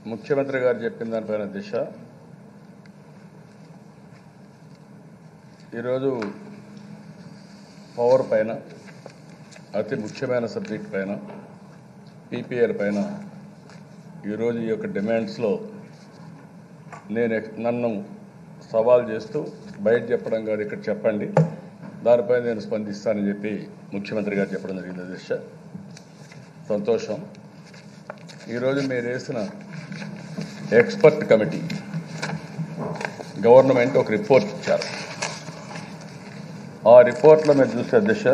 ముఖ్యమంత్రి గారు చెప్పిన దానిపైన దిశ ఈరోజు పవర్ పైన అతి ముఖ్యమైన సబ్జెక్ట్ పైన పీపీఎల్ పైన ఈరోజు ఈ యొక్క డిమాండ్స్లో నేను ఎక్- నన్ను సవాల్ చేస్తూ బయట చెప్పడం కాదు ఇక్కడ చెప్పండి దానిపై నేను స్పందిస్తానని చెప్పి ముఖ్యమంత్రి గారు చెప్పడం జరిగింది దిశ సంతోషం ఈరోజు మీరు వేసిన ఎక్స్పర్ట్ కమిటీ గవర్నమెంట్ ఒక రిపోర్ట్ ఇచ్చారు ఆ రిపోర్ట్లో మీరు చూసే దిశ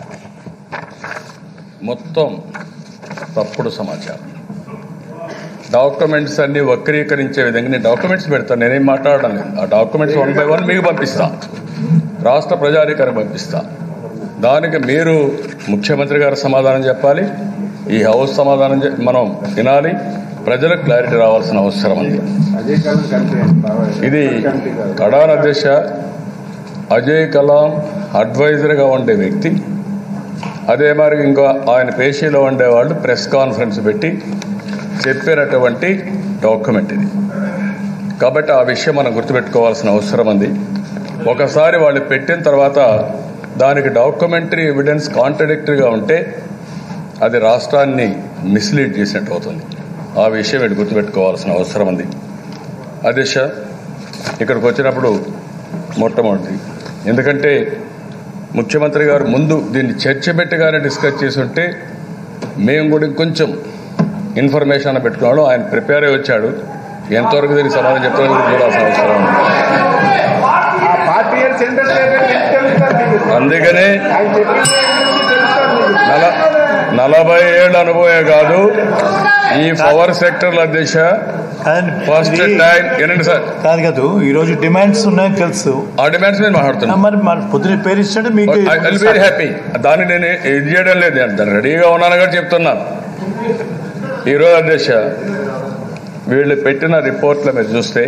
మొత్తం తప్పుడు సమాచారం డాక్యుమెంట్స్ అన్ని వక్రీకరించే విధంగా నేను డాక్యుమెంట్స్ పెడతాను నేనేం మాట్లాడడం లేదు ఆ డాక్యుమెంట్స్ వన్ బై వన్ మీకు పంపిస్తా రాష్ట్ర ప్రజాధికారి పంపిస్తా దానికి మీరు ముఖ్యమంత్రి గారు సమాధానం చెప్పాలి ఈ హౌస్ సమాధానం చె- మనం వినాలి ప్రజలకు క్లారిటీ రావాల్సిన అవసరం ఉంది అజయ్ కలం కమిటీ ఇది కడాన దిశ అజయ్ కలాం అడ్వైజర్గా ఉండే వ్యక్తి అదే మరి ఇంకో ఆయన పేషీలో ఉండేవాళ్ళు ప్రెస్ కాన్ఫరెన్స్ పెట్టి చెప్పినటువంటి డాక్యుమెంట్ ఇది కాబట్టి ఆ విషయం మనం గుర్తుపెట్టుకోవాల్సిన అవసరం ఉంది ఒకసారి వాళ్ళు పెట్టిన తర్వాత దానికి డాక్యుమెంటరీ ఎవిడెన్స్ కాంట్రడిక్టరీగా ఉంటే అది రాష్ట్రాన్ని మిస్లీడ్ చేసినట్టు అవుతుంది ఆ విషయం వీళ్ళు గుర్తుపెట్టుకోవాల్సిన అవసరం ఉంది అదిశ ఇక్కడికి వచ్చినప్పుడు మొట్టమొదటి ఎందుకంటే ముఖ్యమంత్రి గారు ముందు దీన్ని చర్చ పెట్టగానే డిస్కస్ చేసి ఉంటే మేము కూడా ఇంకొంచెం ఇన్ఫర్మేషన్ పెట్టుకున్నాడు ఆయన ప్రిపేర్ అయి వచ్చాడు ఎంతవరకు దీనికి సమాధానం చెప్తారో కూడా చూడాల్సిన అవసరం ఉంది ఆ పార్టీ సెంటర్ అందుకనే ఆయన చెప్పింది తెలుస్తారు మీకు. నల నలభై ఏళ్ళ అనుభవం కాదు ఈ పవర్ సెక్టర్ల దిశ కాదండి, ఫస్ట్ ఇది- టైం వినండి సార్ కాదు కాదు ఈ రోజు డిమాండ్స్ ఉన్నాయని తెలుసు ఆ డిమాండ్స్ మీద ఆ, మాట్లాడుతున్నాం మరి మరి పొద్దున పేరు ఇచ్చాడు మీకు ఐ వెరీ హ్యాపీ దాన్ని నేను ఇది చేయడం లేదు నేను దాన్ని రెడీగా ఉన్నాను కూడా చెప్తున్నాను ఈరోజు అధ్యక్ష వీళ్ళు పెట్టిన రిపోర్ట్ల మీద చూస్తే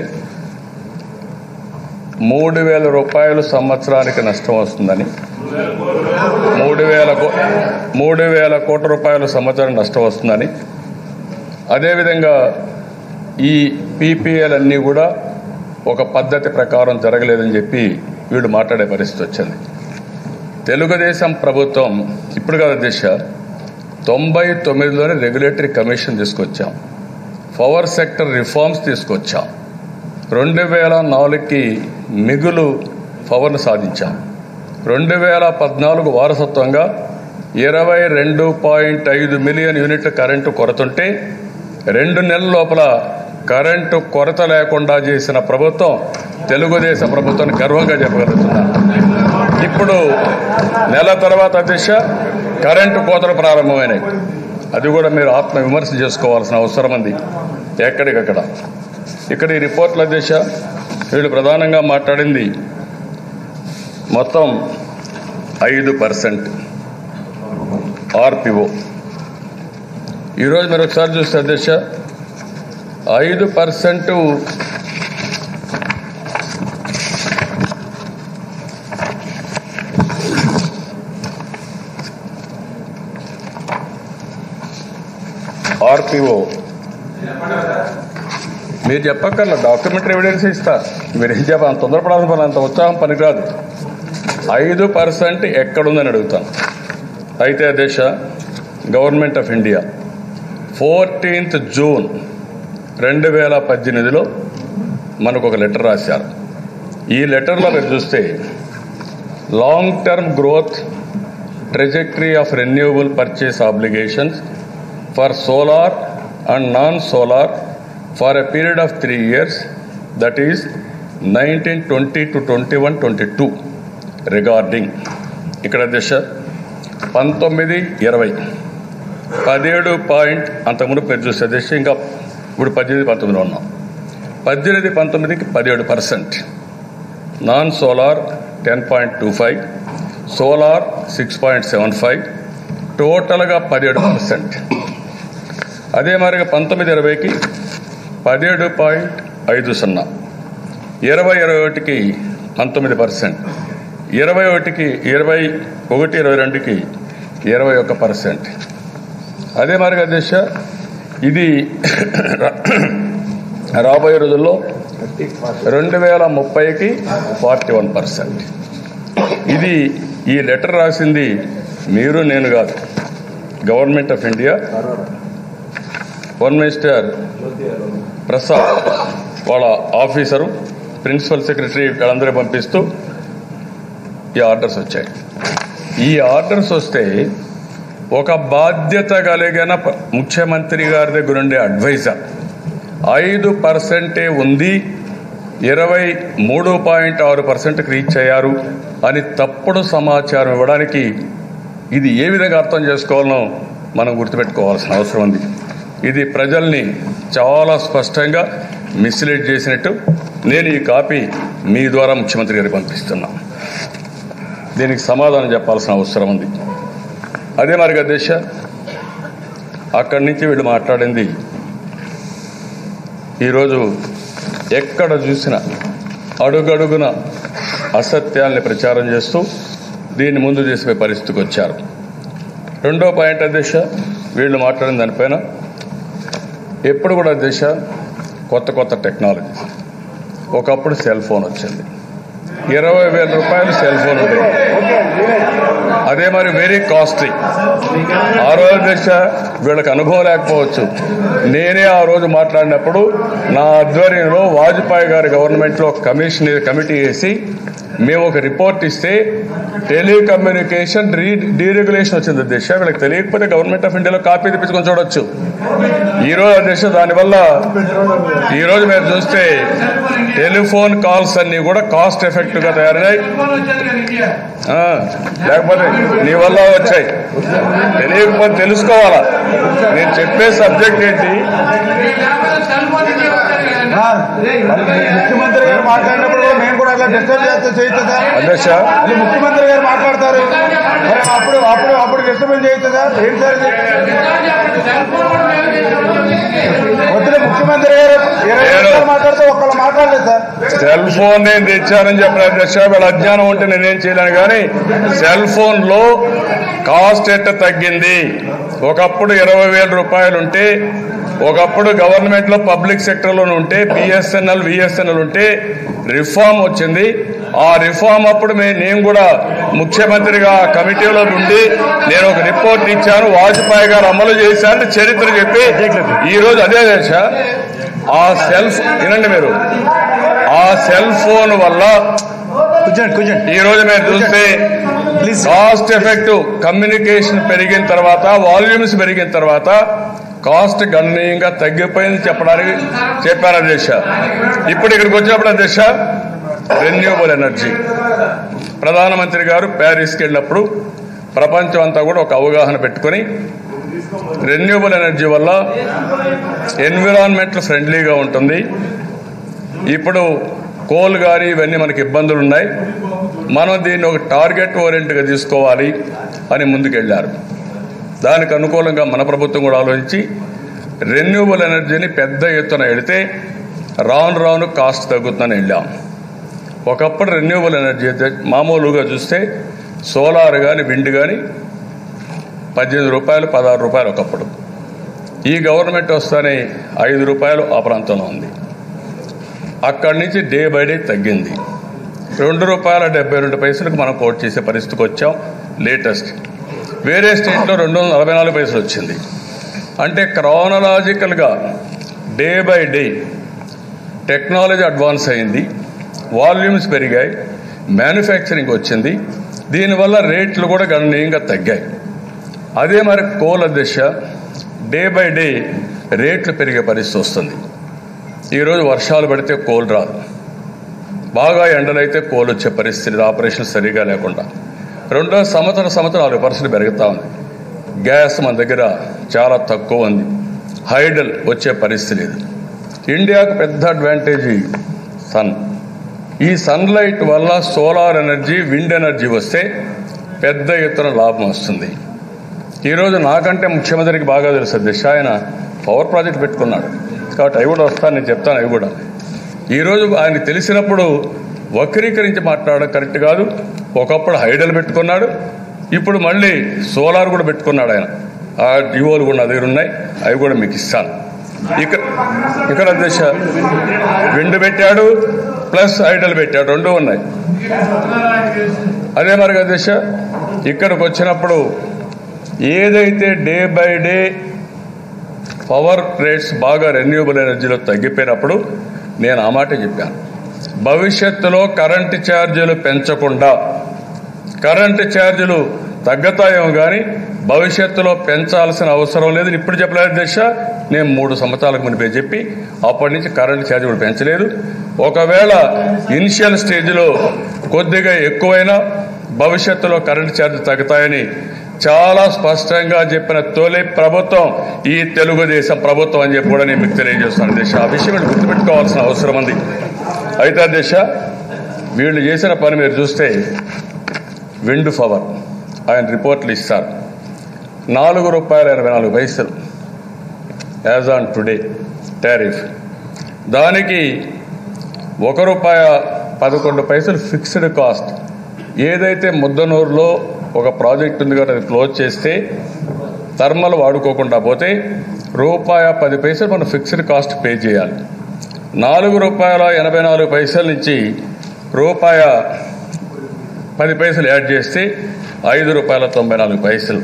మూడు వేల రూపాయలు సంవత్సరానికి నష్టం వస్తుందని మూడు వేల కో- మూడు వేల కోట్ల రూపాయలు సంవత్సరం నష్టం వస్తుందని అదేవిధంగా ఈ పీపీఎల్ అన్నీ కూడా ఒక పద్ధతి ప్రకారం జరగలేదని చెప్పి వీళ్ళు మాట్లాడే పరిస్థితి వచ్చింది తెలుగుదేశం ప్రభుత్వం ఇప్పుడు కాదు దిశ తొంభై తొమ్మిదిలోనే రెగ్యులేటరీ కమిషన్ తీసుకొచ్చాం పవర్ సెక్టర్ రిఫార్మ్స్ తీసుకొచ్చాం రెండు వేల నాలుగుకి మిగులు పవర్ను సాధించాం రెండు వేల పద్నాలుగు వారసత్వంగా ఇరవై రెండు పాయింట్ ఐదు మిలియన్ యూనిట్ల కరెంటు కొరతుంటే రెండు నెలల లోపల కరెంటు కొరత లేకుండా చేసిన ప్రభుత్వం తెలుగుదేశం ప్రభుత్వాన్ని గర్వంగా చెప్పగలుగుతున్నాను ఇప్పుడు నెల తర్వాత దిశ కరెంటు కోతలు ప్రారంభమైనాయి అది కూడా మీరు ఆత్మ విమర్శ చేసుకోవాల్సిన అవసరం ఉంది ఎక్కడికక్కడ ఇక్కడ ఈ రిపోర్ట్ల దిశ వీళ్ళు ప్రధానంగా మాట్లాడింది మొత్తం ఐదు పర్సెంట్ ఆర్పిఓ ఈరోజు మీరు ఒకసారి చూస్తే అధ్యక్ష ఐదు పర్సెంట్ ఆర్పిఓ మీరు చెప్పక్కర్ల డాక్యుమెంటరీ ఎవిడెన్స్ ఇస్తా మీరు ఏం చెప్ప అంత తొందరపడాల్సిన పని అంత ఉత్సాహం పనికిరాదు ఐదు పర్సెంట్ ఎక్కడుందని అడుగుతాను అయితే దేశ government of India fourteenth June రెండు వేల పద్దెనిమిదిలో మనకు ఒక లెటర్ రాశారు ఈ లెటర్లో మీరు చూస్తే long term growth trajectory of renewable purchase obligations for solar and non-solar for a period of three years, that is 1920 to 21, 22, regarding ఇక్కడ దిశ పంతొమ్మిది ఇరవై పదిహేడు పాయింట్ అంతకుముందు పెద్ద చూస్తే దిశ ఇంకా ఇప్పుడు పద్దెనిమిది పంతొమ్మిదిలో ఉన్నాం పద్దెనిమిది పంతొమ్మిదికి పదిహేడు percent non solar ten point two five solar six point seven five టోటల్గా పదిహేడు పర్సెంట్ అదే మరిగా పంతొమ్మిది ఇరవైకి పదిహేడు పాయింట్ ఐదు సున్నా ఇరవై ఇరవై ఒకటికి పంతొమ్మిది పర్సెంట్ ఇరవై ఒకటికి ఇరవై ఒకటి ఇరవై రెండుకి ఇరవై ఒక్క పర్సెంట్ అదే మరిగా దిశ ఇది రాబోయే రోజుల్లో రెండు వేల ముప్పైకి ఫార్టీ వన్ పర్సెంట్ ఇది ఈ లెటర్ రాసింది మీరు నేను కాదు government of India home minister Prasad వాళ్ళ ఆఫీసరు ప్రిన్సిపల్ సెక్రటరీ వాళ్ళందరూ పంపిస్తూ ఈ ఆర్డర్స్ వచ్చాయి ఈ ఆర్డర్స్ వస్తే ఒక బాధ్యత కలిగిన ప- ముఖ్యమంత్రి గారి దగ్గర ఉండే అడ్వైజర్ ఐదు పర్సెంటే ఉంది ఇరవై మూడు పాయింట్ ఆరు పర్సెంట్కి రీచ్ అయ్యారు అని తప్పుడు సమాచారం ఇవ్వడానికి ఇది ఏ విధంగా అర్థం చేసుకోవాలనో మనం గుర్తుపెట్టుకోవాల్సిన అవసరం ఉంది ఇది ప్రజల్ని చాలా స్పష్టంగా మిస్లీడ్ చేసినట్టు నేను ఈ కాపీ మీ ద్వారా ముఖ్యమంత్రి గారికి పంపిస్తున్నా దీనికి సమాధానం చెప్పాల్సిన అవసరం ఉంది అదే మరి అధ్యక్ష అక్కడి నుంచి వీళ్ళు మాట్లాడింది ఈరోజు ఎక్కడ చూసినా అడుగడుగున అసత్యాల్ని ప్రచారం చేస్తూ దీన్ని ముందు చేసే పరిస్థితికి వచ్చారు రెండో పాయింట్ అధ్యక్ష వీళ్ళు మాట్లాడిన దానిపైన ఎప్పుడు కూడా అధ్యక్ష కొత్త కొత్త టెక్నాలజీ ఒకప్పుడు సెల్ ఫోన్ వచ్చింది ఇరవై వేల రూపాయలు సెల్ ఫోన్ ఉండేది అదే మరి వెరీ కాస్ట్లీ ఆ రోజు దశ వీళ్ళకి అనుభవం లేకపోవచ్చు నేనే ఆ రోజు మాట్లాడినప్పుడు నా ఆధ్వర్యంలో వాజ్పేయి గారి గవర్నమెంట్లో కమిషన్ కమిటీ వేసి మేము ఒక రిపోర్ట్ ఇస్తే టెలికమ్యూనికేషన్ రీ డీరెగ్యులేషన్ వచ్చింది దిశ వీళ్ళకి తెలియకపోతే గవర్నమెంట్ ఆఫ్ ఇండియాలో కాపీ తెప్పించుకొని చూడొచ్చు ఈ రోజు దిశ దానివల్ల ఈ రోజు మీరు చూస్తే టెలిఫోన్ కాల్స్ అన్ని కూడా కాస్ట్ ఎఫెక్టివ్ గా తయారయ్యాయి ఆ, లేకపోతే నీ వల్ల వచ్చాయి తెలియకపోతే తెలుసుకోవాలా నేను చెప్పే సబ్జెక్ట్ ఏంటి ముఖ్యమంత్రి గారు మాట్లాడినప్పుడు కూడా మేము కూడా అట్లా డిస్టర్బ్ చేస్తే చేయొచ్చు అధ్యక్ష అది ముఖ్యమంత్రి గారు మాట్లాడతారు మరి అప్పుడు అప్పుడు అప్పుడు డిస్టర్బెన్స్ చేయొచ్చు సార్ ఏంటి సార్ ఇది వద్దులే ముఖ్యమంత్రి గారు ఇరవై నేను- నిమిషాలు మాట్లాడితే ఒక్కళ్ళు మాట్లాడలేదు సార్ సెల్ ఫోన్ నేను తెచ్చానని చెప్పిన అధ్యక్ష వీళ్ళ అజ్ఞానం ఉంటే నేనేం చేయలేను కానీ సెల్ ఫోన్ లో కాస్ట్ ఎట్ట తగ్గింది ఒకప్పుడు ఇరవై వేల రూపాయలు ఉంటే ఒకప్పుడు గవర్నమెంట్ లో పబ్లిక్ సెక్టర్ లో ఉంటే బిఎస్ఎన్ఎల్ విఎస్ఎన్ఎల్ ఉంటే రిఫార్మ్ వచ్చింది ఆ రిఫార్మ్ అప్పుడు మే- నేను కూడా ముఖ్యమంత్రిగా ఆ కమిటీలో ఉండి నేను ఒక రిపోర్ట్ ఇచ్చాను వాజ్పేయి గారు అమలు చేశారని చరిత్ర చెప్పి ఈ రోజు అదే దశ ఆ సెల్ వినండి మీరు ఆ సెల్ ఫోన్ వల్ల కూర్చోండి కూర్చోండి ఈ రోజు మీరు చూస్తే ప్లీజ్ కాస్ట్ ఎఫెక్టివ్ కమ్యూనికేషన్ పెరిగిన తర్వాత వాల్యూమ్స్ పెరిగిన తర్వాత కాస్ట్ గణనీయంగా తగ్గిపోయింది చెప్పడానికి చెప్పాను అధ్యక్ష ఇప్పుడు ఇక్కడికి వచ్చినప్పుడు అధ్యక్ష రెన్యూబుల్ ఎనర్జీ ప్రధానమంత్రి గారు ప్యారిస్కి వెళ్ళినప్పుడు ప్రపంచం అంతా కూడా ఒక అవగాహన పెట్టుకొని రెన్యూబుల్ ఎనర్జీ వల్ల ఎన్విరాన్మెంట్ ఫ్రెండ్లీగా ఉంటుంది ఇప్పుడు కోల్ గారి ఇవన్నీ మనకి ఇబ్బందులు ఉన్నాయి మనం దీన్ని ఒక టార్గెట్ ఓరియంట్గా తీసుకోవాలి అని ముందుకెళ్లారు దానికి అనుకూలంగా మన ప్రభుత్వం కూడా ఆలోచించి రెన్యూబుల్ ఎనర్జీని పెద్ద ఎత్తున వెళితే రాను రాను కాస్ట్ తగ్గుతుందని వెళ్ళాం ఒకప్పుడు రెన్యూబుల్ ఎనర్జీ అయితే మామూలుగా చూస్తే సోలార్ కానీ విండ్ కానీ పద్దెనిమిది రూపాయలు పదహారు రూపాయలు ఒకప్పుడు ఈ గవర్నమెంట్ వస్తానే ఐదు రూపాయలు ఆ ప్రాంతంలో ఉంది అక్కడి నుంచి డే బై డే తగ్గింది రెండు రూపాయల డెబ్బై రెండు పైసలకు మనం కోట్ చేసే పరిస్థితికి వచ్చాం లేటెస్ట్ వేరే స్టేట్లో రెండు వందల నలభై నాలుగు పైసలు వచ్చింది అంటే క్రానలాజికల్గా day by day technology advance అయింది వాల్యూమ్స్ పెరిగాయి మ్యానుఫ్యాక్చరింగ్ వచ్చింది దీనివల్ల రేట్లు కూడా గణనీయంగా తగ్గాయి అదే మరి కోల దిశ డే బై డే రేట్లు పెరిగే పరిస్థితి వస్తుంది ఈరోజు వర్షాలు పడితే కోల్ రాదు బాగా ఎండలైతే కోల్ వచ్చే పరిస్థితి ఆపరేషన్ సరిగా లేకుండా రెండో సంవత్సరం సంవత్సరం నాలుగు పర్సెంట్ పెరుగుతూ ఉంది గ్యాస్ మన దగ్గర చాలా తక్కువ ఉంది హైడల్ వచ్చే పరిస్థితి లేదు ఇండియాకు పెద్ద అడ్వాంటేజ్ సన్ ఈ సన్లైట్ వల్ల సోలార్ ఎనర్జీ విండ్ ఎనర్జీ వస్తే పెద్ద ఎత్తున లాభం వస్తుంది ఈరోజు నాకంటే ముఖ్యమంత్రికి బాగా తెలుసు దిశ ఆయన పవర్ ప్రాజెక్ట్ పెట్టుకున్నాడు కాబట్టి అవి కూడా వస్తాను నేను చెప్తాను అవి కూడా ఈరోజు ఆయన తెలిసినప్పుడు వక్రీకరించి మాట్లాడడం కరెక్ట్ కాదు ఒకప్పుడు హైడల్ పెట్టుకున్నాడు ఇప్పుడు మళ్ళీ సోలార్ కూడా పెట్టుకున్నాడు ఆయన ఆ డివోలు కూడా నా దగ్గర ఉన్నాయి అవి కూడా మీకు ఇస్తాను ఇక్కడ ఇక్కడ అధ్యక్ష విండు పెట్టాడు ప్లస్ ఐడల్ పెట్టాడు రెండు ఉన్నాయి అదే మరి అధ్యక్ష ఇక్కడికి వచ్చినప్పుడు ఏదైతే day by day power rates బాగా రెన్యూబుల్ ఎనర్జీలో తగ్గిపోయినప్పుడు నేను ఆ మాట చెప్పాను భవిష్యత్తులో కరెంటు ఛార్జీలు పెంచకుండా కరెంటు ఛార్జీలు తగ్గుతాయేమో కానీ భవిష్యత్తులో పెంచాల్సిన అవసరం లేదు ఇప్పుడు చెప్పలేదు దశ నేను మూడు సంవత్సరాలకు మునిపే చెప్పి అప్పటి నుంచి కరెంటు ఛార్జీ కూడా పెంచలేదు ఒకవేళ ఇనిషియల్ స్టేజ్లో కొద్దిగా ఎక్కువైనా భవిష్యత్తులో కరెంటు ఛార్జీ తగ్గుతాయని చాలా స్పష్టంగా చెప్పిన తొలి ప్రభుత్వం ఈ తెలుగుదేశం ప్రభుత్వం అని చెప్పి కూడా నేను మీకు తెలియజేస్తున్నాను దేశ ఆ విషయం మీరు గుర్తుపెట్టుకోవాల్సిన అవసరం ఉంది అయితే దేశ వీళ్ళు చేసిన పని మీరు చూస్తే విండ్ పవర్ ఆయన రిపోర్ట్లు ఇస్తారు నాలుగు రూపాయల ఎనభై నాలుగు పైసలు యాజ్ ఆన్ టుడే టారిఫ్ దానికి ఒక రూపాయ పదకొండు పైసలు ఫిక్స్డ్ కాస్ట్ ఏదైతే ముద్దనూరులో ఒక ప్రాజెక్ట్ ఉంది కాబట్టి అది క్లోజ్ చేస్తే థర్మల్ వాడుకోకుండా పోతే రూపాయ పది పైసలు మనం ఫిక్స్డ్ కాస్ట్ పే చేయాలి నాలుగు రూపాయల ఎనభై నాలుగు పైసల నుంచి రూపాయ పది పైసలు యాడ్ చేస్తే ఐదు రూపాయల తొంభై నాలుగు పైసలు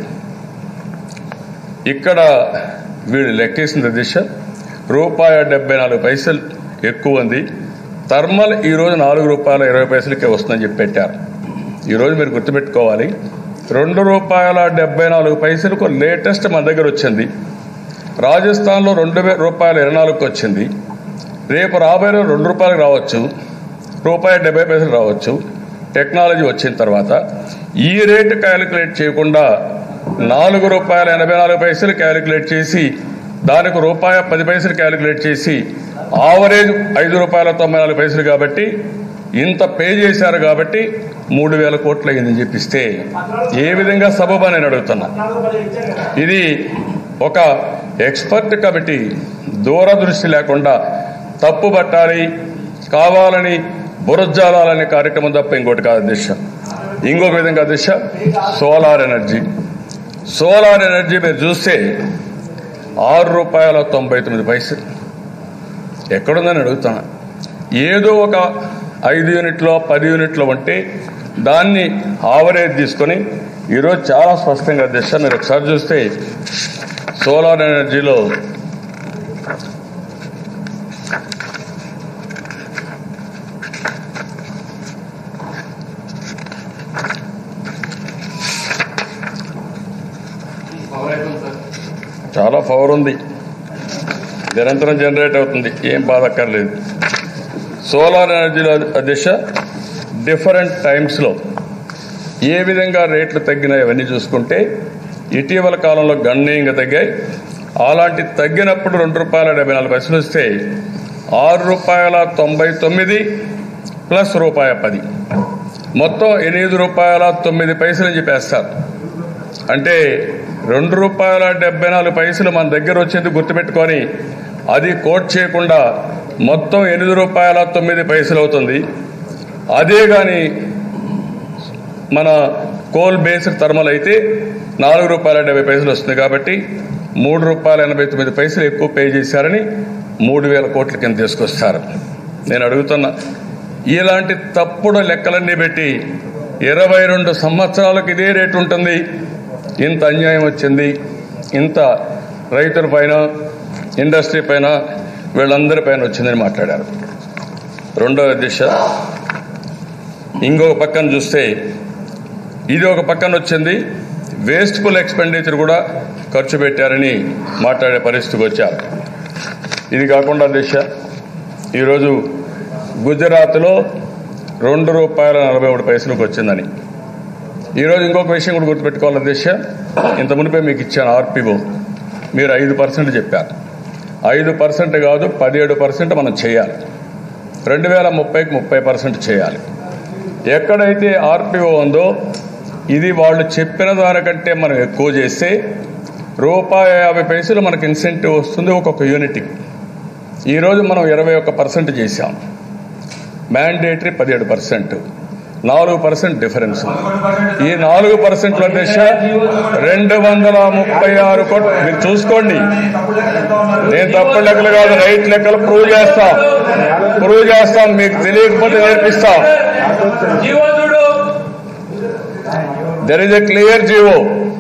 ఇక్కడ వీడు లెక్కేసిన దిశ రూపాయ డెబ్బై నాలుగు పైసలు ఎక్కువ ఉంది థర్మల్ ఈరోజు నాలుగు రూపాయల ఇరవై పైసలకే వస్తుందని చెప్పి పెట్టారు ఈరోజు మీరు గుర్తుపెట్టుకోవాలి రెండు రూపాయల డెబ్బై నాలుగు పైసలకు లేటెస్ట్ మన దగ్గర వచ్చింది రాజస్థాన్లో రెండు వే- రూపాయల ఇరవై నాలుగుకి వచ్చింది రేపు రాబోయే రోజు రెండు రూపాయలకు రావచ్చు రూపాయి డెబ్బై పైసలు రావచ్చు టెక్నాలజీ వచ్చిన తర్వాత ఈ రేటు క్యాలిక్యులేట్ చేయకుండా నాలుగు రూపాయల ఎనభై నాలుగు పైసలు క్యాలిక్యులేట్ చేసి దానికి రూపాయ పది పైసలు క్యాలిక్యులేట్ చేసి ఆవరేజ్ ఐదు రూపాయల తొంభై నాలుగు పైసలు కాబట్టి ఇంత పే చేశారు కాబట్టి మూడు వేల కోట్లు అయిందని చెప్పిస్తే ఏ విధంగా సబబా నేను అడుగుతున్నా ఇది ఒక ఎక్స్పర్ట్ కమిటీ దూరదృష్టి లేకుండా తప్పు పట్టాలి కావాలని బురజాలాలనే కార్యక్రమం తప్ప ఇంకోటి కాదు దిశ ఇంకొక విధంగా దిశ సోలార్ ఎనర్జీ సోలార్ ఎనర్జీ మీరు చూస్తే ఆరు రూపాయల తొంభై తొమ్మిది పైసలు ఎక్కడుందని అడుగుతాను ఏదో ఒక ఐదు యూనిట్లో పది యూనిట్లో ఉంటే దాన్ని ఆవరేజ్ తీసుకొని ఈరోజు చాలా స్పష్టంగా దిశ మీరు ఒకసారి చూస్తే సోలార్ ఎనర్జీలో చాలా పవర్ ఉంది నిరంతరం జనరేట్ అవుతుంది ఏం బాధక్కర్లేదు సోలార్ ఎనర్జీలో దిశ డిఫరెంట్ టైమ్స్లో ఏ విధంగా రేట్లు తగ్గినాయి అవన్నీ చూసుకుంటే ఇటీవల కాలంలో గణనీయంగా తగ్గాయి అలాంటి తగ్గినప్పుడు రెండు రూపాయల డెబ్బై నాలుగు పైసలు వస్తే ఆరు రూపాయల తొంభై తొమ్మిది ప్లస్ రూపాయ పది మొత్తం ఎనిమిది రూపాయల తొమ్మిది పైసలు అని చెప్పేస్తారు అంటే రెండు రూపాయల డెబ్బై నాలుగు పైసలు మన దగ్గర వచ్చేది గుర్తుపెట్టుకొని అది కోట్ చేయకుండా మొత్తం ఎనిమిది రూపాయల తొమ్మిది పైసలు అవుతుంది అదే కానీ మన కోల్ బేస్డ్ థర్మల్ అయితే నాలుగు రూపాయల డెబ్బై పైసలు వస్తుంది కాబట్టి మూడు రూపాయల ఎనభై తొమ్మిది పైసలు ఎక్కువ పే చేశారని మూడు వేల కోట్ల కింద తీసుకొస్తారు నేను అడుగుతున్నా ఇలాంటి తప్పుడు లెక్కలన్నీ పెట్టి ఇరవై రెండు సంవత్సరాలకు ఇదే రేటు ఉంటుంది ఇంత అన్యాయం వచ్చింది ఇంత రైతుల పైన ఇండస్ట్రీ పైన వీళ్ళందరి పైన వచ్చిందని మాట్లాడారు రెండవ దిశ ఇంకొక పక్కన చూస్తే ఇది ఒక పక్కన వచ్చింది వేస్ట్ఫుల్ ఎక్స్పెండిచర్ కూడా ఖర్చు పెట్టారని మాట్లాడే పరిస్థితికి వచ్చారు ఇది కాకుండా దిశ ఈరోజు గుజరాత్లో రెండు రూపాయల నలభై మూడు పైసలకు వచ్చిందని ఈరోజు ఇంకొక విషయం కూడా గుర్తుపెట్టుకోవాలి దిశ ఇంత మునిపే మీకు ఇచ్చాను ఆర్పిఓ మీరు ఐదు పర్సెంట్ చెప్పారు ఐదు పర్సెంట్ కాదు పదిహేడు పర్సెంట్ మనం చేయాలి రెండు వేల ముప్పైకి ముప్పై పర్సెంట్ చేయాలి ఎక్కడైతే ఆర్పిఓ ఉందో ఇది వాళ్ళు చెప్పిన దానికంటే మనం ఎక్కువ చేస్తే రూపాయి యాభై పైసలు మనకి ఇన్సెంటివ్ వస్తుంది ఒక్కొక్క యూనిట్కి ఈరోజు మనం ఇరవై ఒక్క పర్సెంట్ చేశాం మ్యాండేటరీ పదిహేడు పర్సెంట్ నాలుగు పర్సెంట్ డిఫరెన్స్ ఉంది. ఈ నాలుగు పర్సెంట్ల దిశ రెండు వందల ముప్పై ఆరు కోట్లు మీరు చూసుకోండి నేను తప్పుడు లెక్కలు కాదు రైట్ లెక్కలు ప్రూవ్ చేస్తాం ప్రూవ్ చేస్తాం మీకు తెలియకపోతే నేర్పిస్తాం there is a clear GO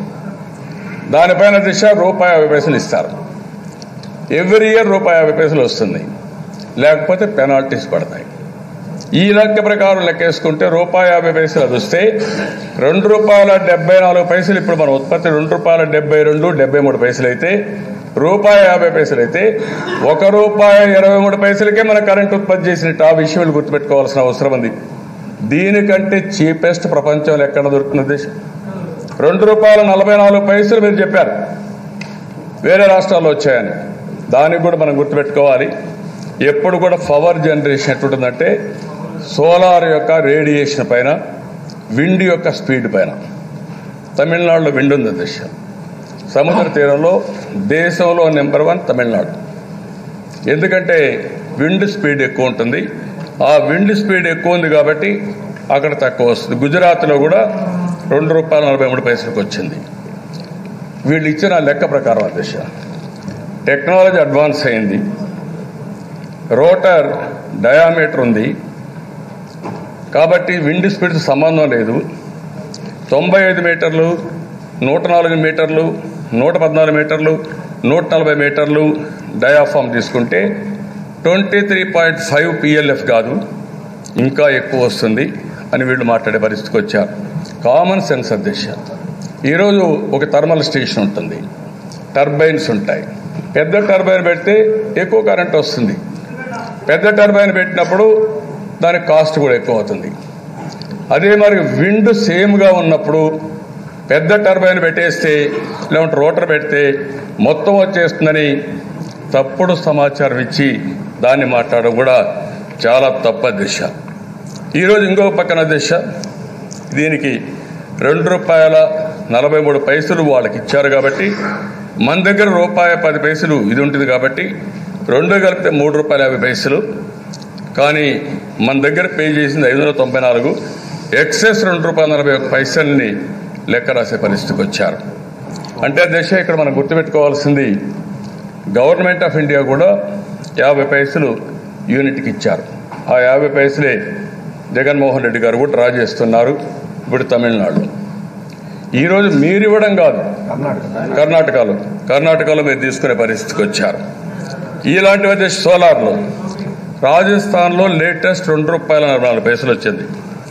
దానిపైన దిశ రూపాయి యాభై పైసలు ఇస్తారు ఎవ్రీ ఇయర్ రూపాయి యాభై పైసలు వస్తుంది లేకపోతే పెనాల్టీస్ పడతాయి ఈ లెక్క ప్రకారం లెక్కేసుకుంటే రూపాయి యాభై పైసలు అది వస్తే రెండు రూపాయల డెబ్బై నాలుగు పైసలు ఇప్పుడు మన ఉత్పత్తి రెండు రూపాయల డెబ్బై రెండు డెబ్బై మూడు పైసలు అయితే రూపాయి యాభై పైసలు అయితే ఒక రూపాయి ఇరవై మూడు పైసలకే మన కరెంట్ ఉత్పత్తి చేసినట్టు ఆ విషయాలు గుర్తుపెట్టుకోవాల్సిన అవసరం ఉంది దీనికంటే చీపెస్ట్ ప్రపంచంలో ఎక్కడ దొరుకుతున్న దేశం రెండు రూపాయల నలభై నాలుగు పైసలు మీరు చెప్పారు వేరే రాష్ట్రాల్లో వచ్చాయని దానికి కూడా మనం గుర్తుపెట్టుకోవాలి ఎప్పుడు కూడా పవర్ జనరేషన్ ఎట్లుంటుందంటే సోలార్ యొక్క రేడియేషన్ పైన విండ్ యొక్క స్పీడ్ పైన తమిళనాడులో విండ్ ఉంది దిశ సముద్ర తీరంలో దేశంలో నెంబర్ వన్ తమిళనాడు ఎందుకంటే విండ్ స్పీడ్ ఎక్కువ ఉంటుంది ఆ విండ్ స్పీడ్ ఎక్కువ ఉంది కాబట్టి అక్కడ తక్కువ వస్తుంది గుజరాత్లో కూడా రెండు రూపాయల నలభై మూడు పైసలకు వచ్చింది వీళ్ళు ఇచ్చిన లెక్క ప్రకారం ఆ దిశ టెక్నాలజీ అడ్వాన్స్ అయింది రోటర్ డయామీటర్ ఉంది కాబట్టి విండ్ స్పీడ్ సంబంధం లేదు తొంభై ఐదు మీటర్లు నూట నాలుగు మీటర్లు నూట పద్నాలుగు మీటర్లు నూట నలభై మీటర్లు డయాఫామ్ తీసుకుంటే twenty three point five PLF కాదు ఇంకా ఎక్కువ వస్తుంది అని వీళ్ళు మాట్లాడే పరిస్థితికి వచ్చారు కామన్ సెన్స్ అధ్యక్ష ఈరోజు ఒక థర్మల్ స్టేషన్ ఉంటుంది టర్బైన్స్ ఉంటాయి పెద్ద టర్బైన్ పెడితే ఎక్కువ కరెంట్ వస్తుంది పెద్ద టర్బైన్ పెట్టినప్పుడు దానికి కాస్ట్ కూడా ఎక్కువ అవుతుంది అదే మరి విండ్ సేమ్గా ఉన్నప్పుడు పెద్ద టర్బైన్ పెట్టేస్తే లేకుంటే రోటర్ పెడితే మొత్తం వచ్చేస్తుందని తప్పుడు సమాచారం ఇచ్చి దాన్ని మాట్లాడడం కూడా చాలా తప్ప దిశ ఈరోజు ఇంకొక పక్కన దిశ దీనికి రెండు రూపాయల నలభై మూడు పైసలు వాళ్ళకి ఇచ్చారు కాబట్టి మన దగ్గర రూపాయి పది పైసలు ఇది ఉంటుంది కాబట్టి రెండు కలిపితే మూడు రూపాయల యాభై పైసలు కానీ మన దగ్గర పే చేసింది ఐదు వందల తొంభై నాలుగు ఎక్సెస్ రెండు రూపాయల నలభై ఒక్క పైసల్ని లెక్క రాసే పరిస్థితికి వచ్చారు అంటే దశ ఇక్కడ మనం గుర్తుపెట్టుకోవాల్సింది గవర్నమెంట్ ఆఫ్ ఇండియా కూడా యాభై పైసలు యూనిట్కి ఇచ్చారు ఆ యాభై పైసలే జగన్మోహన్ రెడ్డి గారు కూడా డ్రా చేస్తున్నారు ఇప్పుడు తమిళనాడు ఈరోజు మీరు ఇవ్వడం కాదు కర్ణాటకలో కర్ణాటకలో మీరు తీసుకునే పరిస్థితికి వచ్చారు ఇలాంటివి సోలార్లో రాజస్థాన్లో లేటెస్ట్ రెండు రూపాయల నలభై నాలుగు పైసలు వచ్చింది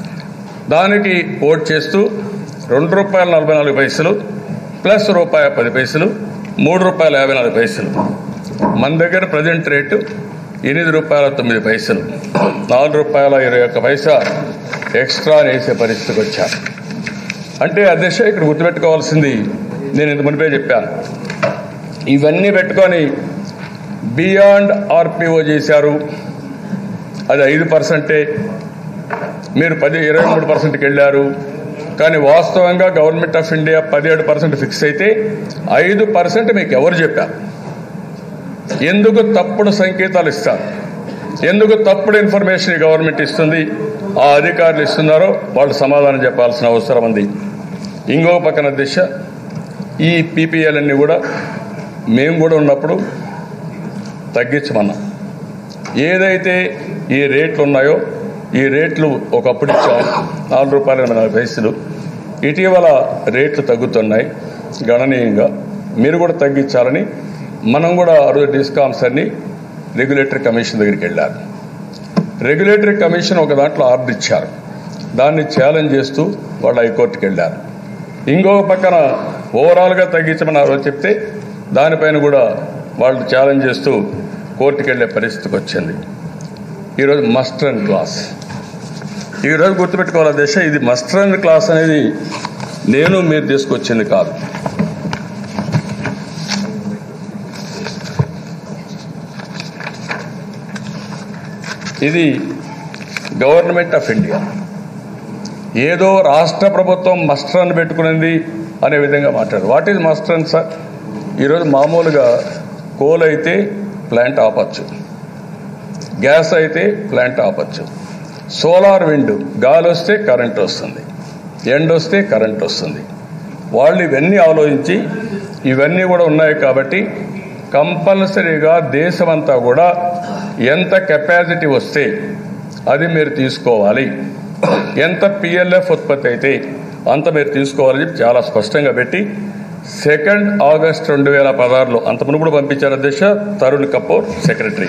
దానికి ఓట్ చేస్తూ రెండు రూపాయల నలభై నాలుగు పైసలు ప్లస్ రూపాయ పది పైసలు మూడు రూపాయల యాభై నాలుగు పైసలు మన దగ్గర ప్రజెంట్ రేటు ఎనిమిది రూపాయల తొమ్మిది పైసలు నాలుగు రూపాయల ఇరవై ఒక్క పైసా ఎక్స్ట్రా వేసే పరిస్థితికి వచ్చారు అంటే అధ్యక్ష ఇక్కడ గుర్తుపెట్టుకోవాల్సింది నేను ఇంత మునిపే చెప్పాను ఇవన్నీ పెట్టుకొని బియాండ్ ఆర్పిఓ చేశారు అది ఐదు పర్సెంటే మీరు పది ఇరవై మూడు పర్సెంట్కి వెళ్ళారు కానీ వాస్తవంగా గవర్నమెంట్ ఆఫ్ ఇండియా పదిహేడు పర్సెంట్ ఫిక్స్ అయితే ఐదు పర్సెంట్ మీకు ఎవరు చెప్పారు ఎందుకు తప్పుడు సంకేతాలు ఇస్తారు ఎందుకు తప్పుడు ఇన్ఫర్మేషన్ ఈ గవర్నమెంట్ ఇస్తుంది ఆ అధికారులు ఇస్తున్నారో వాళ్ళు సమాధానం చెప్పాల్సిన అవసరం ఉంది ఇంకో పక్కన దిశ ఈ పీపీఎల్ అన్ని కూడా మేము కూడా ఉన్నప్పుడు తగ్గించమన్నాం ఏదైతే ఈ రేట్లు ఉన్నాయో ఈ రేట్లు ఒకప్పుడు ఇచ్చాం నాలుగు రూపాయల ఎనభై నాలుగు పైసలు ఇటీవల రేట్లు తగ్గుతున్నాయి గణనీయంగా మీరు కూడా తగ్గించాలని మనం కూడా ఆ రోజు డిస్కామ్స్ అన్ని రెగ్యులేటరీ కమిషన్ దగ్గరికి వెళ్ళారు రెగ్యులేటరీ కమిషన్ ఒక దాంట్లో ఆర్డర్ ఇచ్చారు దాన్ని ఛాలెంజ్ చేస్తూ వాళ్ళు హైకోర్టుకి వెళ్ళారు ఇంకొక పక్కన ఓవరాల్గా తగ్గించమని ఆ రోజు చెప్తే దానిపైన కూడా వాళ్ళు ఛాలెంజ్ చేస్తూ కోర్టుకి వెళ్ళే పరిస్థితికి వచ్చింది ఈరోజు మస్టర్ అండ్ క్లాస్ ఈరోజు గుర్తుపెట్టుకోవాలి దశ ఇది మస్టర్ అండ్ క్లాస్ అనేది నేను మీరు తీసుకొచ్చింది కాదు ఇది గవర్నమెంట్ ఆఫ్ ఇండియా ఏదో రాష్ట్ర ప్రభుత్వం మస్టర్ అని పెట్టుకునింది అనే విధంగా మాట్లాడు వాట్ ఈజ్ మస్టర్ అని సార్ ఈరోజు మామూలుగా కోల్ అయితే ప్లాంట్ ఆపచ్చు గ్యాస్ అయితే ప్లాంట్ ఆపచ్చు సోలార్ విండ్ గాలి వస్తే కరెంట్ వస్తుంది ఎండ వస్తే కరెంట్ వస్తుంది వాళ్ళు ఇవన్నీ ఆలోచించి ఇవన్నీ కూడా ఉన్నాయి కాబట్టి కంపల్సరీగా దేశమంతా కూడా ఎంత కెపాసిటీ వస్తే అది మీరు తీసుకోవాలి ఎంత పిఎల్ఎఫ్ ఉత్పత్తి అయితే అంత మీరు తీసుకోవాలని చెప్పి చాలా స్పష్టంగా పెట్టి సెకండ్ ఆగస్ట్ రెండు వేల పదహారులో అంత మునుపుడు పంపించారు అధ్యక్ష Tarun Kapoor secretary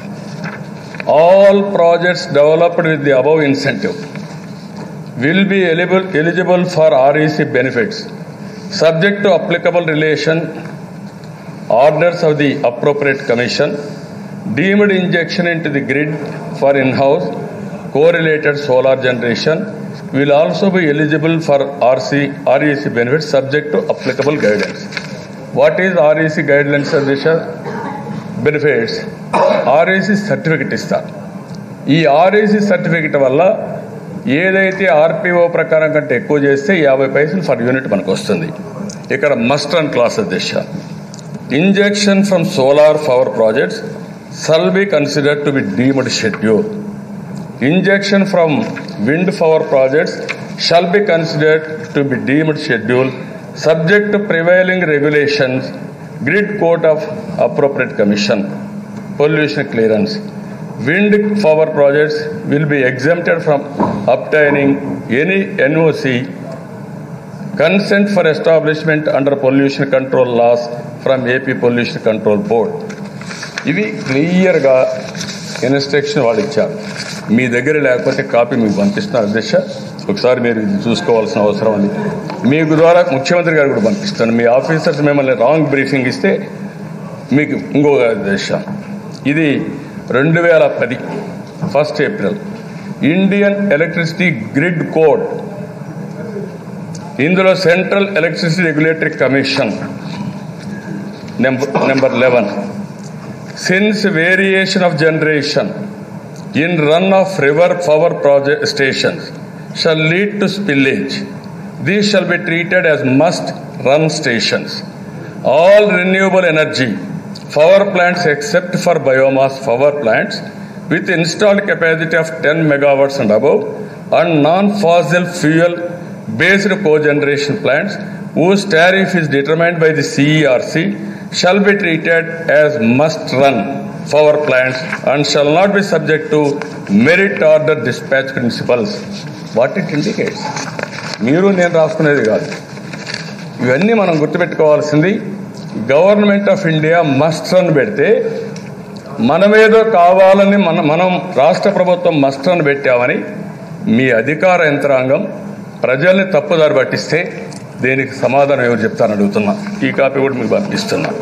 all projects developed with the above incentive will be eligible, eligible for REC benefits subject to applicable relation orders of the appropriate commission deemed injection into the grid for in-house correlated solar generation will also be eligible for RC, REC benefits subject to applicable guidance. What is REC guidelines, Adisha? Benefits. REC certificate ఇస్తారు ఈ RAC certificate వల్ల ఏదైతే RPO ప్రకారం కంటే ఎక్కువ చేస్తే యాభై పైసలు ఫర్ యూనిట్ మనకు వస్తుంది ఇక్కడ మస్ట్ అండ్ క్లాస్ దిశ injection from solar power projects shall be considered to be deemed schedule injection from wind power projects shall be considered to be deemed schedule subject to prevailing regulations grid court of appropriate commission pollution clearance wind power projects will be exempted from obtaining any NOC consent for establishment under pollution control laws from AP Pollution Control Board. ఇవి క్లియర్గా instruction వాళ్ళు ఇచ్చారు మీ దగ్గర లేకపోతే copy మీకు పంపిస్తున్నారు అధ్యక్ష ఒకసారి మీరు ఇది చూసుకోవాల్సిన అవసరం ఉంది మీకు ద్వారా ముఖ్యమంత్రి గారు కూడా పంపిస్తాను మీ ఆఫీసర్స్ మిమ్మల్ని రాంగ్ బ్రీఫింగ్ ఇస్తే మీకు ఇంకొక అధ్యక్ష ఇది రెండు వేల పది first April Indian electricity grid code ఇందులో central electricity regulatory commission number number eleven since variation of generation in run of river power project stations shall lead to spillage these shall be treated as must run stations all renewable energy power plants except for biomass power plants with installed capacity of 10 megawatts and above and non-fossil fuel based cogeneration plants whose tariff is determined by the CERC shall be treated as must run power plants and shall not be subject to merit order dispatch principles. What it indicates. మీరు నేను రాసుకునేది కాదు ఇవన్నీ మనం గుర్తుపెట్టుకోవాల్సింది government of India must అని పెడితే మనమేదో కావాలని మన మనం రాష్ట్ర ప్రభుత్వం మస్ట్ అని పెట్టామని మీ అధికార యంత్రాంగం ప్రజల్ని తప్పుదారి పట్టిస్తే దీనికి సమాధానం ఎవరు చెప్తారని అడుగుతున్నా ఈ కాపీ కూడా మీకు పంపిస్తున్నా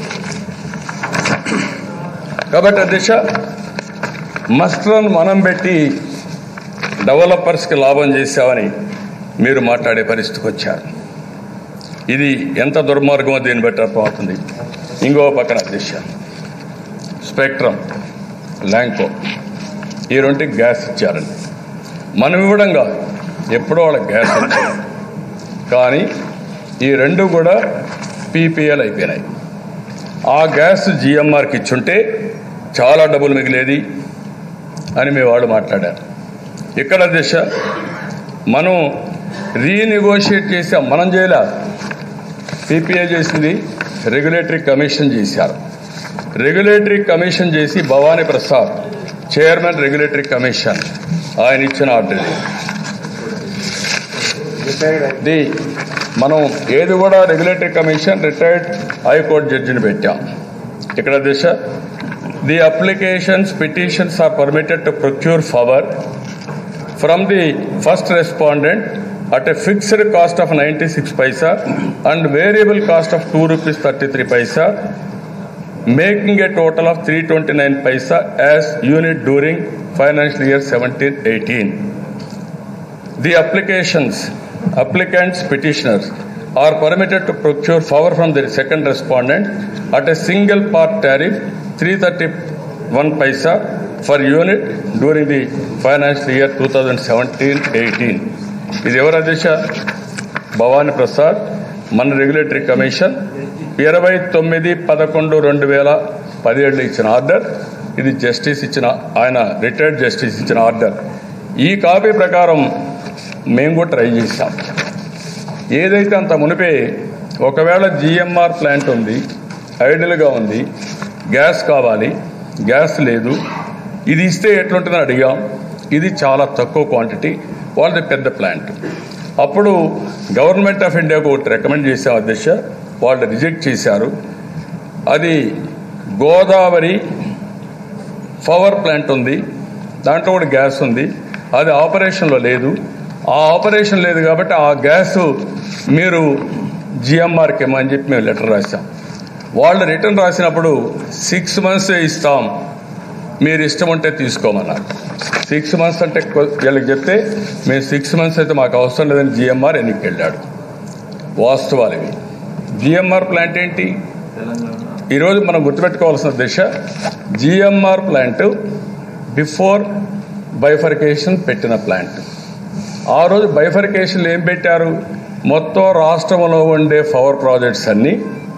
కాబట్టి అధ్యక్ష మస్ట్రన్ మనం పెట్టి డెవలపర్స్కి లాభం చేశామని మీరు మాట్లాడే పరిస్థితికి వచ్చారు ఇది ఎంత దుర్మార్గమో దీన్ని బట్టి అర్థమవుతుంది ఇంకో పక్కన దిశ స్పెక్ట్రమ్ ల్యాంకో ఈ రెండుకి గ్యాస్ ఇచ్చారండి మనం ఇవ్వడం కాదు ఎప్పుడో వాళ్ళకి గ్యాస్ ఇచ్చారు కానీ ఈ రెండు కూడా పీపీఎల్ అయిపోయినాయి ఆ గ్యాస్ జిఎంఆర్కి ఇచ్చుంటే చాలా డబ్బులు మిగిలేది అని మీ వాళ్ళు మాట్లాడారు ఇక్కడ దిశ మనం రీనెగోషియేట్ చేసాం మనం చేయలే పీపీఏ చేసింది రెగ్యులేటరీ కమిషన్ చేశారు రెగ్యులేటరీ కమిషన్ చేసి Bhavani Prasad chairman regulatory commission ఆయన ఇచ్చిన ఆర్డర్ ఇది. ఇది మనం ఏది కూడా రెగ్యులేటరీ కమిషన్ రిటైర్డ్ హైకోర్టు జడ్జిని పెట్టాం ఇక్కడ దిశ the applications petitions are permitted to procure power from the first respondent at a fixed cost of 96 paisa and variable cost of 2 rupees 33 paisa making a total of 329 paisa as unit during financial year 17-18 the applications applicants petitioners are permitted to procure power from the second respondent at a single part tariff 331 paisa for unit during the financial year 2017-18 ఇది ఎవరు అధ్యక్ష భవానీ ప్రసాద్ మన regulatory commission ఇరవై తొమ్మిది పదకొండు రెండు వేల పదిహేడులో ఇచ్చిన ఆర్డర్ ఇది జస్టిస్ ఇచ్చిన ఆయన రిటైర్డ్ జస్టిస్ ఇచ్చిన ఆర్డర్ ఈ కాపీ ప్రకారం మేము కూడా ట్రై చేశాం ఏదైతే అంత మునిపే ఒకవేళ జిఎంఆర్ ప్లాంట్ ఉంది ఐడియల్గా ఉంది గ్యాస్ కావాలి గ్యాస్ లేదు ఇది ఇస్తే ఎట్లుంటుందని అడిగాం ఇది చాలా తక్కువ క్వాంటిటీ వాళ్ళది పెద్ద ప్లాంట్ అప్పుడు గవర్నమెంట్ ఆఫ్ ఇండియాకు ఒకటి రికమెండ్ చేసాం అధ్యక్ష వాళ్ళు రిజెక్ట్ చేశారు అది గోదావరి పవర్ ప్లాంట్ ఉంది దాంట్లో కూడా గ్యాస్ ఉంది అది ఆపరేషన్లో లేదు ఆ ఆపరేషన్ లేదు కాబట్టి ఆ గ్యాస్ మీరు జిఎంఆర్కి ఇమ్మని చెప్పి మేము లెటర్ రాసాం వాళ్ళు రిటర్న్ రాసినప్పుడు సిక్స్ మంత్స్ ఇస్తాం మీరు ఇష్టం ఉంటే తీసుకోమన్నారు సిక్స్ మంత్స్ అంటే కొ- వీళ్ళకి చెప్తే మేము సిక్స్ మంత్స్ అయితే మాకు అవసరం లేదని జిఎంఆర్ ఎన్నిక వెళ్ళాడు వాస్తవాలు ఇవి జిఎంఆర్ ప్లాంట్ ఏంటి ఈరోజు మనం గుర్తుపెట్టుకోవాల్సిన దిశ జిఎంఆర్ ప్లాంట్ బిఫోర్ బైఫర్కేషన్ పెట్టిన ప్లాంట్ ఆ రోజు బైఫర్కేషన్ ఏం పెట్టారు మొత్తం రాష్ట్రంలో ఉండే పవర్ ప్రాజెక్ట్స్ అన్నీ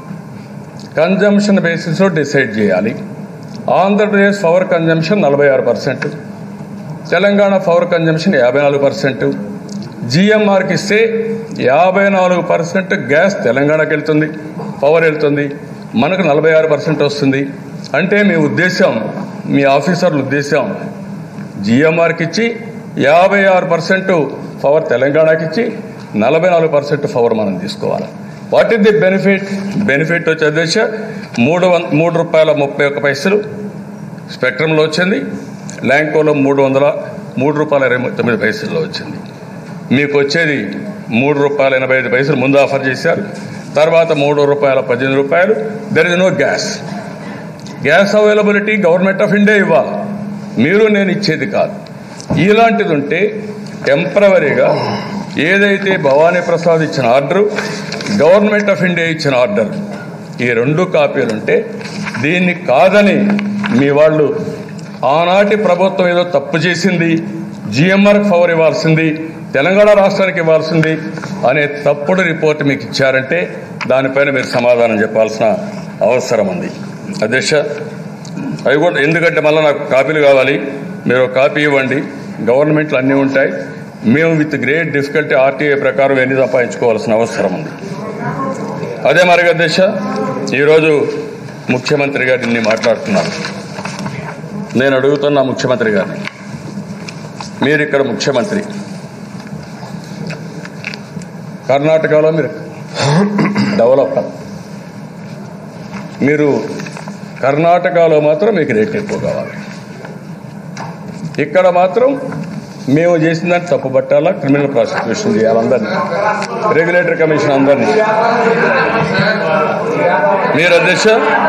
కన్జంప్షన్ బేసిస్లో డిసైడ్ చేయాలి ఆంధ్రప్రదేశ్ పవర్ కన్జంప్షన్ నలభై ఆరు పర్సెంట్ తెలంగాణ పవర్ కన్జంప్షన్ యాభై నాలుగు పర్సెంట్ జిఎంఆర్కి ఇస్తే యాభై నాలుగు పర్సెంట్ గ్యాస్ తెలంగాణకి వెళ్తుంది పవర్ వెళ్తుంది మనకు నలభై ఆరు పర్సెంట్ వస్తుంది అంటే మీ ఉద్దేశం మీ ఆఫీసర్ల ఉద్దేశం జిఎంఆర్కి ఇచ్చి యాభై ఆరు పర్సెంట్ పవర్ తెలంగాణకి ఇచ్చి నలభై నాలుగు పర్సెంట్ పవర్ మనం తీసుకోవాలి what is the benefit benefit వచ్చే దశ మూడు వం- మూడు రూపాయల ముప్పై ఒక్క పైసలు స్పెక్ట్రంలో వచ్చింది ల్యాంకోలో మూడు వందల మూడు రూపాయల ఇరవై తొమ్మిది పైసల్లో వచ్చింది మీకు వచ్చేది మూడు రూపాయల ఎనభై ఐదు పైసలు ముందు ఆఫర్ చేశారు తర్వాత మూడు రూపాయల పద్దెనిమిది రూపాయలు there is no gas gas availability government of India ఇవ్వాలి మీరు నేను ఇచ్చేది కాదు ఇలాంటిది ఉంటే టెంపరవరీగా ఏదైతే భవానీ ప్రసాద్ ఇచ్చిన ఆర్డర్ గవర్నమెంట్ ఆఫ్ ఇండియా ఇచ్చిన ఆర్డర్ ఈ రెండు కాపీలు ఉంటే దీన్ని కాదని మీ వాళ్ళు ఆనాటి ప్రభుత్వం ఏదో తప్పు చేసింది జిఎంఆర్ పవర్ ఇవ్వాల్సింది తెలంగాణ రాష్ట్రానికి ఇవ్వాల్సింది అనే తప్పుడు రిపోర్ట్ మీకు ఇచ్చారంటే దానిపైన మీరు సమాధానం చెప్పాల్సిన అవసరం ఉంది అధ్యక్ష అవి కూడా ఎందుకంటే మళ్ళీ నాకు కాపీలు కావాలి మీరు ఒక కాపీ ఇవ్వండి గవర్నమెంట్లు అన్నీ ఉంటాయి మేము విత్ గ్రేట్ డిఫికల్టీ ఆర్టీఐ ప్రకారం ఎన్ని సంపాదించుకోవాల్సిన అవసరం ఉంది అదే మరి అధ్యక్ష ఈరోజు ముఖ్యమంత్రి గారు ఇన్ని మాట్లాడుతున్నారు నేను అడుగుతున్నా ముఖ్యమంత్రి గారిని మీరు ఇక్కడ ముఖ్యమంత్రి కర్ణాటకలో మీరు డెవలపర్ మీరు కర్ణాటకలో మాత్రం మీకు రేట్ ఎక్కువ కావాలి ఇక్కడ మాత్రం మేము చేసిన దాన్ని తప్పు పట్టాలా క్రిమినల్ ప్రాసిక్యూషన్ చేయాలి అందరినీ రెగ్యులేటరీ కమిషన్ అందరినీ మీరు అధ్యక్ష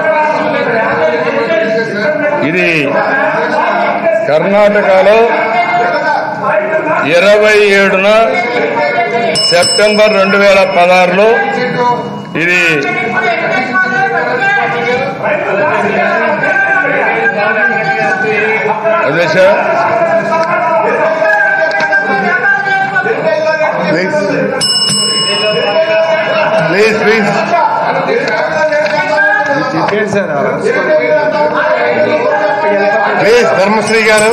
ఇది కర్ణాటకలో ఇరవై ఏడున సెప్టెంబర్ రెండు వేల పదహారులో ఇది అధ్యక్ష please please please please Dharmasri గారు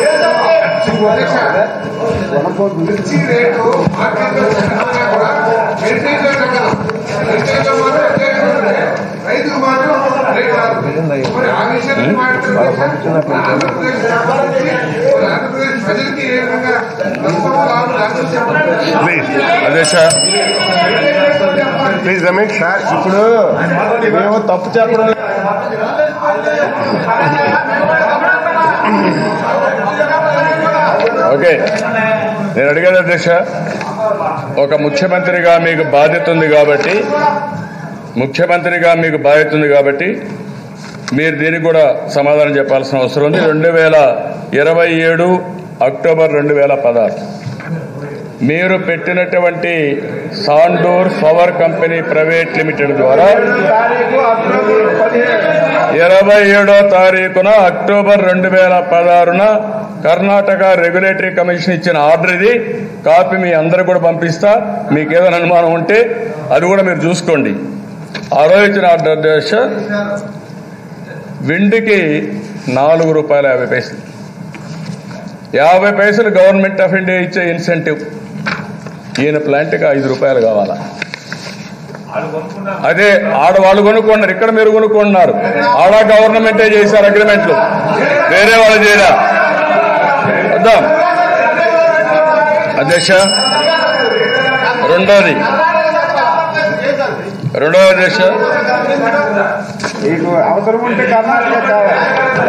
మిర్చి రేటు మార్కెట్లో చెప్పినా కూడా హెరిటేజ్ రేట్ కదా హెరిటేజ్ లో మాత్రం ఒకే రేట్ ఉంటుంది. రైతుకు మాత్రం రేట్ రాదు మరి ఆ విషయాన్ని మాట్లాడుతున్నారు ఆంధ్రప్రదేశ్ సంబంధించి ఆంధ్రప్రదేశ్ ప్రజలకి ఏ విధంగా నష్టమో లాభం లేకపోతే చెప్పండి ప్లీజ్ అధ్యక్ష ప్లీజ్ రమేష్ సార్ ఇప్పుడు మేము తప్పు చెప్పడం లేదు. ఓకే నేను అడిగేది అధ్యక్ష ఒక ముఖ్యమంత్రిగా మీకు బాధ్యత ఉంది కాబట్టి ముఖ్యమంత్రిగా మీకు బాధ్యత ఉంది కాబట్టి మీరు దీనికి కూడా సమాధానం చెప్పాల్సిన అవసరం ఉంది రెండు వేల ఇరవై ఏడు అక్టోబర్ రెండు వేల పదహారు మీరు పెట్టినటువంటి Sandur power company private limited ద్వారా ఇరవై ఏడో తారీఖున అక్టోబర్ రెండు వేల పదహారున కర్ణాటక రెగ్యులేటరీ కమిషన్ ఇచ్చిన ఆర్డర్ ఇది కాపీ మీ అందరు కూడా పంపిస్తా మీకు ఏదైనా అనుమానం ఉంటే అది కూడా మీరు చూసుకోండి ఆ రోజు ఇచ్చిన ఆర్డర్ దేశ విండ్కి నాలుగు రూపాయల యాభై పైసలు యాభై పైసలు గవర్నమెంట్ ఆఫ్ ఇండియా ఇచ్చే ఇన్సెంటివ్ ఈయన ప్లాంట్కి ఐదు రూపాయలు కావాలా అదే ఆడవాళ్ళు కొనుక్కున్నారు ఇక్కడ మీరు కొనుక్కున్నారు ఆడ గవర్నమెంటే చేశారు అగ్రిమెంట్లు వేరే వాళ్ళు చేయరా వద్దాం అధ్యక్ష రెండోది రెండవ అధ్యక్ష మీకు అవసరం ఉంటే కర్ణాటక కావాలి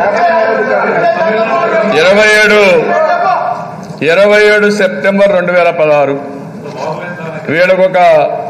ఇరవై ఏడు ఇరవై ఏడు సెప్టెంబర్ రెండు వేల పదహారు వీళ్ళకు ఒక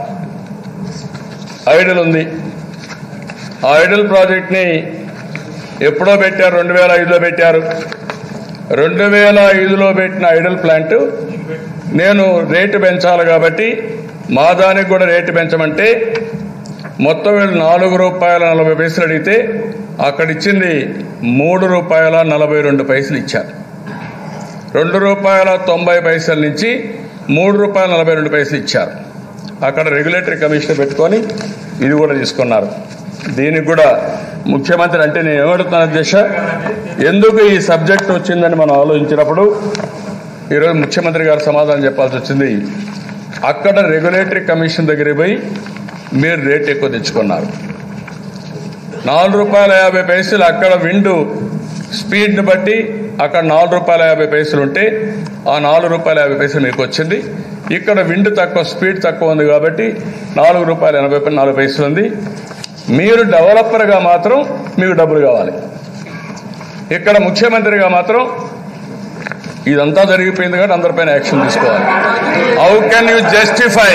ఐడల్ ఉంది ఆ ఐడల్ ప్రాజెక్ట్ని ఎప్పుడో పెట్టారు రెండు వేల ఐదులో పెట్టారు రెండు వేల ఐదులో పెట్టిన ఐడల్ ప్లాంట్ నేను రేటు పెంచాలి కాబట్టి మా దానికి కూడా రేటు పెంచమంటే మొత్తం వీళ్ళు నాలుగు రూపాయల నలభై పైసలు అడిగితే అక్కడ ఇచ్చింది మూడు రూపాయల నలభై రెండు పైసలు ఇచ్చారు రెండు రూపాయల తొంభై పైసల నుంచి మూడు రూపాయల నలభై రెండు పైసలు ఇచ్చారు అక్కడ రెగ్యులేటరీ కమిషన్ పెట్టుకొని ఇది కూడా తీసుకున్నారు దీనికి కూడా ముఖ్యమంత్రి అంటే నేను ఏమడుతున్నాను అధ్యక్ష ఎందుకు ఈ సబ్జెక్ట్ వచ్చిందని మనం ఆలోచించినప్పుడు ఈరోజు ముఖ్యమంత్రి గారు సమాధానం చెప్పాల్సి వచ్చింది అక్కడ రెగ్యులేటరీ కమిషన్ దగ్గర పోయి మీరు రేట్ ఎక్కువ తెచ్చుకున్నారు నాలుగు రూపాయల యాభై పైసలు అక్కడ విండు స్పీడ్ని బట్టి అక్కడ నాలుగు రూపాయల యాభై పైసలు ఉంటే ఆ నాలుగు రూపాయల యాభై పైసలు మీకు వచ్చింది ఇక్కడ విండ్ తక్కువ స్పీడ్ తక్కువ ఉంది కాబట్టి నాలుగు రూపాయల ఎనభై పై- నాలుగు పైసలు ఉంది మీరు డెవలపర్గా మాత్రం మీకు డబ్బులు కావాలి ఇక్కడ ముఖ్యమంత్రిగా మాత్రం ఇదంతా జరిగిపోయింది కాబట్టి అందరిపైన యాక్షన్ తీసుకోవాలి హౌ కెన్ యూ జస్టిఫై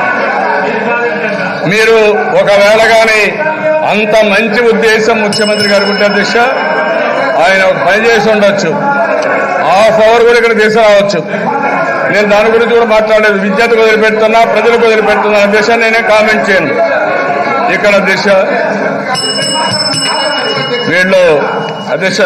మీరు ఒకవేళ కానీ అంత మంచి ఉద్దేశం ముఖ్యమంత్రి గారికి ఉంటే అధ్యక్ష ఆయన ఒక పని చేసి ఉండొచ్చు హాఫ్ అవర్ కూడా ఇక్కడ తీసుకురావచ్చు నేను దాని గురించి కూడా మాట్లాడలేదు విద్యార్థి వదిలిపెడుతున్నా ప్రజలకు వదిలిపెడుతున్నా అధ్యక్ష నేనే కామెంట్ చేయను ఇక్కడ అధ్యక్ష వీళ్ళు అధ్యక్ష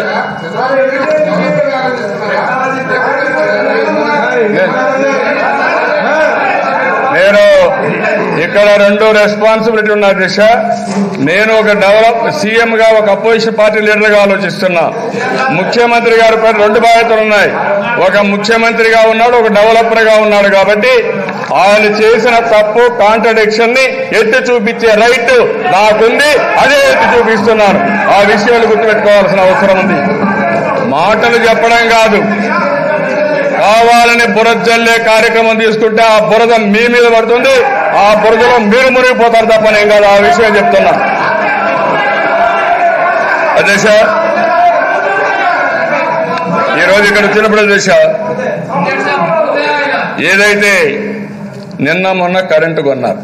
నేను ఇక్కడ రెండు రెస్పాన్సిబిలిటీ ఉన్న దిశ నేను ఒక డెవలప్ సీఎం గా ఒక అపోజిషన్ పార్టీ లీడర్ గా ఆలోచిస్తున్నా ముఖ్యమంత్రి గారి పైన రెండు బాధ్యతలు ఉన్నాయి ఒక ముఖ్యమంత్రిగా ఉన్నాడు ఒక డెవలపర్ గా ఉన్నాడు కాబట్టి ఆయన చేసిన తప్పు కాంట్రడిక్షన్ ని ఎత్తి చూపించే రైట్ నాకుంది అదే ఎత్తి చూపిస్తున్నాను ఆ విషయాలు గుర్తుపెట్టుకోవాల్సిన అవసరం ఉంది మాటలు చెప్పడం కాదు కావాలని బురద జల్లే కార్యక్రమం తీసుకుంటే ఆ బురద మీ మీద పడుతుంది ఆ బురదలో మీరు మునిగిపోతారు తప్ప నేను కాదు ఆ విషయం చెప్తున్నా అదేశ ఈరోజు ఇక్కడ వచ్చినప్పుడు దశ ఏదైతే నిన్న మొన్న కరెంటు కొన్నారు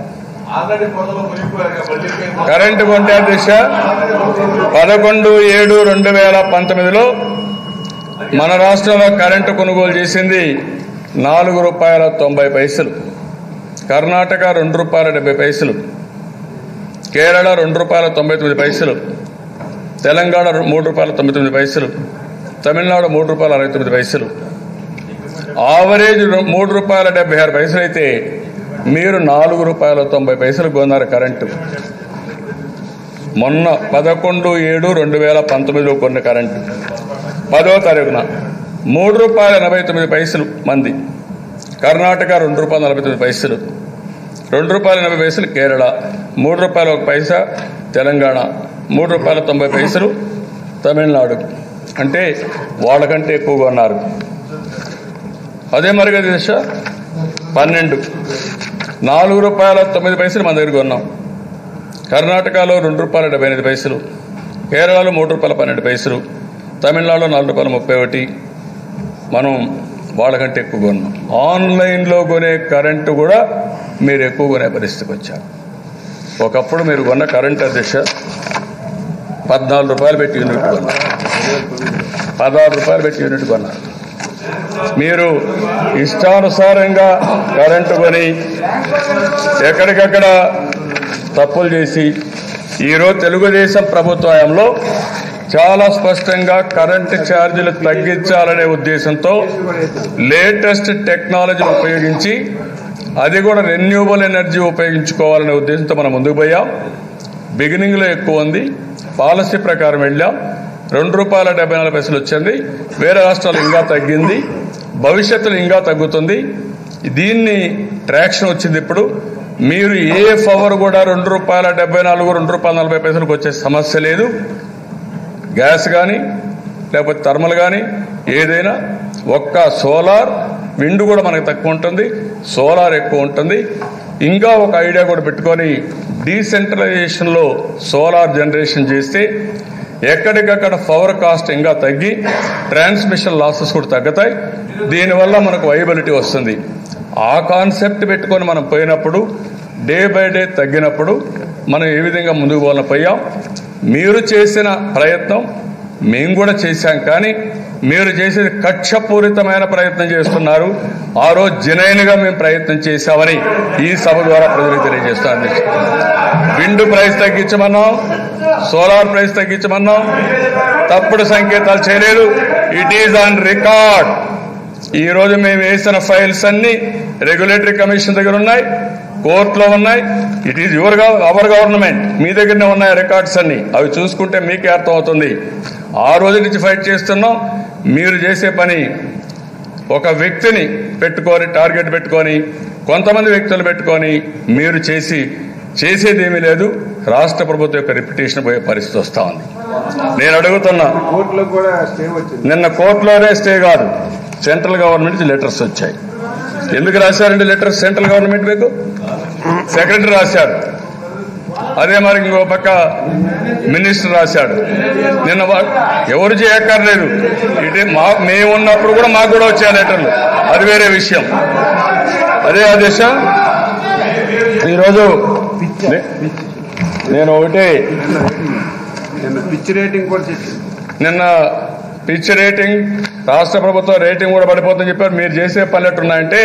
కరెంటు కొంటే దిశ పదకొండు ఏడు రెండు వేల పంతొమ్మిదిలో మన రాష్ట్రంలో కరెంటు కొనుగోలు చేసింది నాలుగు రూపాయల తొంభై పైసలు కర్ణాటక రెండు రూపాయల డెబ్బై పైసలు కేరళ రెండు రూపాయల తొంభై తొమ్మిది పైసలు తెలంగాణ రు- మూడు రూపాయల తొంభై తొమ్మిది పైసలు తమిళనాడు మూడు రూపాయల అరవై తొమ్మిది పైసలు ఆవరేజ్ రు- మూడు రూపాయల డెబ్బై ఆరు పైసలు అయితే మీరు నాలుగు రూపాయల తొంభై పైసలు కొన్నారు కరెంటు మొన్న పదకొండు ఏడు రెండు వేల పంతొమ్మిదిలో కొన్న కరెంటు పదో తారీఖున మూడు రూపాయల ఎనభై తొమ్మిది పైసలు మంది కర్ణాటక రెండు రూపాయల నలభై తొమ్మిది పైసలు రెండు రూపాయల ఎనభై పైసలు కేరళ మూడు రూపాయల ఒక పైసా తెలంగాణ మూడు రూపాయల తొంభై పైసలు తమిళనాడు అంటే వాళ్ళకంటే ఎక్కువగా ఉన్నారు అదే మరిగా దశ పన్నెండు నాలుగు రూపాయల తొమ్మిది పైసలు మన దగ్గర కొన్నాం కర్ణాటకలో రెండు రూపాయల డెబ్బై ఎనిమిది పైసలు కేరళలో మూడు రూపాయల పన్నెండు పైసలు తమిళనాడులో నాలుగు రూపాయల ముప్పై ఒకటి మనం వాళ్ళకంటే ఎక్కువ కొన్నాం ఆన్లైన్లో కొనే కరెంటు కూడా మీరు ఎక్కువ కొనే పరిస్థితికి వచ్చారు ఒకప్పుడు మీరు కొన్న కరెంట్ అధ్యక్ష పద్నాలుగు రూపాయలు పెట్టి యూనిట్ కొన్నారు పదహారు రూపాయలు పెట్టి యూనిట్ కొన్నారు మీరు ఇష్టానుసారంగా కరెంటు కొని ఎక్కడికక్కడ తప్పులు చేసి ఈరోజు తెలుగుదేశం ప్రభుత్వంలో చాలా స్పష్టంగా కరెంటు ఛార్జీలు తగ్గించాలనే ఉద్దేశంతో లేటెస్ట్ టెక్నాలజీ ఉపయోగించి అది కూడా రెన్యూబుల్ ఎనర్జీ ఉపయోగించుకోవాలనే ఉద్దేశంతో మనం ముందుకు పోయాం బిగినింగ్లో ఎక్కువ ఉంది పాలసీ ప్రకారం వెళ్ళాం రెండు రూపాయల డెబ్బై నాలుగు పైసలు వచ్చింది వేరే రాష్ట్రాలు ఇంకా తగ్గింది భవిష్యత్తులో ఇంకా తగ్గుతుంది దీన్ని ట్రాక్షన్ వచ్చింది ఇప్పుడు మీరు ఏ పవర్ కూడా రెండు రూపాయల డెబ్బై నాలుగు రెండు రూపాయల నలభై పైసలకు వచ్చే సమస్య లేదు గ్యాస్ కానీ లేకపోతే థర్మల్ కానీ ఏదైనా ఒక్క సోలార్ విండ్ కూడా మనకు తక్కువ ఉంటుంది సోలార్ ఎక్కువ ఉంటుంది ఇంకా ఒక ఐడియా కూడా పెట్టుకొని డీసెంట్రలైజేషన్లో సోలార్ జనరేషన్ చేస్తే ఎక్కడికక్కడ పవర్ కాస్ట్ ఇంకా తగ్గి ట్రాన్స్మిషన్ లాసెస్ కూడా తగ్గుతాయి దీనివల్ల మనకు వైబిలిటీ వస్తుంది ఆ కాన్సెప్ట్ పెట్టుకొని మనం పోయినప్పుడు డే బై డే తగ్గినప్పుడు మనం ఏ విధంగా ముందుకు పోవాలని పోయాం మీరు చేసిన ప్రయత్నం మేము కూడా చేశాం కానీ మీరు చేసేది కక్షపూరితమైన ప్రయత్నం చేస్తున్నారు ఆ రోజు జనైన్గా మేము ప్రయత్నం చేశామని ఈ సభ ద్వారా ప్రజలకు తెలియజేస్తాను అధ్యక్ష విండ్ ప్రైస్ తగ్గించమన్నాం సోలార్ ప్రైస్ తగ్గించమన్నాం తప్పుడు సంకేతాలు చేయలేదు ఇట్ ఈజ్ ఆన్ రికార్డ్ ఈ రోజు మేము వేసిన ఫైల్స్ అన్ని రెగ్యులేటరీ కమిషన్ దగ్గర ఉన్నాయి కోర్టులో ఉన్నాయి it is your our government మీ దగ్గరనే ఉన్నాయి రికార్డ్స్ అన్ని అవి చూసుకుంటే మీకే అర్థం అవుతుంది ఆ రోజు నుంచి ఫైట్ చేస్తున్నాం మీరు చేసే పని ఒక వ్యక్తిని పెట్టుకొని టార్గెట్ పెట్టుకొని కొంతమంది వ్యక్తులు పెట్టుకొని మీరు చేసి చేసేది ఏమీ లేదు రాష్ట్ర ప్రభుత్వం యొక్క రిప్యుటేషన్ పోయే పరిస్థితి వస్తా ఉంది నేను అడుగుతున్నా కోర్టులో కూడా స్టే వచ్చింది నిన్న కోర్టులోనే స్టే కాదు సెంట్రల్ గవర్నమెంట్ నుంచి లెటర్స్ వచ్చాయి ఎందుకు రాశారండి లెటర్స్ సెంట్రల్ గవర్నమెంట్ మీకు సెక్రటరీ రాశాడు అదే మరి ఇంకో పక్క మినిస్టర్ రాశాడు నిన్న వా- ఎవరు చేయక్కర్లేదు ఇటే మా మేము ఉన్నప్పుడు కూడా మాకు కూడా వచ్చాయి లెటర్లు అది వేరే విషయం అదే ఆదేశ ఈరోజు నే- నేను ఒకటే నిన్న పిచ్ రేటింగ్ కూడా చెప్పింది నిన్న పిచ్ రేటింగ్ రాష్ట్ర ప్రభుత్వం రేటింగ్ కూడా పడిపోతుందని చెప్పారు మీరు చేసే పనులు ఎట్టున్నాయంటే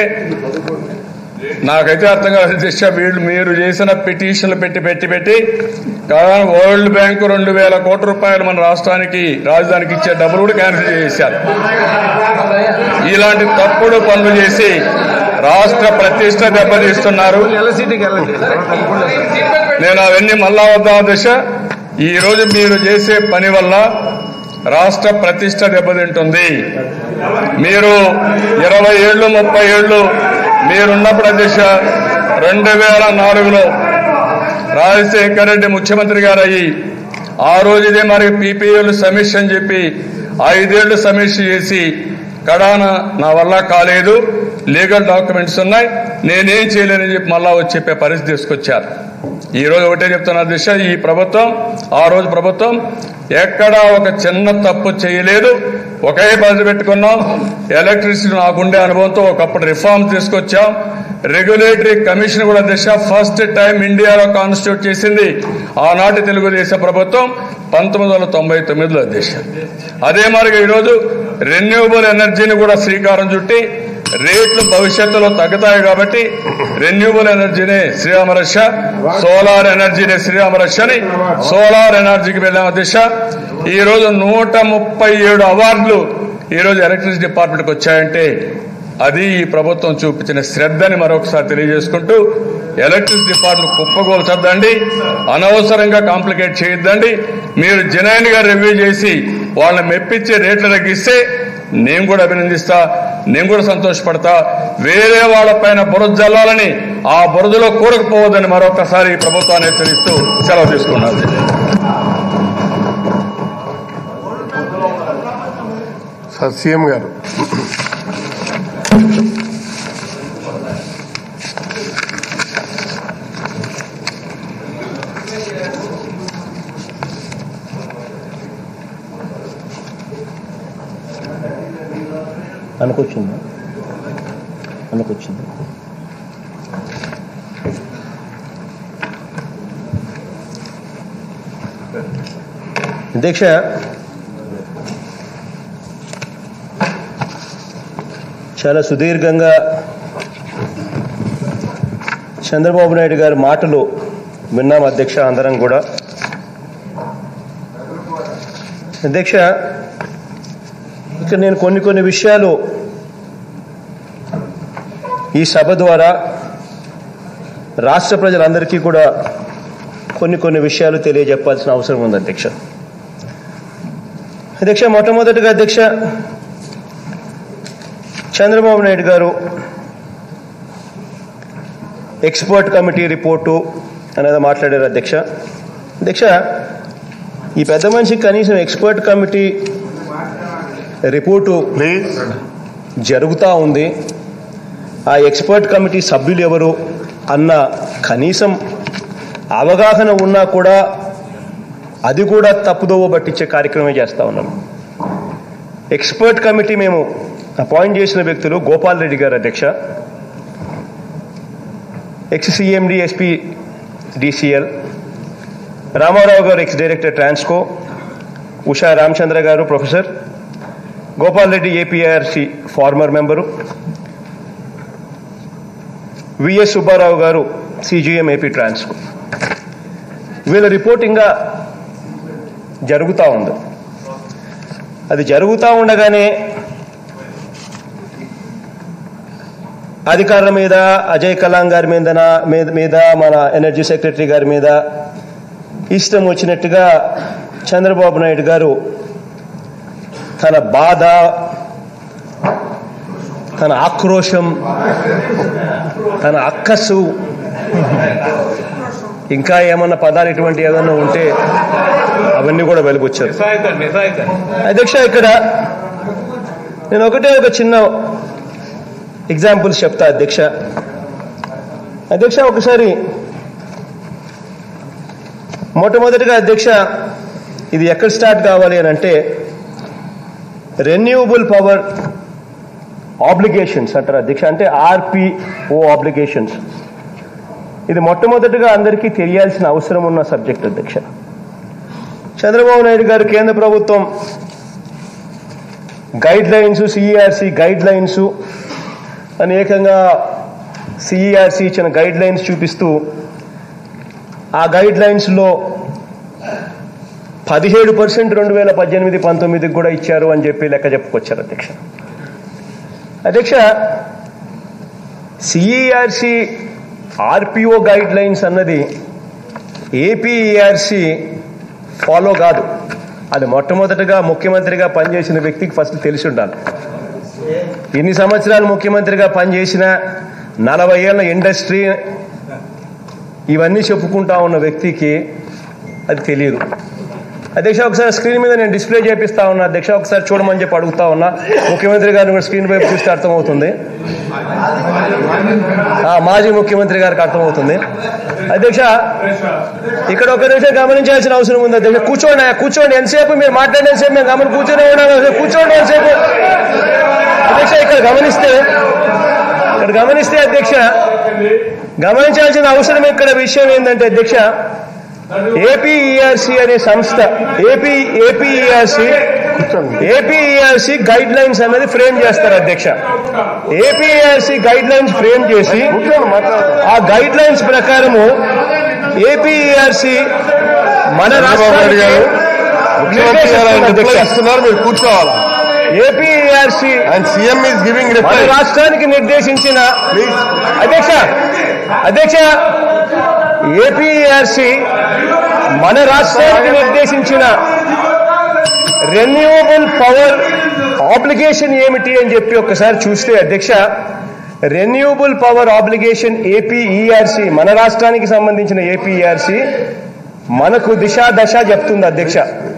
నాకైతే అర్థం కాదు దిశ వీళ్ళు మీరు చేసిన పిటిషన్లు పెట్టి పెట్టి పెట్టి కానీ వరల్డ్ బ్యాంకు రెండు వేల కోట్ల రూపాయలు మన రాష్ట్రానికి రాజధానికి ఇచ్చే డబ్బులు కూడా క్యాన్సిల్ చేశారు ఇలాంటి తప్పుడు పనులు చేసి రాష్ట్ర ప్రతిష్ట దెబ్బతీస్తున్నారు ఎల్సీటీకి వెళ్ళండి నేను అవన్నీ మళ్ళా వద్దా దశ ఈ రోజు మీరు చేసే పని వల్ల రాష్ట్ర ప్రతిష్ట దెబ్బతింటుంది మీరు ఇరవై ఏళ్ళు ముప్పై ఏళ్ళు మీరున్నప్పుడు అధ్యక్ష రెండు వేల నాలుగులో రాజశేఖర రెడ్డి ముఖ్యమంత్రి గారు అయ్యి ఆ రోజు ఇదే మరి పీపీఎల్ సమీక్ష అని చెప్పి ఐదేళ్లు సమీక్ష చేసి కడాన నా వల్ల కాలేదు లీగల్ డాక్యుమెంట్స్ ఉన్నాయి నేనేం చేయలేనని చెప్పి మళ్ళా వచ్చి చెప్పే పరిస్థితి తీసుకొచ్చారు ఈ రోజు ఒకటే చెప్తున్నా దిశ ఈ ప్రభుత్వం ఆ రోజు ప్రభుత్వం ఎక్కడా ఒక చిన్న తప్పు చేయలేదు ఒకే బజ పెట్టుకున్నాం ఎలక్ట్రిసిటీ నాకుండే అనుభవంతో ఒకప్పుడు రిఫార్మ్ తీసుకొచ్చాం రెగ్యులేటరీ కమిషన్ కూడా దిశ ఫస్ట్ టైం ఇండియాలో కాన్స్టిట్యూట్ చేసింది ఆనాటి తెలుగుదేశం ప్రభుత్వం పంతొమ్మిది వందల తొంభై తొమ్మిదిలో దిశ అదే మరి ఈరోజు రెన్యూవబుల్ ఎనర్జీని కూడా శ్రీకారం చుట్టి రేట్లు భవిష్యత్తులో తగ్గుతాయి కాబట్టి రెన్యూబుల్ ఎనర్జీనే శ్రీరామరక్ష సోలార్ ఎనర్జీనే శ్రీరామరక్ష అని సోలార్ ఎనర్జీకి వెళ్ళాము దిశ ఈ రోజు నూట ముప్పై ఏడు అవార్డులు ఈ రోజు ఎలక్ట్రిసిటీ డిపార్ట్మెంట్కి వచ్చాయంటే అది ఈ ప్రభుత్వం చూపించిన శ్రద్ధని మరొకసారి తెలియజేసుకుంటూ ఎలక్ట్రిసిటీ డిపార్ట్మెంట్ కుప్పగోల్చొద్దండి అనవసరంగా కాంప్లికేట్ చేయొద్దండి మీరు జనైన్ గా రివ్యూ చేసి వాళ్ళని మెప్పించే రేట్లు తగ్గిస్తే నేను కూడా అభినందిస్తా నేను కూడా సంతోషపడతా వేరే వాళ్ళపైన బురద జల్లాలని ఆ బురదలో కూరకపోవద్దని మరొకసారి ఈ ప్రభుత్వాన్ని హెచ్చరిస్తూ సెలవు తీసుకున్నాను సార్ సీఎం గారు అనుకొచ్చిందా అనుకొచ్చింది అధ్యక్ష చాలా సుదీర్ఘంగా చంద్రబాబు నాయుడు గారి మాటలు విన్నాం అధ్యక్ష అందరం కూడా అధ్యక్ష ఇక్కడ నేను కొన్ని కొన్ని విషయాలు ఈ సభ ద్వారా రాష్ట్ర ప్రజలందరికీ కూడా కొన్ని కొన్ని విషయాలు తెలియజెప్పాల్సిన అవసరం ఉంది అధ్యక్ష అధ్యక్ష మొట్టమొదటిగా అధ్యక్ష చంద్రబాబు నాయుడు గారు ఎక్స్పర్ట్ కమిటీ రిపోర్టు అనేది మాట్లాడారు అధ్యక్ష అధ్యక్ష ఈ పెద్ద మనిషికి కనీసం ఎక్స్పర్ట్ కమిటీ రిపోర్టు ప్లీజ్ జరుగుతూ ఉంది ఆ ఎక్స్పర్ట్ కమిటీ సభ్యులు ఎవరు అన్న కనీసం అవగాహన ఉన్నా కూడా అది కూడా తప్పుదోవ పట్టించే కార్యక్రమం చేస్తూ ఉన్నాం ఎక్స్పర్ట్ కమిటీ మేము అపాయింట్ చేసిన వ్యక్తులు గోపాల్ రెడ్డి గారు అధ్యక్ష ex CMD SP DCL Ramarao గారు ఎక్స్ డైరెక్టర్ ట్రాన్స్కో ఉషా రామచంద్ర గారు professor Gopal Reddy APRC former member VS Subbarao గారు సిజిఎం ఏపీ ట్రాన్స్కో వీళ్ళ రిపోర్ట్ ఇంకా జరుగుతూ ఉంది అది జరుగుతూ ఉండగానే అధికారుల మీద అజయ్ కలాం గారి మీద మీద- మీద మన ఎనర్జీ సెక్రటరీ గారి మీద ఇష్టం వచ్చినట్టుగా చంద్రబాబు నాయుడు గారు తన బాధ తన ఆక్రోశం తన అక్కసు ఇంకా ఏమన్నా పదాలు ఇటువంటి ఏదన్నా ఉంటే అవన్నీ కూడా వెలుగొచ్చారు అధ్యక్ష ఇక్కడ నేను ఒకటే ఒక చిన్న ఎగ్జాంపుల్స్ చెప్తా అధ్యక్ష అధ్యక్ష ఒకసారి మొట్టమొదటిగా అధ్యక్ష ఇది ఎక్కడ స్టార్ట్ కావాలి అని అంటే రెన్యూవబుల్ పవర్ ఆబ్లిగేషన్స్ అంటారు అధ్యక్ష అంటే ఆర్పిఓ ఆబ్లిగేషన్స్ ఇది మొట్టమొదటిగా అందరికీ తెలియాల్సిన అవసరం ఉన్న సబ్జెక్ట్ అధ్యక్ష చంద్రబాబు నాయుడు గారు కేంద్ర ప్రభుత్వం guidelines CERC guidelines అనేకంగా సిఈఆర్సి ఇచ్చిన గైడ్ లైన్స్ చూపిస్తూ ఆ గైడ్ లైన్స్లో పదిహేడు పర్సెంట్ రెండు వేల పద్దెనిమిది పంతొమ్మిదికి కూడా ఇచ్చారు అని చెప్పి లెక్క చెప్పుకొచ్చారు అధ్యక్ష అధ్యక్ష సిఈఆర్సి ఆర్పిఓ గైడ్ లైన్స్ అన్నది ఏపీఈఆర్సి ఫాలో కాదు అది మొట్టమొదటిగా ముఖ్యమంత్రిగా పనిచేసిన వ్యక్తికి ఫస్ట్ తెలిసి ఉండాలి ఇన్ని సంవత్సరాలు ముఖ్యమంత్రిగా పనిచేసిన నలభై ఏళ్ళ ఇండస్ట్రీ ఇవన్నీ చెప్పుకుంటా ఉన్న వ్యక్తికి అది తెలియదు అధ్యక్ష ఒకసారి స్క్రీన్ మీద నేను డిస్ప్లే చేపిస్తా ఉన్నా అధ్యక్ష ఒకసారి చూడమని చెప్పి అడుగుతా ఉన్నా ముఖ్యమంత్రి గారిని కూడా స్క్రీన్ వైపు చూస్తే అర్థమవుతుంది ఆ, మాజీ ముఖ్యమంత్రి గారికి అర్థమవుతుంది అధ్యక్ష ఇక్కడ ఒక నిమిషం గమనించాల్సిన అవసరం ఉంది అధ్యక్ష కూర్చోండి కూర్చోండి ఎంతసేపు మీరు మాట్లాడేసేపు మేము గమని కూర్చొని ఉన్నాం కూర్చోండి ఎంతసేపు అధ్యక్ష ఇక్కడ గమనిస్తే ఇక్కడ గమనిస్తే అధ్యక్ష గమనించాల్సిన అవసరం ఇక్కడ విషయం ఏంటంటే అధ్యక్ష ఏపీఈఆర్సి అనే సంస్థ AP APERC APERC guidelines అనేది ఫ్రేమ్ చేస్తారు అధ్యక్ష ఏపీఈఆర్సి గైడ్ లైన్స్ ఫ్రేమ్ చేసి ఆ గైడ్ లైన్స్ ప్రకారము ఏపీఈఆర్సి మన చంద్రబాబు నాయుడు గారు ముఖ్యమంత్రి గారు ఆయన రిప్లై రాష్ట్రానికి ఇస్తున్నారు మీరు కూర్చోవాలా APERC and CM is giving మన రిప్లై రాష్ట్రానికి నిర్దేశించిన ప్లీజ్ అధ్యక్ష అధ్యక్ష ఏపీఆర్సి మన రాష్ట్రానికి నిర్దేశించిన రెన్యూవబుల్ పవర్ ఆబ్లిగేషన్ ఏమిటి అని చెప్పి ఒకసారి చూస్తే అధ్యక్ష రెన్యూవబుల్ పవర్ ఆబ్లిగేషన్ ఏపీఈఆర్సి మన రాష్ట్రానికి సంబంధించిన ఏపీఈఆర్సి మనకు దిశ దశ చెప్తుంది అధ్యక్ష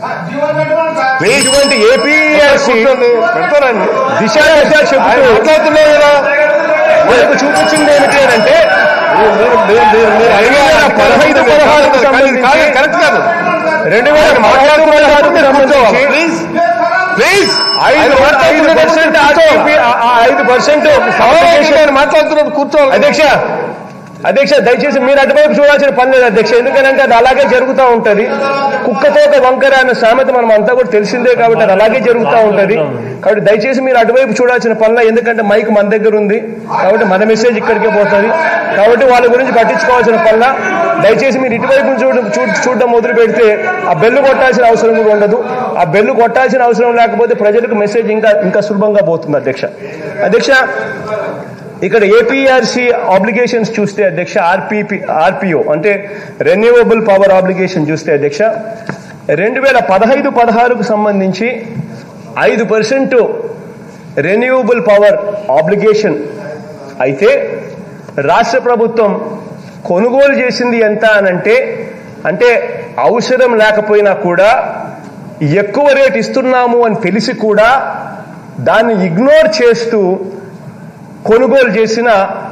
ఇటువంటి ఏపీఈఆర్సి కూర్చోండి పెడతారండి దిశ దశ ఆయన చెబుతూ మాట్లాడుతున్నారు కదా మనకు చూపించింది ఏమిటి అని అంటే మీరు- మీరు- మీరు- మీరు- మీరు రెండు వేల పదహైదు పదహారుకు సంబంధించి కరెక్ట్ కాదు రెండు వేల పదహారు పదహారుకు సంబంధించి ప్లీజ్ ప్లీజ్ ఐదు ఐదు పర్సెంట్ ఐదు పర్సెంట్ మాట్లాడుతున్నప్పుడు కూర్చోవాలి అధ్యక్ష అధ్యక్ష దయచేసి మీరు అటువైపు చూడాల్సిన పని లేదు అధ్యక్ష ఎందుకంటే అది అలాగే జరుగుతూ ఉంటది కుక్కతో ఒక వంకర అనే సామెత మనం అంతా కూడా తెలిసిందే కాబట్టి అది అలాగే జరుగుతూ ఉంటది కాబట్టి దయచేసి మీరు అటువైపు చూడాల్సిన పనుల ఎందుకంటే మైక్ మన దగ్గర ఉంది కాబట్టి మన మెసేజ్ ఇక్కడికే పోతుంది కాబట్టి వాళ్ళ గురించి పట్టించుకోవాల్సిన పనుల దయచేసి మీరు ఇటువైపు చూడ చూ- చూడడం మొదలు పెడితే ఆ బెల్లు కొట్టాల్సిన అవసరం కూడా ఉండదు ఆ బెల్లు కొట్టాల్సిన అవసరం లేకపోతే ప్రజలకు మెసేజ్ ఇంకా ఇంకా సులభంగా పోతుంది అధ్యక్ష అధ్యక్ష ఇక్కడ ఏపీఆర్సీ ఆబ్లిగేషన్స్ చూస్తే అధ్యక్ష ఆర్పిపి ఆర్పిఓ అంటే రెన్యూవబుల్ పవర్ ఆబ్లిగేషన్ చూస్తే అధ్యక్ష రెండు వేల పదహైదు పదహారుకు సంబంధించి ఐదు పర్సెంట్ రెన్యూవబుల్ పవర్ ఆబ్లిగేషన్ అయితే రాష్ట్ర ప్రభుత్వం కొనుగోలు చేసింది ఎంత అనంటే అంటే అవసరం లేకపోయినా కూడా ఎక్కువ రేట్ ఇస్తున్నాము అని తెలిసి కూడా దాన్ని ఇగ్నోర్ చేస్తూ కొనుగోలు చేసిన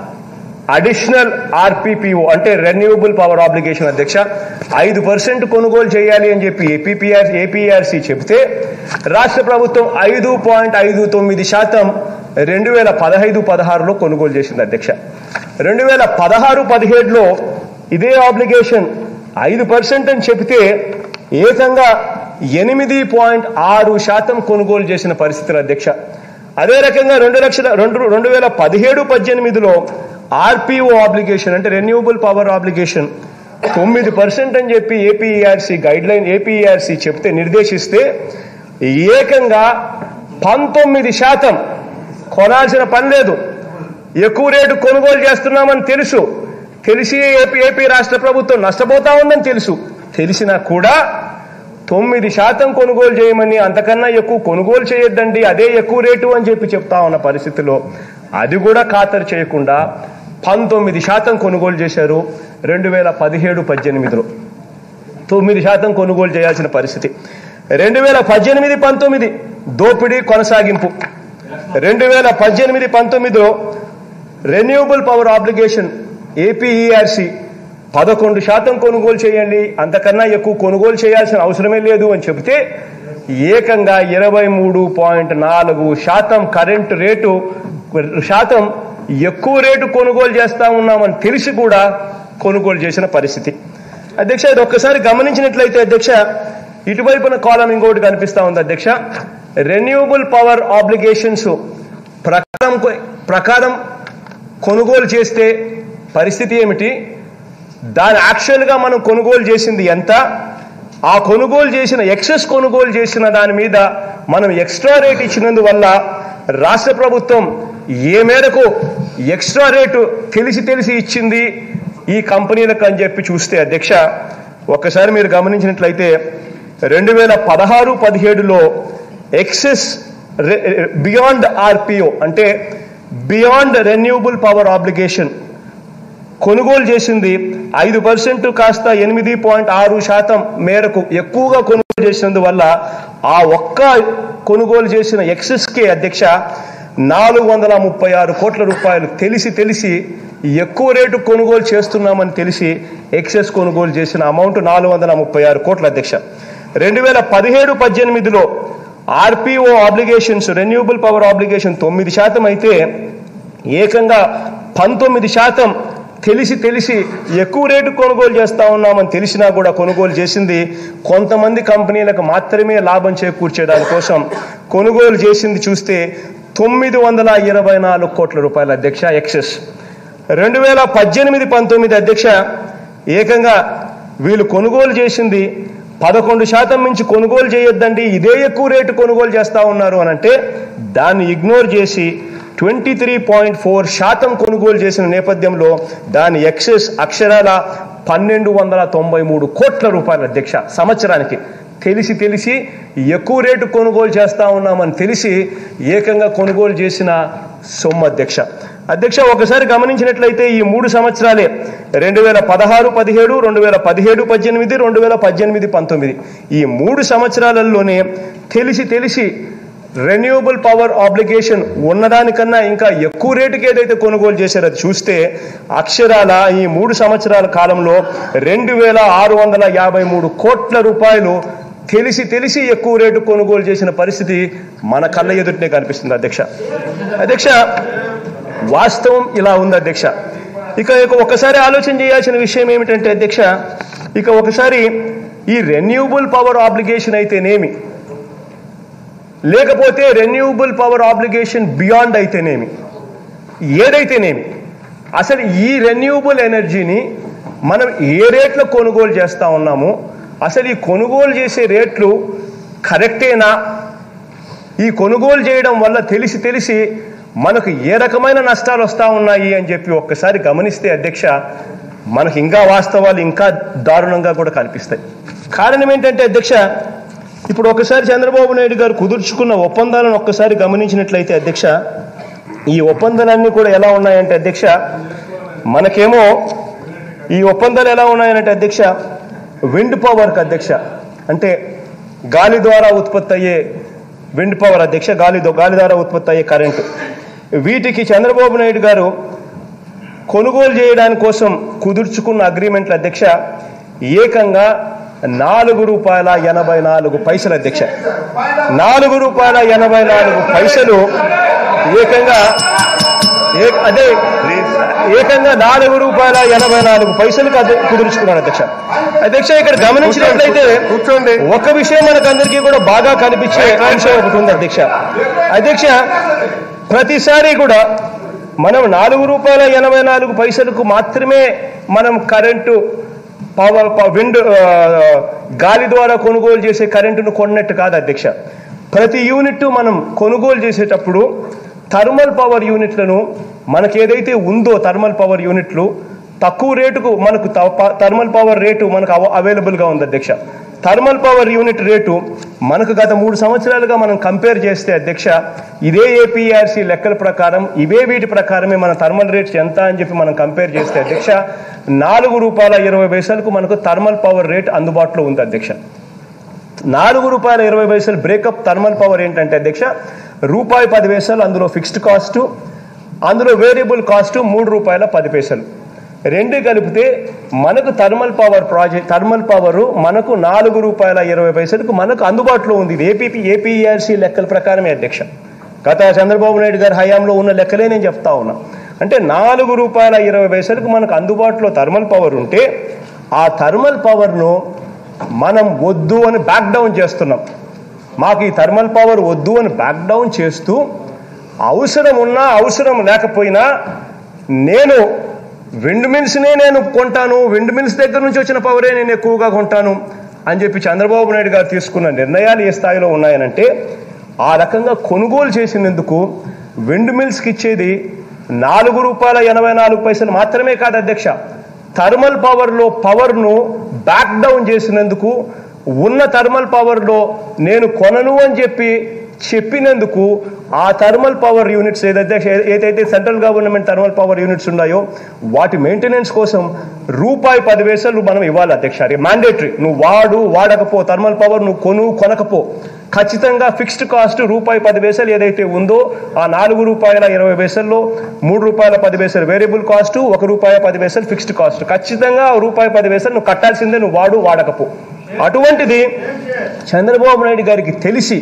అడిషనల్ ఆర్పిపిఓ అంటే రెన్యూవబుల్ పవర్ ఆబ్లిగేషన్ అధ్యక్ష ఐదు పర్సెంట్ కొనుగోలు చేయాలి అని చెప్పి ఏపీపీఆర్ ఏపీఆర్సీ చెబితే రాష్ట్ర ప్రభుత్వం ఐదు పాయింట్ ఐదు తొమ్మిది శాతం రెండు వేల పదహైదు పదహారులో కొనుగోలు చేసింది అధ్యక్ష రెండు వేల పదహారు పదిహేడులో ఇదే ఆబ్లిగేషన్ ఐదు పర్సెంట్ అని చెబితే ఏకంగా ఎనిమిది పాయింట్ ఆరు శాతం కొనుగోలు చేసిన పరిస్థితులు అధ్యక్ష అదే రకంగా రెండు లక్షల రెండు రెండు వేల పదిహేడు పద్దెనిమిదిలో ఆర్పిఓ ఆబ్లిగేషన్ అంటే రెన్యూవబుల్ పవర్ ఆబ్లిగేషన్ తొమ్మిది పర్సెంట్ అని చెప్పి ఏపీఈఆర్సీ గైడ్ లైన్ ఏపీఈఆర్సీ చెప్తే నిర్దేశిస్తే ఏకంగా పంతొమ్మిది శాతం కొనాల్సిన పని లేదు ఎక్కువ రేటు కొనుగోలు చేస్తున్నామని తెలుసు తెలిసి ఏపీ ఏపీ రాష్ట్ర ప్రభుత్వం నష్టపోతా ఉందని తెలుసు తెలిసినా కూడా తొమ్మిది శాతం కొనుగోలు చేయమని అంతకన్నా ఎక్కువ కొనుగోలు చేయొద్దండి అదే ఎక్కువ రేటు అని చెప్పి చెప్తా ఉన్న పరిస్థితిలో అది కూడా ఖాతరు చేయకుండా పంతొమ్మిది శాతం కొనుగోలు చేశారు రెండు వేల పదిహేడు పద్దెనిమిదిలో తొమ్మిది శాతం కొనుగోలు చేయాల్సిన పరిస్థితి రెండు వేల పద్దెనిమిది పంతొమ్మిది దోపిడీ కొనసాగింపు రెండు వేల పద్దెనిమిది పంతొమ్మిదిలో రెన్యూవబుల్ పవర్ ఆబ్లిగేషన్ ఏపీఈఆర్సి పదకొండు శాతం కొనుగోలు చేయండి అంతకన్నా ఎక్కువ కొనుగోలు చేయాల్సిన అవసరమే లేదు అని చెబితే ఏకంగా ఇరవై మూడు పాయింట్ నాలుగు శాతం కరెంటు రేటు శాతం ఎక్కువ రేటు కొనుగోలు చేస్తా ఉన్నామని తెలిసి కూడా కొనుగోలు చేసిన పరిస్థితి అధ్యక్ష ఇది ఒక్కసారి గమనించినట్లయితే అధ్యక్ష ఇటువైపున కాలం ఇంకోటి కనిపిస్తా ఉంది అధ్యక్ష రెన్యూవబుల్ పవర్ ఆబ్లిగేషన్స్ ప్రకారం ప్రకారం కొనుగోలు చేస్తే పరిస్థితి ఏమిటి దాని యాక్చువల్గా మనం కొనుగోలు చేసింది ఎంత ఆ కొనుగోలు చేసిన ఎక్సెస్ కొనుగోలు చేసిన దాని మీద మనం ఎక్స్ట్రా రేట్ ఇచ్చినందువల్ల రాష్ట్ర ప్రభుత్వం ఏ మేరకు ఎక్స్ట్రా రేటు తెలిసి తెలిసి ఇచ్చింది ఈ కంపెనీలకు అని చెప్పి చూస్తే అధ్యక్ష ఒక్కసారి మీరు గమనించినట్లయితే రెండు వేల పదహారు పదిహేడులో ఎక్సెస్ బియాండ్ ఆర్పిఓ అంటే బియాండ్ రెన్యూవబుల్ పవర్ ఆబ్లిగేషన్ కొనుగోలు చేసింది ఐదు పర్సెంట్ కాస్త ఎనిమిది పాయింట్ ఆరు శాతం మేరకు ఎక్కువగా కొనుగోలు చేసినందువల్ల ఆ ఒక్క కొనుగోలు చేసిన ఎక్సెస్కే అధ్యక్ష నాలుగు వందల ముప్పై ఆరు కోట్ల రూపాయలు తెలిసి తెలిసి ఎక్కువ రేటు కొనుగోలు చేస్తున్నామని తెలిసి ఎక్సెస్ కొనుగోలు చేసిన అమౌంట్ నాలుగు వందల ముప్పై ఆరు కోట్ల అధ్యక్ష రెండు వేల పదిహేడు పద్దెనిమిదిలో RPO obligations renewable power obligation తొమ్మిది శాతం అయితే ఏకంగా పంతొమ్మిది శాతం తెలిసి తెలిసి ఎక్కువ రేటు కొనుగోలు చేస్తా ఉన్నామని తెలిసినా కూడా కొనుగోలు చేసింది కొంతమంది కంపెనీలకు మాత్రమే లాభం చేకూర్చే దానికోసం కొనుగోలు చేసింది చూస్తే తొమ్మిది వందల ఇరవై నాలుగు కోట్ల రూపాయల అధ్యక్ష ఎక్సెస్ రెండు వేల పద్దెనిమిది పంతొమ్మిది అధ్యక్ష ఏకంగా వీళ్ళు కొనుగోలు చేసింది పదకొండు శాతం మించి కొనుగోలు చేయొద్దండి ఇదే ఎక్కువ రేటు కొనుగోలు చేస్తా ఉన్నారు అని అంటే దాన్ని ఇగ్నోర్ చేసి ట్వంటీ త్రీ పాయింట్ ఫోర్ శాతం కొనుగోలు చేసిన నేపథ్యంలో దాని ఎక్సెస్ అక్షరాల పన్నెండు వందల తొంభై మూడు కోట్ల రూపాయల అధ్యక్ష సంవత్సరానికి తెలిసి తెలిసి ఎక్కువ రేటు కొనుగోలు చేస్తా ఉన్నామని తెలిసి ఏకంగా కొనుగోలు చేసిన సొమ్ము అధ్యక్ష అధ్యక్ష ఒకసారి గమనించినట్లయితే ఈ మూడు సంవత్సరాలే రెండు వేల పదహారు పదిహేడు రెండు వేల పదిహేడు పద్దెనిమిది రెండు వేల పద్దెనిమిది పంతొమ్మిది ఈ మూడు సంవత్సరాలలోనే తెలిసి తెలిసి రెన్యూవబుల్ పవర్ ఆబ్లిగేషన్ ఉన్నదానికన్నా ఇంకా ఎక్కువ రేటుకి ఏదైతే కొనుగోలు చేశారో అది చూస్తే అక్షరాల ఈ మూడు సంవత్సరాల కాలంలో రెండు వేల ఆరు వందల యాభై మూడు కోట్ల రూపాయలు తెలిసి తెలిసి ఎక్కువ రేటు కొనుగోలు చేసిన పరిస్థితి మన కళ్ళ ఎదుటనే కనిపిస్తుంది అధ్యక్ష అధ్యక్ష వాస్తవం ఇలా ఉంది అధ్యక్ష ఇక ఇక ఒకసారి ఆలోచన చేయాల్సిన విషయం ఏమిటంటే అధ్యక్ష ఇక ఒకసారి ఈ రెన్యూవబుల్ పవర్ ఆబ్లిగేషన్ అయితేనేమి లేకపోతే రెన్యూవబుల్ పవర్ ఆబ్లిగేషన్ బియాండ్ అయితేనేమి ఏదైతేనేమి అసలు ఈ రెన్యూవబుల్ ఎనర్జీని మనం ఏ రేట్లో కొనుగోలు చేస్తా ఉన్నాము అసలు ఈ కొనుగోలు చేసే రేట్లు కరెక్టేనా ఈ కొనుగోలు చేయడం వల్ల తెలిసి తెలిసి మనకు ఏ రకమైన నష్టాలు వస్తూ ఉన్నాయి అని చెప్పి ఒక్కసారి గమనిస్తే అధ్యక్ష మనకు ఇంకా వాస్తవాలు ఇంకా దారుణంగా కూడా కనిపిస్తాయి కారణం ఏంటంటే అధ్యక్ష ఇప్పుడు ఒకసారి చంద్రబాబు నాయుడు గారు కుదుర్చుకున్న ఒప్పందాలను ఒక్కసారి గమనించినట్లయితే అధ్యక్ష ఈ ఒప్పందాలన్నీ కూడా ఎలా ఉన్నాయంటే అధ్యక్ష మనకేమో ఈ ఒప్పందాలు ఎలా ఉన్నాయంటే అధ్యక్ష విండ్ పవర్కి అధ్యక్ష అంటే గాలి ద్వారా ఉత్పత్తి అయ్యే విండ్ పవర్ అధ్యక్ష గాలి గాలి ద్వారా ఉత్పత్తి అయ్యే కరెంటు వీటికి చంద్రబాబు నాయుడు గారు కొనుగోలు చేయడానికి కోసం కుదుర్చుకున్న అగ్రిమెంట్ల అధ్యక్ష ఏకంగా నాలుగు రూపాయల ఎనభై నాలుగు పైసలు అధ్యక్ష నాలుగు రూపాయల ఎనభై నాలుగు పైసలు ఏకంగా ఏ- అదే ఏకంగా నాలుగు రూపాయల ఎనభై నాలుగు పైసలకు అదే కుదుర్చుకున్నాడు అధ్యక్ష అధ్యక్ష ఇక్కడ గమనించినట్లయితే కూర్చోండి. ఒక విషయం మనకందరికీ కూడా బాగా కనిపించే అంశం ఒకటి ఉంది అధ్యక్ష అధ్యక్ష ప్రతిసారి కూడా మనం నాలుగు రూపాయల ఎనభై నాలుగు పైసలకు మాత్రమే మనం కరెంటు పవర్ ప- విండ్ ఆ, గాలి ద్వారా కొనుగోలు చేసే కరెంటును కొన్నట్టు కాదు అధ్యక్ష ప్రతి యూనిట్ మనం కొనుగోలు చేసేటప్పుడు థర్మల్ పవర్ యూనిట్లను మనకి ఏదైతే ఉందో థర్మల్ పవర్ యూనిట్లు తక్కువ రేటుకు మనకు త- థర్మల్ పవర్ రేటు మనకు అవ- అవైలబుల్గా ఉంది అధ్యక్ష థర్మల్ పవర్ యూనిట్ రేటు మనకు గత మూడు సంవత్సరాలుగా మనం కంపేర్ చేస్తే అధ్యక్ష ఇదే ఏపీఆర్సీ లెక్కల ప్రకారం ఇవే వీటి ప్రకారమే మన థర్మల్ రేట్స్ ఎంత అని చెప్పి మనం కంపేర్ చేస్తే అధ్యక్ష నాలుగు రూపాయల ఇరవై పైసలకు మనకు థర్మల్ పవర్ రేట్ అందుబాటులో ఉంది అధ్యక్ష నాలుగు రూపాయల ఇరవై పైసలు బ్రేకప్ థర్మల్ పవర్ ఏంటంటే అధ్యక్ష రూపాయి పది పైసలు అందులో ఫిక్స్డ్ కాస్ట్ అందులో వేరియబుల్ కాస్ట్ మూడు రూపాయల పది పైసలు రెండు కలిపితే మనకు thermal power project thermal power మనకు నాలుగు రూపాయల ఇరవై పైసలకు మనకు అందుబాటులో ఉంది ఇది ఏపీ ఏపీఆర్సీ లెక్కల ప్రకారమే అధ్యక్ష గత చంద్రబాబు నాయుడు గారి హయాంలో ఉన్న లెక్కలే నేను చెప్తా ఉన్నా అంటే నాలుగు రూపాయల ఇరవై పైసలకు మనకు అందుబాటులో థర్మల్ పవర్ ఉంటే ఆ థర్మల్ పవర్ను మనం వద్దు అని బ్యాక్ డౌన్ చేస్తున్నాం మాకు ఈ థర్మల్ పవర్ వద్దు అని బ్యాక్ డౌన్ చేస్తూ అవసరం ఉన్నా అవసరం లేకపోయినా నేను విండ్ మిల్స్నే నేను కొంటాను విండ్ మిల్స్ దగ్గర నుంచి వచ్చిన పవరే నేను ఎక్కువగా కొంటాను అని చెప్పి చంద్రబాబు నాయుడు గారు తీసుకున్న నిర్ణయాలు ఏ స్థాయిలో ఉన్నాయనంటే ఆ రకంగా కొనుగోలు చేసినందుకు విండ్ మిల్స్కి ఇచ్చేది నాలుగు రూపాయల ఎనభై నాలుగు పైసలు మాత్రమే కాదు అధ్యక్ష థర్మల్ పవర్లో పవర్ను బ్యాక్ డౌన్ చేసినందుకు ఉన్న థర్మల్ పవర్లో నేను కొనను అని చెప్పి చెప్పినందుకు ఆ థర్మల్ పవర్ యూనిట్స్ ఏదైతే ఏదైతే central government thermal power units ఉన్నాయో వాటి మెయింటెనెన్స్ కోసం రూపాయి పది పైసలు మనం ఇవ్వాలి అధ్యక్ష మ్యాండేటరీ నువ్వు వాడు వాడకపో థర్మల్ పవర్ నువ్వు కొను కొనకపో ఖచ్చితంగా ఫిక్స్డ్ కాస్ట్ రూపాయి పది పైసలు ఏదైతే ఉందో ఆ నాలుగు రూపాయల ఇరవై పైసల్లో మూడు రూపాయల పది పైసలు వేరియబుల్ కాస్ట్ ఒక రూపాయ పది పైసలు ఫిక్స్డ్ కాస్ట్ ఖచ్చితంగా ఆ రూపాయి పది పైసలు నువ్వు కట్టాల్సిందే నువ్వు వాడు వాడకపో అటువంటిది చంద్రబాబు నాయుడు గారికి తెలిసి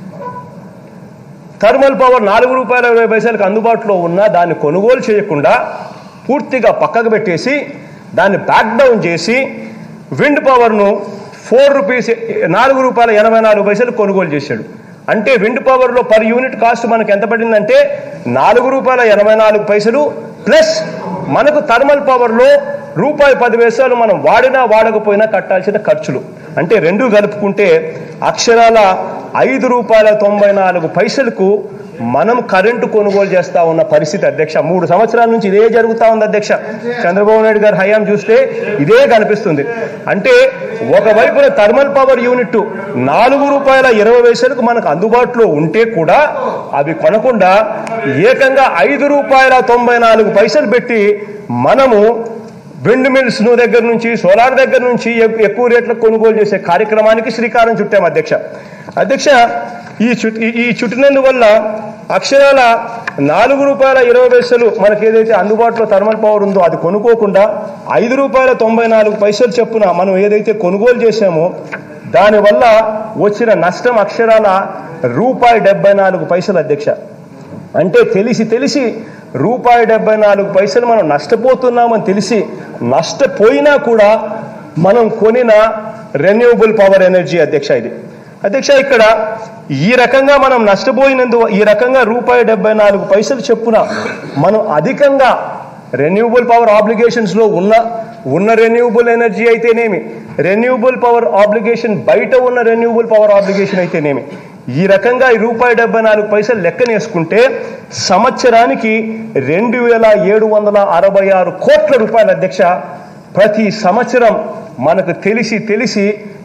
థర్మల్ పవర్ నాలుగు రూపాయల ఇరవై పైసలకు అందుబాటులో ఉన్నా దాన్ని కొనుగోలు చేయకుండా పూర్తిగా పక్కకు పెట్టేసి దాన్ని బ్యాక్ డౌన్ చేసి విండ్ పవర్ను ఫోర్ రూపీస్ నాలుగు రూపాయల ఎనభై నాలుగు పైసలు కొనుగోలు చేశాడు అంటే విండ్ పవర్లో పర్ యూనిట్ కాస్ట్ మనకు ఎంత పడిందంటే నాలుగు రూపాయల ఎనభై నాలుగు పైసలు ప్లస్ మనకు థర్మల్ పవర్లో రూపాయి పది పైసలు మనం వాడినా వాడకపోయినా కట్టాల్సిన ఖర్చులు అంటే రెండు కలుపుకుంటే అక్షరాల ఐదు రూపాయల తొంభై నాలుగు పైసలకు మనం కరెంటు కొనుగోలు చేస్తా ఉన్న పరిస్థితి అధ్యక్ష మూడు సంవత్సరాల నుంచి ఇదే జరుగుతా ఉంది అధ్యక్ష చంద్రబాబు నాయుడు గారి హయాం చూస్తే ఇదే కనిపిస్తుంది అంటే ఒకవైపున థర్మల్ పవర్ యూనిట్ నాలుగు రూపాయల ఇరవై పైసలకు మనకు అందుబాటులో ఉంటే కూడా అవి కొనకుండా ఏకంగా ఐదు రూపాయల తొంభై నాలుగు పైసలు పెట్టి మనము విండ్ మిల్స్ ను దగ్గర నుంచి సోలార్ దగ్గర నుంచి ఎక్- ఎక్కువ రేట్లకు కొనుగోలు చేసే కార్యక్రమానికి శ్రీకారం చుట్టాం అధ్యక్ష అధ్యక్ష ఈ చుట్ ఈ- ఈ చుట్టినందువల్ల అక్షరాల నాలుగు రూపాయల ఇరవై పైసలు మనకి ఏదైతే అందుబాటులో థర్మల్ పవర్ ఉందో అది కొనుక్కోకుండా ఐదు రూపాయల తొంభై నాలుగు పైసలు చొప్పున మనం ఏదైతే కొనుగోలు చేశామో దానివల్ల వచ్చిన నష్టం అక్షరాల రూపాయి డెబ్బై నాలుగు పైసలు అధ్యక్ష అంటే తెలిసి తెలిసి రూపాయి డెబ్బై నాలుగు పైసలు మనం నష్టపోతున్నామని తెలిసి నష్టపోయినా కూడా మనం కొనిన రెన్యూబుల్ పవర్ ఎనర్జీ అధ్యక్ష ఇది అధ్యక్ష ఇక్కడ ఈ రకంగా మనం నష్టపోయినందు ఈ రకంగా రూపాయి డెబ్బై నాలుగు పైసలు చెప్పున మనం అధికంగా రెన్యూబుల్ పవర్ ఆబ్లిగేషన్స్ లో ఉన్న ఉన్న రెన్యూబుల్ ఎనర్జీ అయితేనేమి రెన్యూబుల్ పవర్ ఆబ్లిగేషన్ బయట ఉన్న రెన్యూబుల్ పవర్ ఆబ్లిగేషన్ అయితేనేమి ఈ రకంగా ఈ రూపాయి డెబ్బై నాలుగు పైసలు లెక్కనేసుకుంటే సంవత్సరానికి రెండు వేల ఏడు వందల అరవై ఆరు కోట్ల రూపాయల అధ్యక్ష ప్రతి సంవత్సరం మనకు తెలిసి తెలిసి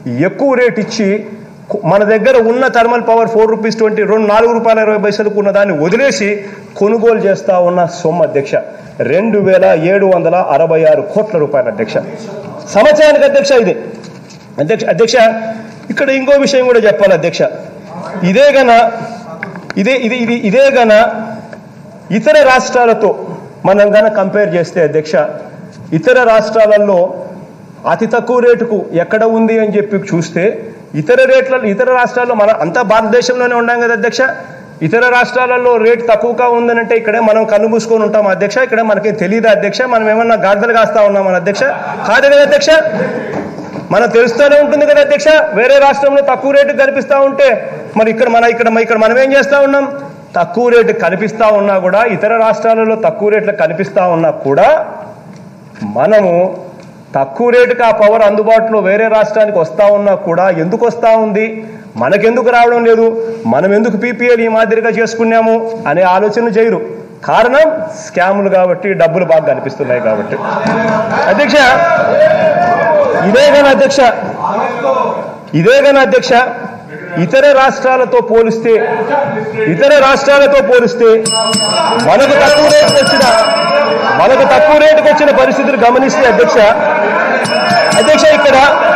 ఎక్కువ రేట్ ఇచ్చి కు- మన దగ్గర ఉన్న thermal power four rupees twenty రెండు నాలుగు రూపాయల ఇరవై పైసలకు ఉన్న దాన్ని వదిలేసి కొనుగోలు చేస్తా ఉన్న సొమ్ము అధ్యక్ష రెండు వేల ఏడు వందల అరవై ఆరు కోట్ల రూపాయల అధ్యక్ష సంవత్సరానికి అధ్యక్ష ఇది అధ్యక్ష అధ్యక్ష ఇక్కడ ఇంకో విషయం కూడా చెప్పాలి అధ్యక్ష ఇదే గన ఇదే ఇది ఇది ఇదే గన ఇతర రాష్ట్రాలతో మనం గన కంపేర్ చేస్తే అధ్యక్ష ఇతర రాష్ట్రాలలో అతి తక్కువ రేటుకు ఎక్కడ ఉంది అని చెప్పి చూస్తే ఇతర రేట్లలో ఇతర రాష్ట్రాల్లో మన అంతా భారతదేశంలోనే ఉన్నాం కదా అధ్యక్ష ఇతర రాష్ట్రాలలో రేట్ తక్కువగా ఉందనంటే ఇక్కడే మనం కన్ను మూసుకొని ఉంటాం అధ్యక్ష ఇక్కడ మనకేం తెలియదు అధ్యక్ష మనం ఏమన్నా గాడిదలు కాస్తా ఉన్నాం మన అధ్యక్ష కాదు కదా అధ్యక్ష మనకు తెలుస్తూనే ఉంటుంది కదా అధ్యక్ష వేరే రాష్ట్రంలో తక్కువ రేటు కనిపిస్తా ఉంటే మరి ఇక్కడ మన ఇక్కడ ఇక్కడ మనం ఏం చేస్తా ఉన్నాం తక్కువ రేటు కనిపిస్తా ఉన్నా కూడా ఇతర రాష్ట్రాలలో తక్కువ రేట్లు కనిపిస్తా ఉన్నా కూడా మనము తక్కువ రేటుకి ఆ పవర్ అందుబాటులో వేరే రాష్ట్రానికి వస్తా ఉన్నా కూడా ఎందుకు వస్తా ఉంది మనకెందుకు రావడం లేదు మనం ఎందుకు పీపీఎల్ ఈ మాదిరిగా చేసుకున్నాము అనే ఆలోచన చేయరు కారణం స్కాములు కాబట్టి డబ్బులు బాగా కనిపిస్తున్నాయి కాబట్టి అధ్యక్ష ఇదే కానీ అధ్యక్ష ఇదే కానీ అధ్యక్ష ఇతర రాష్ట్రాలతో పోలిస్తే ఇతర రాష్ట్రాలతో పోలిస్తే మనకు తక్కువ రేటుకు వచ్చిన మనకు తక్కువ రేటుకు వచ్చిన పరిస్థితులు గమనిస్తే అధ్యక్ష అధ్యక్ష ఇక్కడ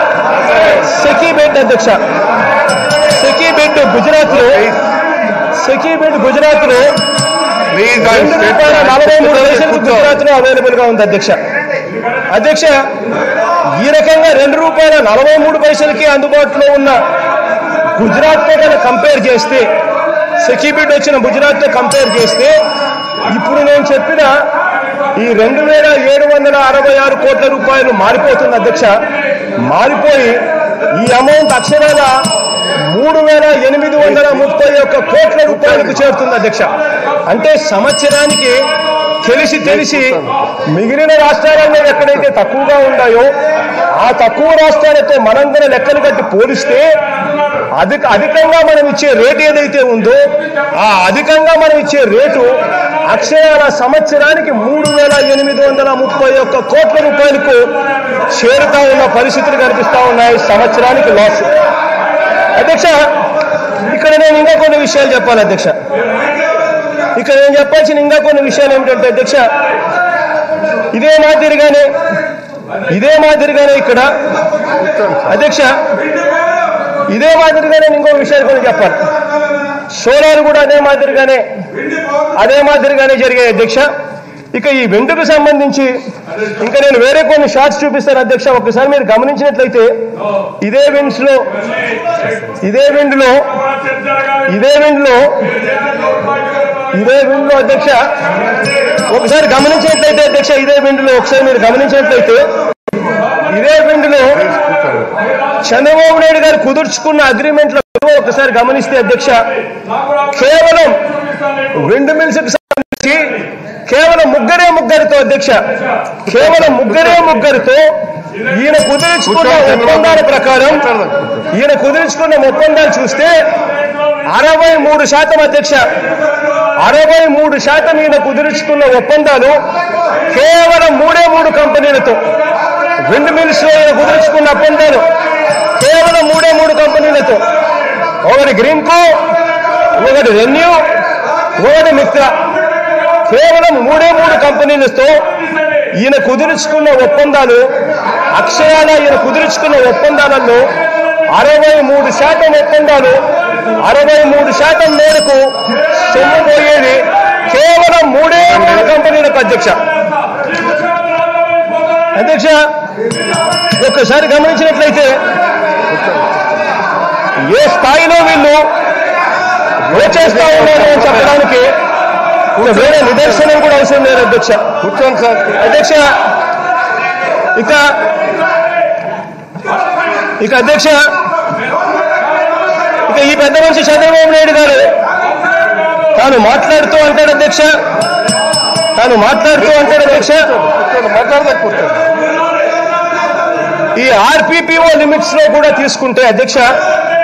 సెకీబెడ్ అధ్యక్ష సెకీబెడ్ గుజరాత్ లో సెకీబెడ్ గుజరాత్ లో రెండు రూపాయల నలభై మూడు పైసలకు గుజరాత్ లో అవైలబుల్ గా ఉంది అధ్యక్ష అధ్యక్ష ఈ రకంగా రెండు రూపాయల నలభై మూడు పైసలకి అందుబాటులో ఉన్న గుజరాత్ తో కనుక కంపేర్ చేస్తే సెక్యూబిట్ వచ్చిన గుజరాత్ తో కంపేర్ చేస్తే ఇప్పుడు నేను చెప్పిన ఈ రెండు వేల ఏడు వందల అరవై ఆరు కోట్ల రూపాయలు మారిపోతుంది అధ్యక్ష మారిపోయి ఈ అమౌంట్ అక్షరాల మూడు వేల ఎనిమిది వందల ముప్పై ఒక్క కోట్ల రూపాయలకు చేరుతుంది అధ్యక్ష అంటే సంవత్సరానికి తెలిసి తెలిసి మిగిలిన రాష్ట్రాలలో ఎక్కడైతే తక్కువగా ఉన్నాయో ఆ తక్కువ రాష్ట్రాలతో మనం కనుక లెక్కలు కట్టి పోలిస్తే అధిక అధికంగా మనం ఇచ్చే రేటు ఏదైతే ఉందో ఆ అధికంగా మనం ఇచ్చే రేటు అక్షరాల సంవత్సరానికి మూడు వేల ఎనిమిది వందల ముప్పై ఒక్క కోట్ల రూపాయలకు చేరుతా ఉన్న పరిస్థితులు కనిపిస్తా ఉన్నాయి సంవత్సరానికి లాస్ అధ్యక్ష ఇక్కడ నేను ఇంకా కొన్ని విషయాలు చెప్పాలి అధ్యక్ష ఇక్కడ నేను చెప్పాల్సిన ఇంకా కొన్ని విషయాలు ఏమిటంటే అధ్యక్ష ఇదే మాదిరిగానే ఇదే మాదిరిగానే ఇక్కడ అధ్యక్ష ఇదే మాదిరిగానే నేను ఇంకో విషయాలు కూడా చెప్పాలి సోలార్ కూడా అదే మాదిరిగానే అదే మాదిరిగానే జరిగాయి అధ్యక్ష ఇక ఈ వెంటుకు సంబంధించి ఇంకా నేను వేరే కొన్ని షార్ట్స్ చూపిస్తాను అధ్యక్ష ఒకసారి మీరు గమనించినట్లయితే ఇదే విండ్స్ లో ఇదే విండ్ లో ఇదే విండ్ లో ఇదే విండ్ లో అధ్యక్ష ఒకసారి గమనించినట్లయితే అధ్యక్ష ఇదే విండ్ లో ఒకసారి మీరు గమనించినట్లయితే ఇదే విండ్ లో చంద్రబాబు నాయుడు గారు కుదుర్చుకున్న అగ్రిమెంట్ల ఒకసారి గమనిస్తే అధ్యక్ష కేవలం విండ్ మిల్స్ కి సంబంధించి కేవలం ముగ్గురే ముగ్గురితో అధ్యక్ష కేవలం ముగ్గురే ముగ్గురితో ఈయన కుదిరించుకున్న ఒప్పందాల ప్రకారం ఈయన కుదిరించుకున్న ఒప్పందాలు చూస్తే అరవై మూడు శాతం అధ్యక్ష అరవై మూడు శాతం ఈయన కుదిరించుకున్న ఒప్పందాలు కేవలం మూడే మూడు కంపెనీలతో విండ్ మిల్స్ లో ఈయన కుదిరించుకున్న ఒప్పందాలు కేవలం మూడే మూడు కంపెనీలతో ఒకటి గ్రీన్కో ఒకటి రెన్యూ ఒకటి మిత్ర కేవలం మూడే మూడు కంపెనీలతో ఈయన కుదుర్చుకున్న ఒప్పందాలు అక్షరాల ఈయన కుదుర్చుకున్న ఒప్పందాలలో అరవై మూడు శాతం ఒప్పందాలు అరవై మూడు శాతం మేరకు సొమ్ము పోయేది కేవలం మూడే మూడు కంపెనీలకు అధ్యక్ష అధ్యక్ష ఒక్కసారి గమనించినట్లయితే ఏ స్థాయిలో వీళ్ళు చేస్తా ఉన్నారు అని చెప్పడానికి ఇక వేరే నిదర్శనం కూడా అవసరం లేదు అధ్యక్ష కూర్చోండి సార్ అధ్యక్ష ఇక ఇక అధ్యక్ష ఇక ఈ పెద్ద మనిషి చంద్రబాబు నాయుడు గారు తాను మాట్లాడుతూ అంటాడు అధ్యక్ష తాను మాట్లాడుతూ అంటాడు అధ్యక్ష కూర్చోండి మాట్లాడదా కూర్చోండి ఈ ఆర్పిపిఓ లిమిట్స్ లో కూడా తీసుకుంటే అధ్యక్ష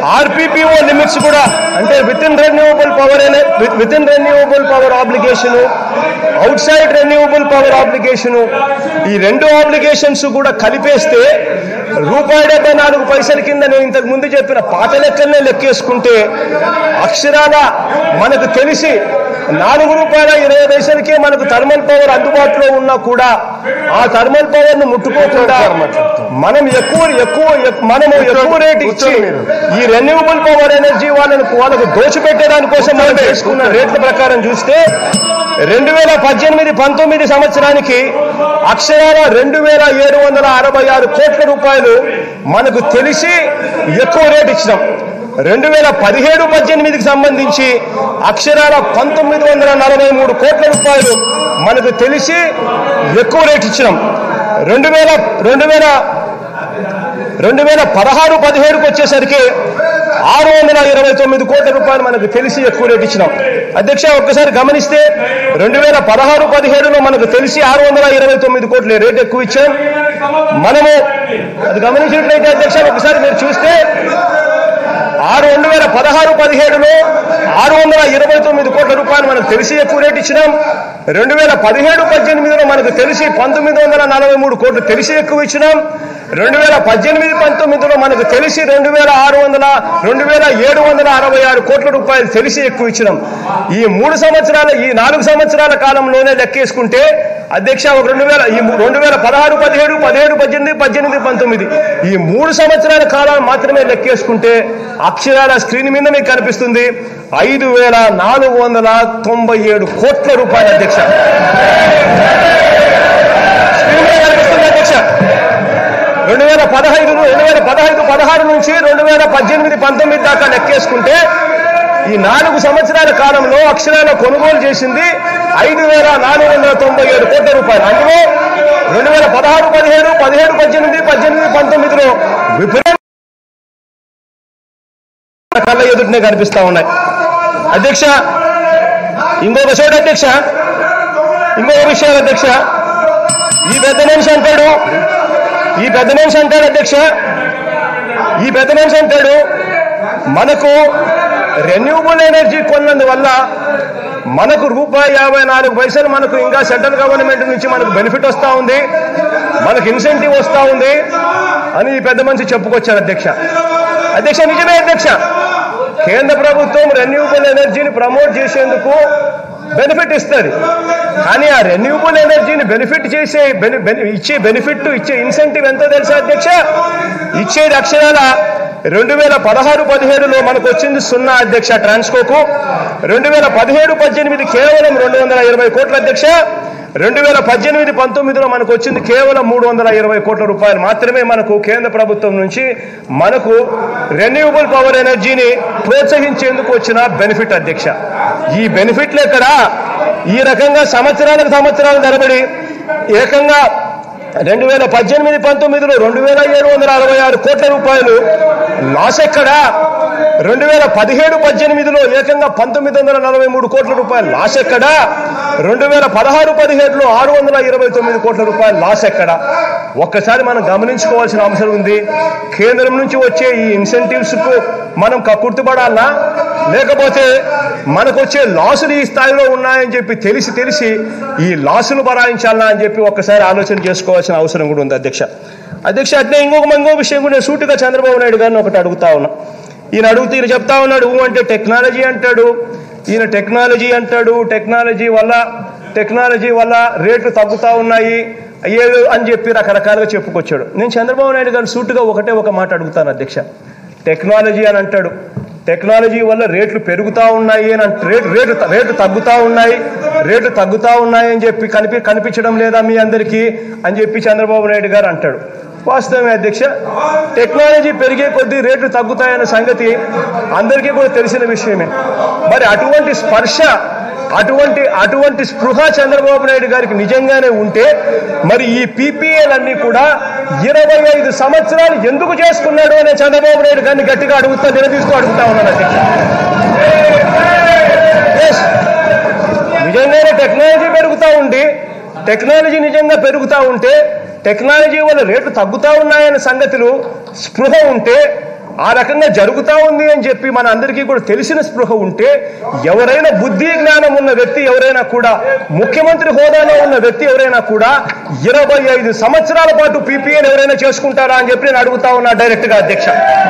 ఆర్పిపిఓ లిమిట్స్ కూడా అంటే within renewable power within renewable power obligation outside renewable power obligation ఈ రెండు ఆబ్లిగేషన్స్ కూడా కలిపేస్తే రూపాయి డెబ్బై నాలుగు పైసల కింద నేను ఇంతకు ముందు చెప్పిన పాత లెక్కలనే లెక్కేసుకుంటే అక్షరాల మనకు తెలిసి నాలుగు రూపాయల ఇరవై పైసలకే మనకు థర్మల్ పవర్ అందుబాటులో ఉన్నా కూడా ఆ థర్మల్ పవర్ ను ముట్టుకోకుండా మనం ఎక్కువ ఎక్కువ ఎక్- మనము ఎక్కువ రేట్ ఇచ్చి ఈ రెన్యూవబుల్ పవర్ ఎనర్జీ వాళ్ళని వాళ్ళకు దోచిపెట్టేదానికోసం మనం చేసుకున్న రేట్ల ప్రకారం చూస్తే రెండు వేల పద్దెనిమిది పంతొమ్మిది సంవత్సరానికి అక్షరాల రెండు వేల ఏడు వందల అరవై ఆరు కోట్ల రూపాయలు మనకు తెలిసి ఎక్కువ రేట్ ఇచ్చినాం రెండు వేల పదిహేడు పద్దెనిమిదికి సంబంధించి అక్షరాల పంతొమ్మిది వందల నలభై మూడు కోట్ల రూపాయలు మనకు తెలిసి ఎక్కువ రేట్ ఇచ్చినాం రెండు వేల రెండు వేల రెండు వేల పదహారు పదిహేడుకి వచ్చేసరికి ఆరు వందల ఇరవై తొమ్మిది కోట్ల రూపాయలు మనకు తెలిసి ఎక్కువ రేట్ ఇచ్చినాం అధ్యక్ష ఒక్కసారి గమనిస్తే రెండు వేల పదహారు పదిహేడులో మనకు తెలిసి ఆరు వందల ఇరవై తొమ్మిది కోట్ల రేట్ ఎక్కువ ఇచ్చాం మనము అది గమనించినట్లయితే అధ్యక్ష ఒకసారి మీరు చూస్తే ఆరు రెండు వేల పదహారు పదిహేడులో ఆరు వందల ఇరవై తొమ్మిది కోట్ల రూపాయలు మనకు తెలిసి ఎక్కువ రేట్ ఇచ్చినాం రెండు వేల పదిహేడు పద్దెనిమిదిలో మనకు తెలిసి పంతొమ్మిది వందల నలభై మూడు కోట్లు తెలిసి ఎక్కువ ఇచ్చినాం రెండు వేల పద్దెనిమిది పంతొమ్మిదిలో మనకు తెలిసి రెండు వేల ఆరు వందల రెండు వేల ఏడు వందల అరవై ఆరు కోట్ల రూపాయలు తెలిసి ఎక్కువ ఇచ్చినాం ఈ మూడు సంవత్సరాల ఈ నాలుగు సంవత్సరాల కాలంలోనే లెక్కేసుకుంటే అధ్యక్ష ఒక రెండు వేల ఈ ము- రెండు వేల పదహారు పదిహేడు పదిహేడు పద్దెనిమిది పద్దెనిమిది పంతొమ్మిది ఈ మూడు సంవత్సరాల కాలం మాత్రమే లెక్కేసుకుంటే అక్షరాల స్క్రీన్ మీద మీకు కనిపిస్తుంది ఐదు వేల నాలుగు వందల తొంభై ఏడు కోట్ల రూపాయల అధ్యక్ష స్క్రీన్ మీద కనిపిస్తుంది అధ్యక్ష రెండు వేల పదహైదు రెండు వేల పదహైదు పదహారు నుంచి రెండు వేల పద్దెనిమిది పంతొమ్మిది దాకా లెక్కేసుకుంటే ఈ నాలుగు సంవత్సరాల కాలంలో అక్షరాల కొనుగోలు చేసింది ఐదు వేల నాలుగు వందల తొంభై ఏడు కోట్ల రూపాయలు అందులో రెండు వేల పదహారు పదిహేడు పదిహేడు పద్దెనిమిది పద్దెనిమిది పంతొమ్మిదిలో విపరీత కళ్ళ ఎదుటినే కనిపిస్తా ఉన్నాయి అధ్యక్ష ఇంకొక చోట అధ్యక్ష ఇంకొక విషయం అధ్యక్ష ఈ పెద్ద మనిషి అంటాడు ఈ పెద్ద మనిషి అంటాడు అధ్యక్ష ఈ పెద్ద మనిషి అంటాడు మనకు రెన్యూబుల్ ఎనర్జీ కొన్నందువల్ల మనకు రూపాయి యాభై నాలుగు పైసలు మనకు ఇంకా సెంట్రల్ గవర్నమెంట్ నుంచి మనకు బెనిఫిట్ వస్తూ ఉంది మనకు ఇన్సెంటివ్ వస్తూ ఉంది అని ఈ పెద్ద మనిషి చెప్పుకొచ్చారు అధ్యక్ష అధ్యక్ష నిజమే అధ్యక్ష కేంద్ర ప్రభుత్వం రెన్యూబుల్ ఎనర్జీని ప్రమోట్ చేసేందుకు బెనిఫిట్ ఇస్తుంది కానీ ఆ రెన్యూబుల్ ఎనర్జీని బెనిఫిట్ చేసే బెని- బెని- ఇచ్చే బెనిఫిట్ ఇచ్చే ఇన్సెంటివ్ ఎంతో తెలుసా అధ్యక్ష ఇచ్చేది అక్షరాల రెండు వేల పదహారు పదిహేడులో మనకు వచ్చింది సున్నా అధ్యక్ష ట్రాన్స్కోకు రెండు వేల పదిహేడు పద్దెనిమిది కేవలం రెండు వందల ఇరవై కోట్ల అధ్యక్ష రెండు వేల పద్దెనిమిది పంతొమ్మిదిలో మనకు వచ్చింది కేవలం మూడు వందల ఇరవై కోట్ల రూపాయలు మాత్రమే మనకు కేంద్ర ప్రభుత్వం నుంచి మనకు రెన్యూవబుల్ పవర్ ఎనర్జీని ప్రోత్సహించేందుకు వచ్చిన బెనిఫిట్ అధ్యక్ష ఈ బెనిఫిట్లు ఎక్కడ ఈ రకంగా సంవత్సరాలకు సంవత్సరాలు తరబడి ఏకంగా రెండు వేల పద్దెనిమిది పంతొమ్మిదిలో రెండు వేల ఏడు వందల అరవై ఆరు కోట్ల రూపాయలు లాస్ ఎక్కడా రెండు వేల పదిహేడు పద్దెనిమిదిలో ఏకంగా పంతొమ్మిది వందల నలభై మూడు కోట్ల రూపాయలు లాస్ ఎక్కడా రెండు వేల పదహారు పదిహేడులో ఆరు వందల ఇరవై తొమ్మిది కోట్ల రూపాయలు లాస్ ఎక్కడా ఒక్కసారి మనం గమనించుకోవాల్సిన అవసరం ఉంది కేంద్రం నుంచి వచ్చే ఈ ఇన్సెంటివ్స్ కు మనం కక్కుర్తిపడాలనా లేకపోతే మనకు వచ్చే లాసులు ఈ స్థాయిలో ఉన్నాయని చెప్పి తెలిసి తెలిసి ఈ లాసులు భరాయించాలనా అని చెప్పి ఒక్కసారి ఆలోచన చేసుకోవాల్సిన అవసరం కూడా ఉంది అధ్యక్ష అధ్యక్ష అట్లే ఇంకొక ఇంకో విషయం కూడా నేను సూటిగా చంద్రబాబు నాయుడు గారిని ఒకటి అడుగుతా ఉన్నా ఈయన అడుగుతూ ఈయన చెప్తా ఉన్నాడు ఊ అంటే టెక్నాలజీ అంటాడు ఈయన టెక్నాలజీ అంటాడు టెక్నాలజీ వల్ల టెక్నాలజీ వల్ల రేట్లు తగ్గుతా ఉన్నాయి అయ్యేది అని చెప్పి రకరకాలుగా చెప్పుకొచ్చాడు నేను చంద్రబాబు నాయుడు గారిని సూటుగా ఒకటే ఒక మాట అడుగుతాను అధ్యక్ష టెక్నాలజీ అని అంటాడు టెక్నాలజీ వల్ల రేట్లు పెరుగుతా ఉన్నాయి అని అంట- రేటు రేటు రేటు తగ్గుతా ఉన్నాయి రేట్లు తగ్గుతా ఉన్నాయి అని చెప్పి కనిపి కనిపించడం లేదా మీ అందరికీ అని చెప్పి చంద్రబాబు నాయుడు గారు అంటాడు వాస్తవమే అధ్యక్ష టెక్నాలజీ పెరిగే కొద్దీ రేట్లు తగ్గుతాయన్న సంగతి అందరికీ కూడా తెలిసిన విషయమే మరి అటువంటి స్పర్శ అటువంటి అటువంటి స్పృహ చంద్రబాబు నాయుడు గారికి నిజంగానే ఉంటే మరి ఈ పీపీఎల్ అన్ని కూడా ఇరవై ఐదు సంవత్సరాలు ఎందుకు చేసుకున్నాడు అనే చంద్రబాబు నాయుడు గారిని గట్టిగా అడుగుతా నిలదీస్తూ అడుగుతా ఉన్నాను అధ్యక్ష Yes. నిజంగానే టెక్నాలజీ పెరుగుతూ ఉండి టెక్నాలజీ నిజంగా పెరుగుతూ ఉంటే టెక్నాలజీ వల్ల రేట్లు తగ్గుతూ ఉన్నాయనే సంగతులు స్పృహ ఉంటే ఆ రకంగా జరుగుతా ఉంది అని చెప్పి మన అందరికీ కూడా తెలిసిన స్పృహ ఉంటే ఎవరైనా బుద్ధి జ్ఞానం ఉన్న వ్యక్తి ఎవరైనా కూడా ముఖ్యమంత్రి హోదాలో ఉన్న వ్యక్తి ఎవరైనా కూడా ఇరవై ఐదు సంవత్సరాల పాటు పీపీఎల్ ఎవరైనా చేసుకుంటారా అని చెప్పి నేను అడుగుతా ఉన్నా డైరెక్ట్ గా అధ్యక్ష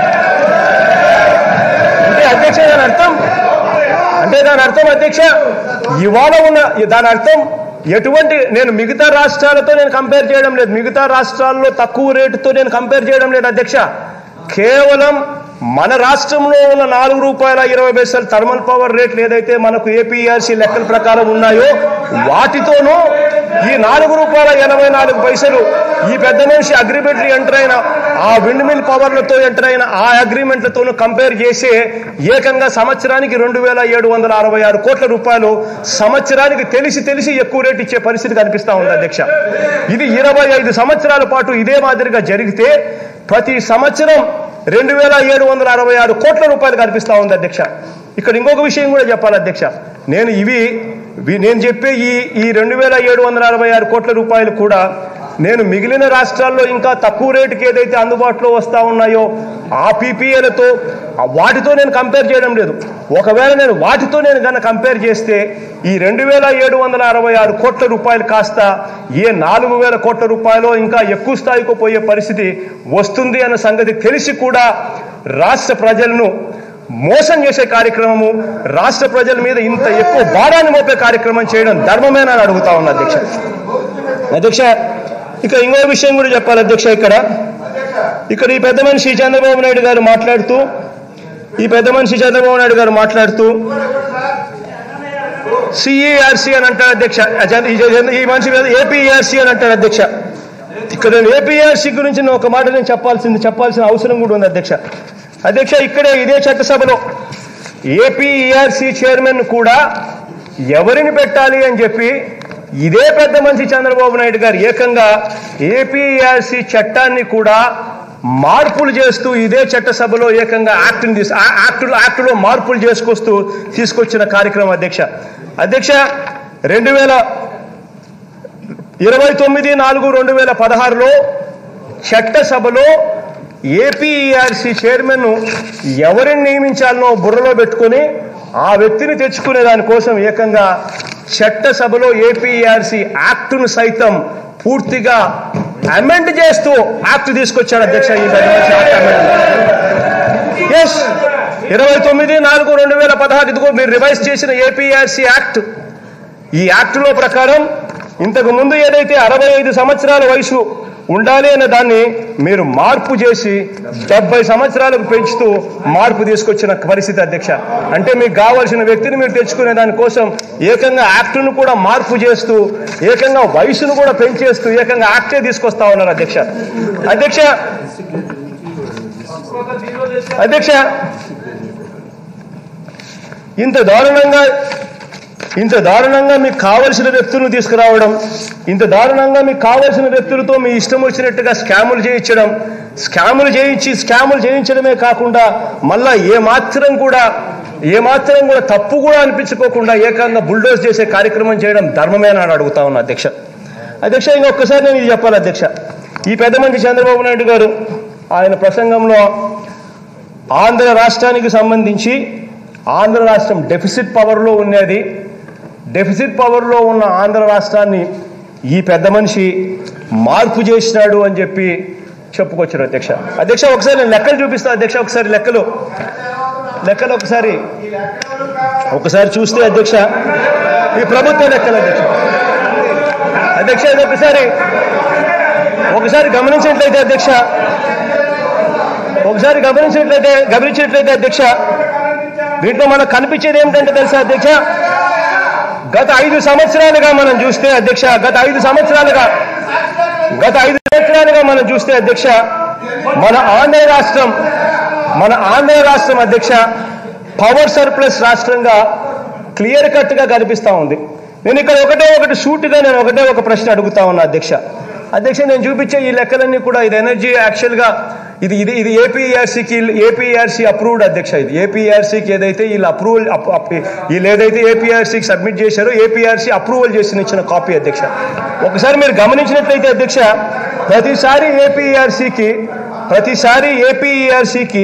అంటే అధ్యక్ష దాని అర్థం అంటే దాని అర్థం అధ్యక్ష ఇవాళ ఉన్న దాని అర్థం ఎటువంటి నేను మిగతా రాష్ట్రాలతో నేను కంపేర్ చేయడం లేదు మిగతా రాష్ట్రాల్లో తక్కువ రేటుతో నేను కంపేర్ చేయడం లేదు అధ్యక్ష కేవలం మన రాష్ట్రంలో ఉన్న నాలుగు రూపాయల ఇరవై పైసలు థర్మల్ పవర్ రేట్లు ఏదైతే మనకు ఏపీఆర్సీ లెక్కల ప్రకారం ఉన్నాయో వాటితోనూ ఈ నాలుగు రూపాయల ఎనభై నాలుగు పైసలు ఈ పెద్ద మనిషి అగ్రిమెంట్లు ఎంటర్ అయిన ఆ విండ్ మిల్ పవర్లతో ఎంటర్ అయిన ఆ అగ్రిమెంట్లతోనూ కంపేర్ చేసి ఏకంగా సంవత్సరానికి రెండు వేల ఏడు వందల అరవై ఆరు కోట్ల రూపాయలు సంవత్సరానికి తెలిసి తెలిసి ఎక్కువ రేటు ఇచ్చే పరిస్థితి కనిపిస్తా ఉంది అధ్యక్ష ఇది ఇరవై ఐదు సంవత్సరాల పాటు ఇదే మాదిరిగా జరిగితే ప్రతి సంవత్సరం రెండు వేల ఏడు వందల అరవై ఆరు కోట్ల రూపాయలు కనిపిస్తా ఉంది అధ్యక్ష ఇక్కడ ఇంకొక విషయం కూడా చెప్పాలి అధ్యక్ష నేను ఇవి వి- నేను చెప్పే ఈ ఈ రెండు వేల ఏడు వందల అరవై ఆరు కోట్ల రూపాయలు కూడా నేను మిగిలిన రాష్ట్రాల్లో ఇంకా తక్కువ రేటుకి ఏదైతే అందుబాటులో వస్తా ఉన్నాయో ఆ పీపీఏలతో వాటితో నేను కంపేర్ చేయడం లేదు ఒకవేళ నేను వాటితో నేను కనుక కంపేర్ చేస్తే ఈ రెండు వేల ఏడు వందల అరవై ఆరు కోట్ల రూపాయలు కాస్త ఏ నాలుగు వేల కోట్ల రూపాయలు ఇంకా ఎక్కువ స్థాయికి పోయే పరిస్థితి వస్తుంది అన్న సంగతి తెలిసి కూడా రాష్ట్ర ప్రజలను మోసం చేసే కార్యక్రమము రాష్ట్ర ప్రజల మీద ఇంత ఎక్కువ భారాన్ని మోపే కార్యక్రమం చేయడం ధర్మమేనని అడుగుతా ఉన్నా అధ్యక్ష అధ్యక్ష ఇక ఇంకో విషయం కూడా చెప్పాలి అధ్యక్ష ఇక్కడ ఇక్కడ ఈ పెద్ద మనిషి చంద్రబాబు నాయుడు గారు మాట్లాడుతూ ఈ పెద్ద మనిషి చంద్రబాబు నాయుడు గారు మాట్లాడుతూ సిఈఆర్సీ అని అంటారు అధ్యక్ష అజ- ఈ జ- ఈ మనిషి మీద ఏపీఆర్సీ అని అంటారు అధ్యక్ష ఇక్కడ నేను ఏపీఆర్సీ గురించి నేను ఒక మాట నేను చెప్పాల్సింది చెప్పాల్సిన అవసరం కూడా ఉంది అధ్యక్ష అధ్యక్ష ఇక్కడే ఇదే చట్టసభలో ఏపీఈఆర్సీ చైర్మన్ కూడా ఎవరిని పెట్టాలి అని చెప్పి ఇదే పెద్ద మనిషి చంద్రబాబు నాయుడు గారు ఏకంగా ఏపీఆర్సీ చట్టాన్ని కూడా మార్పులు చేస్తూ ఇదే చట్టసభలో ఏకంగా యాక్ట్ని తీసు ఆ- యాక్టులో యాక్టులో మార్పులు చేసుకొస్తూ తీసుకొచ్చిన కార్యక్రమం అధ్యక్ష అధ్యక్ష రెండు వేల ఇరవై తొమ్మిది నాలుగు రెండు వేల పదహారులో చట్టసభలో ఏపీఈఆర్సీ చైర్మన్ ఎవరిని నియమించాలనో బుర్రలో పెట్టుకొని ఆ వ్యక్తిని తెచ్చుకునే దానికోసం ఏకంగా చట్టసభలో ఏపీఈఆర్సీ యాక్టును సైతం పూర్తిగా అమెండ్ చేస్తూ యాక్ట్ తీసుకొచ్చాడు అధ్యక్ష ఈ పెద్ద మనిషి యాక్ట్ అమెండ్మెంట్ ఎస్ ఇరవై తొమ్మిది నాలుగు రెండు వేల పదహారు ఇదిగో మీరు రివైజ్ చేసిన ఏపీఆర్సీ యాక్ట్ ఈ యాక్టులో ప్రకారం ఇంతకు ముందు ఏదైతే అరవై ఐదు సంవత్సరాల వయసు ఉండాలి అనే దాన్ని మీరు మార్పు చేసి డెబ్బై సంవత్సరాలకు పెంచుతూ మార్పు తీసుకొచ్చిన పరిస్థితి అధ్యక్ష అంటే మీకు కావాల్సిన వ్యక్తిని మీరు తెచ్చుకునే దానికోసం ఏకంగా యాక్టును కూడా మార్పు చేస్తూ ఏకంగా వయసును కూడా పెంచేస్తూ ఏకంగా యాక్టే తీసుకొస్తా ఉన్నారు అధ్యక్ష అధ్యక్ష అధ్యక్ష ఇంత దారుణంగా ఇంత దారుణంగా మీకు కావలసిన వ్యక్తులను తీసుకురావడం ఇంత దారుణంగా మీకు కావలసిన వ్యక్తులతో మీ ఇష్టం వచ్చినట్టుగా స్కాములు చేయించడం స్కాములు చేయించి స్కాములు చేయించడమే కాకుండా మళ్ళా ఏ మాత్రం కూడా ఏ మాత్రం కూడా తప్పు కూడా అనిపించుకోకుండా ఏకంగా బుల్డోజ్ చేసే కార్యక్రమం చేయడం ధర్మమేనా అని అడుగుతా ఉన్నా అధ్యక్ష అధ్యక్ష ఇంకొకసారి నేను ఇది చెప్పాలి అధ్యక్ష ఈ పెద్ద మంచి చంద్రబాబు నాయుడు గారు ఆయన ప్రసంగంలో ఆంధ్ర రాష్ట్రానికి సంబంధించి ఆంధ్ర రాష్ట్రం డెఫిసిట్ పవర్లో ఉన్నది డెఫిసిట్ పవర్లో ఉన్న ఆంధ్ర రాష్ట్రాన్ని ఈ పెద్ద మనిషి మార్పు చేసినాడు అని చెప్పి చెప్పుకొచ్చారు అధ్యక్ష అధ్యక్ష ఒకసారి నేను లెక్కలు చూపిస్తా అధ్యక్ష ఒకసారి లెక్కలు లెక్కలు ఒకసారి ఒకసారి చూస్తే అధ్యక్ష ఈ ప్రభుత్వ లెక్కలు అధ్యక్ష అధ్యక్ష ఇది ఒకసారి ఒకసారి గమనించినట్లయితే అధ్యక్ష ఒకసారి గమనించినట్లయితే గమనించినట్లయితే అధ్యక్ష దీంట్లో మనకు కనిపించేది ఏమిటంటే తెలుసా అధ్యక్ష గత ఐదు సంవత్సరాలుగా మనం చూస్తే అధ్యక్ష గత ఐదు సంవత్సరాలుగా గత ఐదు సంవత్సరాలుగా మనం చూస్తే అధ్యక్ష మన ఆంధ్ర రాష్ట్రం మన ఆంధ్ర రాష్ట్రం అధ్యక్ష పవర్ సర్ప్లస్ రాష్ట్రంగా క్లియర్ కట్ గా కనిపిస్తా ఉంది నేను ఇక్కడ ఒకటే ఒకటి సూటిగా నేను ఒకటే ఒక ప్రశ్న అడుగుతా ఉన్నా అధ్యక్ష అధ్యక్ష నేను చూపించే ఈ లెక్కలన్నీ కూడా ఇది ఎనర్జీ యాక్చువల్ గా ఇది ఇది ఇది ఏపీఆర్సీకి ఏపీఆర్సీ అప్రూవ్డ్ అధ్యక్ష ఇది ఏపీఆర్సీకి ఏదైతే వీళ్ళు అప్రూవల్ వీళ్ళు ఏదైతే ఏపీఆర్సీకి సబ్మిట్ చేశారో ఏపీఆర్సీ అప్రూవల్ చేసిన ఇచ్చిన కాపీ అధ్యక్ష ఒకసారి మీరు గమనించినట్లయితే అధ్యక్ష ప్రతిసారి ఏపీఆర్సీకి ప్రతిసారి ఏపీఆర్సీకి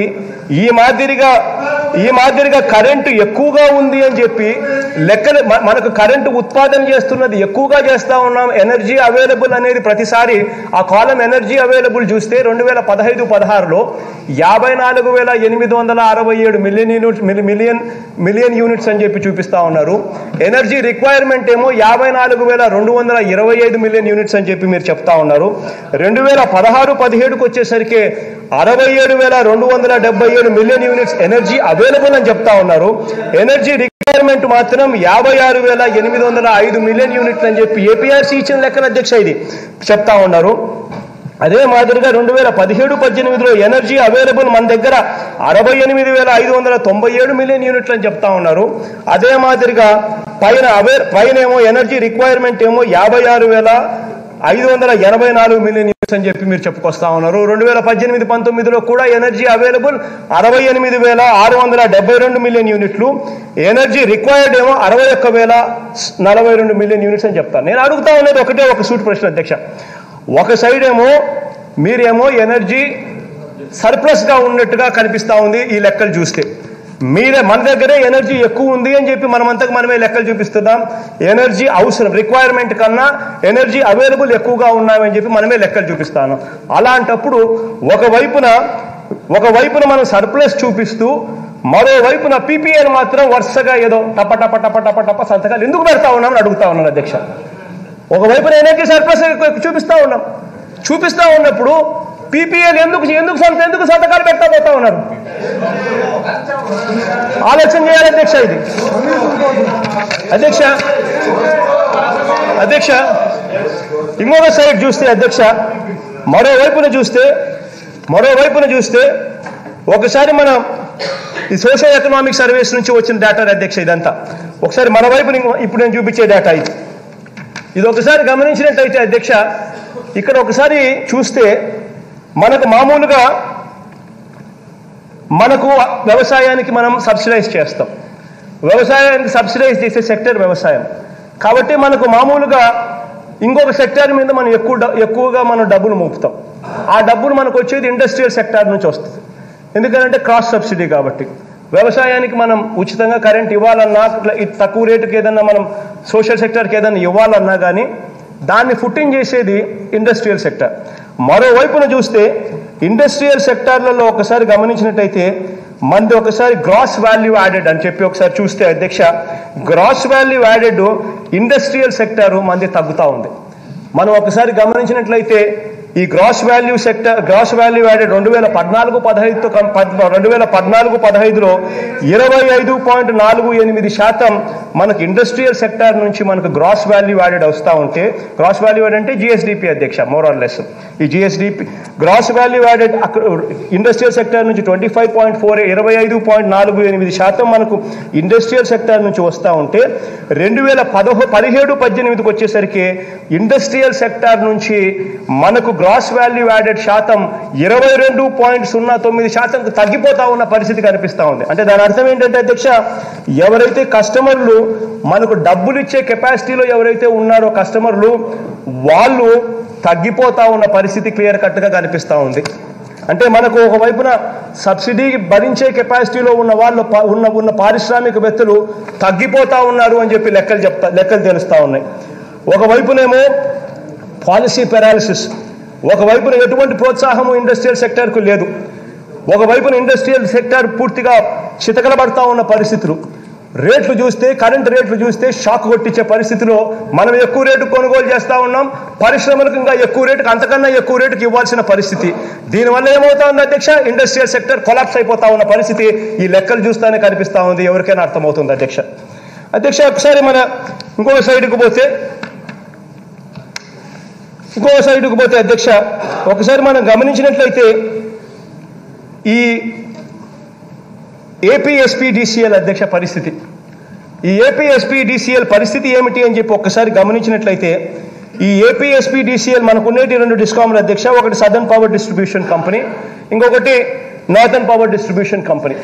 ఈ మాదిరిగా ఈ మాదిరిగా కరెంటు ఎక్కువగా ఉంది అని చెప్పి లెక్కలు మ- మనకు కరెంటు ఉత్పాదన చేస్తున్నది ఎక్కువగా చేస్తా ఉన్నాం ఎనర్జీ అవైలబుల్ అనేది ప్రతిసారి ఆ కాలం ఎనర్జీ అవైలబుల్ చూస్తే రెండు వేల పదహైదు పదహారులో యాభై నాలుగు వేల ఎనిమిది వందల అరవై ఏడు మిలియన్ యూనిట్ మిలి- మిలియన్ మిలియన్ యూనిట్స్ అని చెప్పి చూపిస్తా ఉన్నారు ఎనర్జీ రిక్వైర్మెంట్ ఏమో యాభై నాలుగు వేల రెండు వందల ఇరవై ఐదు మిలియన్ యూనిట్స్ అని చెప్పి మీరు చెప్తా ఉన్నారు రెండు వేల పదహారు పదిహేడుకి వచ్చేసరికి అరవై ఏడు వేల రెండు వందల డెబ్బై ఏడు మిలియన్ యూనిట్స్ ఎనర్జీ అవైలబుల్ అని చెప్తా ఉన్నారు ఎనర్జీ రిక్వైర్మెంట్ మాత్రం యాభై ఆరు వేల ఎనిమిది వందల ఐదు మిలియన్ యూనిట్లు అని చెప్పి ఏపీఆర్సీ ఇచ్చిన లెక్కన అధ్యక్ష ఇది చెప్తా ఉన్నారు అదే మాదిరిగా రెండు వేల పదిహేడు పద్దెనిమిదిలో ఎనర్జీ అవైలబుల్ మన దగ్గర అరవై ఎనిమిది వేల ఐదు వందల తొంభై ఏడు మిలియన్ యూనిట్లు అని చెప్తా ఉన్నారు అదే మాదిరిగా పైన అవే పైన ఏమో ఎనర్జీ రిక్వైర్మెంట్ ఏమో యాభై ఆరు వేల ఐదు వందల ఎనభై నాలుగు మిలియన్ యూనిట్స్ అని చెప్పి మీరు చెప్పుకొస్తా ఉన్నారు రెండు వేల పద్దెనిమిది పంతొమ్మిదిలో కూడా ఎనర్జీ అవైలబుల్ అరవై ఎనిమిది వేల ఆరు వందల డెబ్బై రెండు మిలియన్ యూనిట్లు ఎనర్జీ రిక్వైర్డ్ ఏమో అరవై ఒక్క వేల నలభై రెండు మిలియన్ యూనిట్స్ అని చెప్తాను నేను అడుగుతా ఉన్నది ఒకటే ఒక సూట్ ప్రశ్న అధ్యక్ష ఒక సైడ్ ఏమో మీరేమో ఎనర్జీ సర్ప్లస్ గా ఉన్నట్టుగా కనిపిస్తా ఉంది ఈ లెక్కలు చూస్తే మీరే మన దగ్గరే ఎనర్జీ ఎక్కువ ఉంది అని చెప్పి మనమంతకు మనమే లెక్కలు చూపిస్తున్నాం ఎనర్జీ అవసరం రిక్వైర్మెంట్ కన్నా ఎనర్జీ అవైలబుల్ ఎక్కువగా ఉన్నామని చెప్పి మనమే లెక్కలు చూపిస్తాను అలాంటప్పుడు ఒకవైపున ఒకవైపున మనం సర్ప్లస్ చూపిస్తూ మరోవైపున పీపీఎల్ మాత్రం వరుసగా ఏదో టప టప టప టప టప సంతకాలు ఎందుకు పెడతా ఉన్నామని అడుగుతా ఉన్నాను అధ్యక్ష ఒకవైపున ఎనర్జీ సర్ప్లస్ చూపిస్తా ఉన్నాం చూపిస్తా ఉన్నప్పుడు పీపీఎల్ ఎందుకు ఎందుకు సంత ఎందుకు సంతకాలు పెడతా పోతా ఉన్నారు ఆలోచన చేయాలి అధ్యక్ష ఇది అధ్యక్ష అధ్యక్ష ఇంకొక సైడ్ చూస్తే అధ్యక్ష మరోవైపున చూస్తే మరోవైపున చూస్తే ఒకసారి మనం ఈ సోషల్ ఎకనామిక్ సర్వీస్ నుంచి వచ్చిన డేటా అధ్యక్ష ఇదంతా ఒకసారి మన వైపు ఇప్పుడు నేను చూపించే డేటా ఇది ఇది ఒకసారి గమనించినట్టయితే అధ్యక్ష ఇక్కడ ఒకసారి చూస్తే మనకు మామూలుగా మనకు వ్యవసాయానికి మనం సబ్సిడైజ్ చేస్తాం వ్యవసాయానికి సబ్సిడైజ్ చేసే సెక్టర్ వ్యవసాయం కాబట్టి మనకు మామూలుగా ఇంకొక సెక్టార్ మీద మనం ఎక్కువ డ- ఎక్కువగా మనం డబ్బులు మోపుతాం ఆ డబ్బులు మనకు వచ్చేది ఇండస్ట్రియల్ సెక్టార్ నుంచి వస్తుంది ఎందుకంటే క్రాస్ సబ్సిడీ కాబట్టి వ్యవసాయానికి మనం ఉచితంగా కరెంట్ ఇవ్వాలన్నా ఇట్లా ఇ- తక్కువ రేటుకి ఏదన్నా మనం సోషల్ సెక్టార్కి ఏదన్నా ఇవ్వాలన్నా కానీ దాన్ని ఫుట్టింగ్ చేసేది ఇండస్ట్రియల్ సెక్టార్ మరోవైపున చూస్తే ఇండస్ట్రియల్ సెక్టార్లలో ఒకసారి గమనించినట్టయితే మంది ఒకసారి గ్రాస్ వాల్యూ యాడెడ్ అని చెప్పి ఒకసారి చూస్తే అధ్యక్ష gross value added industrial sector మంది తగ్గుతా ఉంది మనం ఒకసారి గమనించినట్లయితే ఈ gross value sector gross value added రెండు వేల పద్నాలుగు పదహైదుతో కం- పద్- రెండు వేల పద్నాలుగు పదహైదులో ఇరవై ఐదు పాయింట్ నాలుగు ఎనిమిది శాతం మనకు ఇండస్ట్రియల్ సెక్టార్ నుంచి మనకు గ్రాస్ వాల్యూ యాడెడ్ వస్తూ ఉంటే గ్రాస్ వాల్యూ యాడ్ అంటే జిఎస్డిపి అధ్యక్ష మోర్ ఆర్ లెస్ ఈ జిఎస్డిపి గ్రాస్ వాల్యూ యాడెడ్ అక్కడ ఇండస్ట్రియల్ సెక్టార్ నుంచి ట్వంటీ ఫైవ్ పాయింట్ ఫోర్ ఇరవై ఐదు పాయింట్ నాలుగు ఎనిమిది శాతం మనకు ఇండస్ట్రియల్ సెక్టార్ నుంచి వస్తూ ఉంటే రెండు వేల పదహో పదిహేడు పద్దెనిమిదికి వచ్చేసరికి ఇండస్ట్రియల్ సెక్టార్ నుంచి మనకు గ్రాస్ వాల్యూ యాడెడ్ శాతం ఇరవై రెండు పాయింట్ సున్నా తొమ్మిది శాతం తగ్గిపోతా ఉన్న పరిస్థితి కనిపిస్తా ఉంది అంటే దాని అర్థం ఏంటంటే అధ్యక్ష ఎవరైతే కస్టమర్లు మనకు డబ్బులు ఇచ్చే కెపాసిటీలో ఎవరైతే ఉన్నారో కస్టమర్లు వాళ్ళు తగ్గిపోతా ఉన్న పరిస్థితి క్లియర్ కట్గా కనిపిస్తా ఉంది అంటే మనకు ఒకవైపున సబ్సిడీ భరించే కెపాసిటీలో ఉన్న వాళ్ళు ప- ఉన్న ఉన్న పారిశ్రామికవేత్తలు తగ్గిపోతా ఉన్నారు అని చెప్పి లెక్కలు చెప్తా లెక్కలు తెలుస్తా ఉన్నాయి ఒకవైపునేమో పాలసీ పెరాలిసిస్ ఒకవైపున ఎటువంటి ప్రోత్సాహము ఇండస్ట్రియల్ సెక్టార్కు లేదు ఒకవైపున ఇండస్ట్రియల్ సెక్టార్ పూర్తిగా చితకలబడతా ఉన్న పరిస్థితులు రేట్లు చూస్తే కరెంట్ రేట్లు చూస్తే షాక్ కొట్టించే పరిస్థితిలో మనం ఎక్కువ రేటు కొనుగోలు చేస్తా ఉన్నాం పరిశ్రమలకు ఇంకా ఎక్కువ రేటుకి అంతకన్నా ఎక్కువ రేటుకి ఇవ్వాల్సిన పరిస్థితి దీనివల్ల ఏమవుతా ఉంది అధ్యక్ష ఇండస్ట్రియల్ సెక్టర్ కొలాప్స్ అయిపోతా ఉన్న పరిస్థితి ఈ లెక్కలు చూస్తానే కనిపిస్తా ఉంది ఎవరికైనా అర్థమవుతుంది అధ్యక్ష అధ్యక్ష ఒకసారి మన ఇంకొక సైడ్కి పోతే ఇంకో సైడ్కు పోతే అధ్యక్ష ఒకసారి మనం గమనించినట్లయితే ఈ ఏపీఎస్పీడీసీఎల్ అధ్యక్ష పరిస్థితి ఈ ఏపీఎస్పీడీసీఎల్ పరిస్థితి ఏమిటి అని చెప్పి ఒక్కసారి గమనించినట్లయితే ఈ ఏపీఎస్పీడీసీఎల్ మనకు ఉండేటి రెండు డిస్కామ్ల అధ్యక్ష ఒకటి సదర్న్ పవర్ డిస్ట్రిబ్యూషన్ కంపెనీ ఇంకొకటి నార్థన్ పవర్ డిస్ట్రిబ్యూషన్ కంపెనీ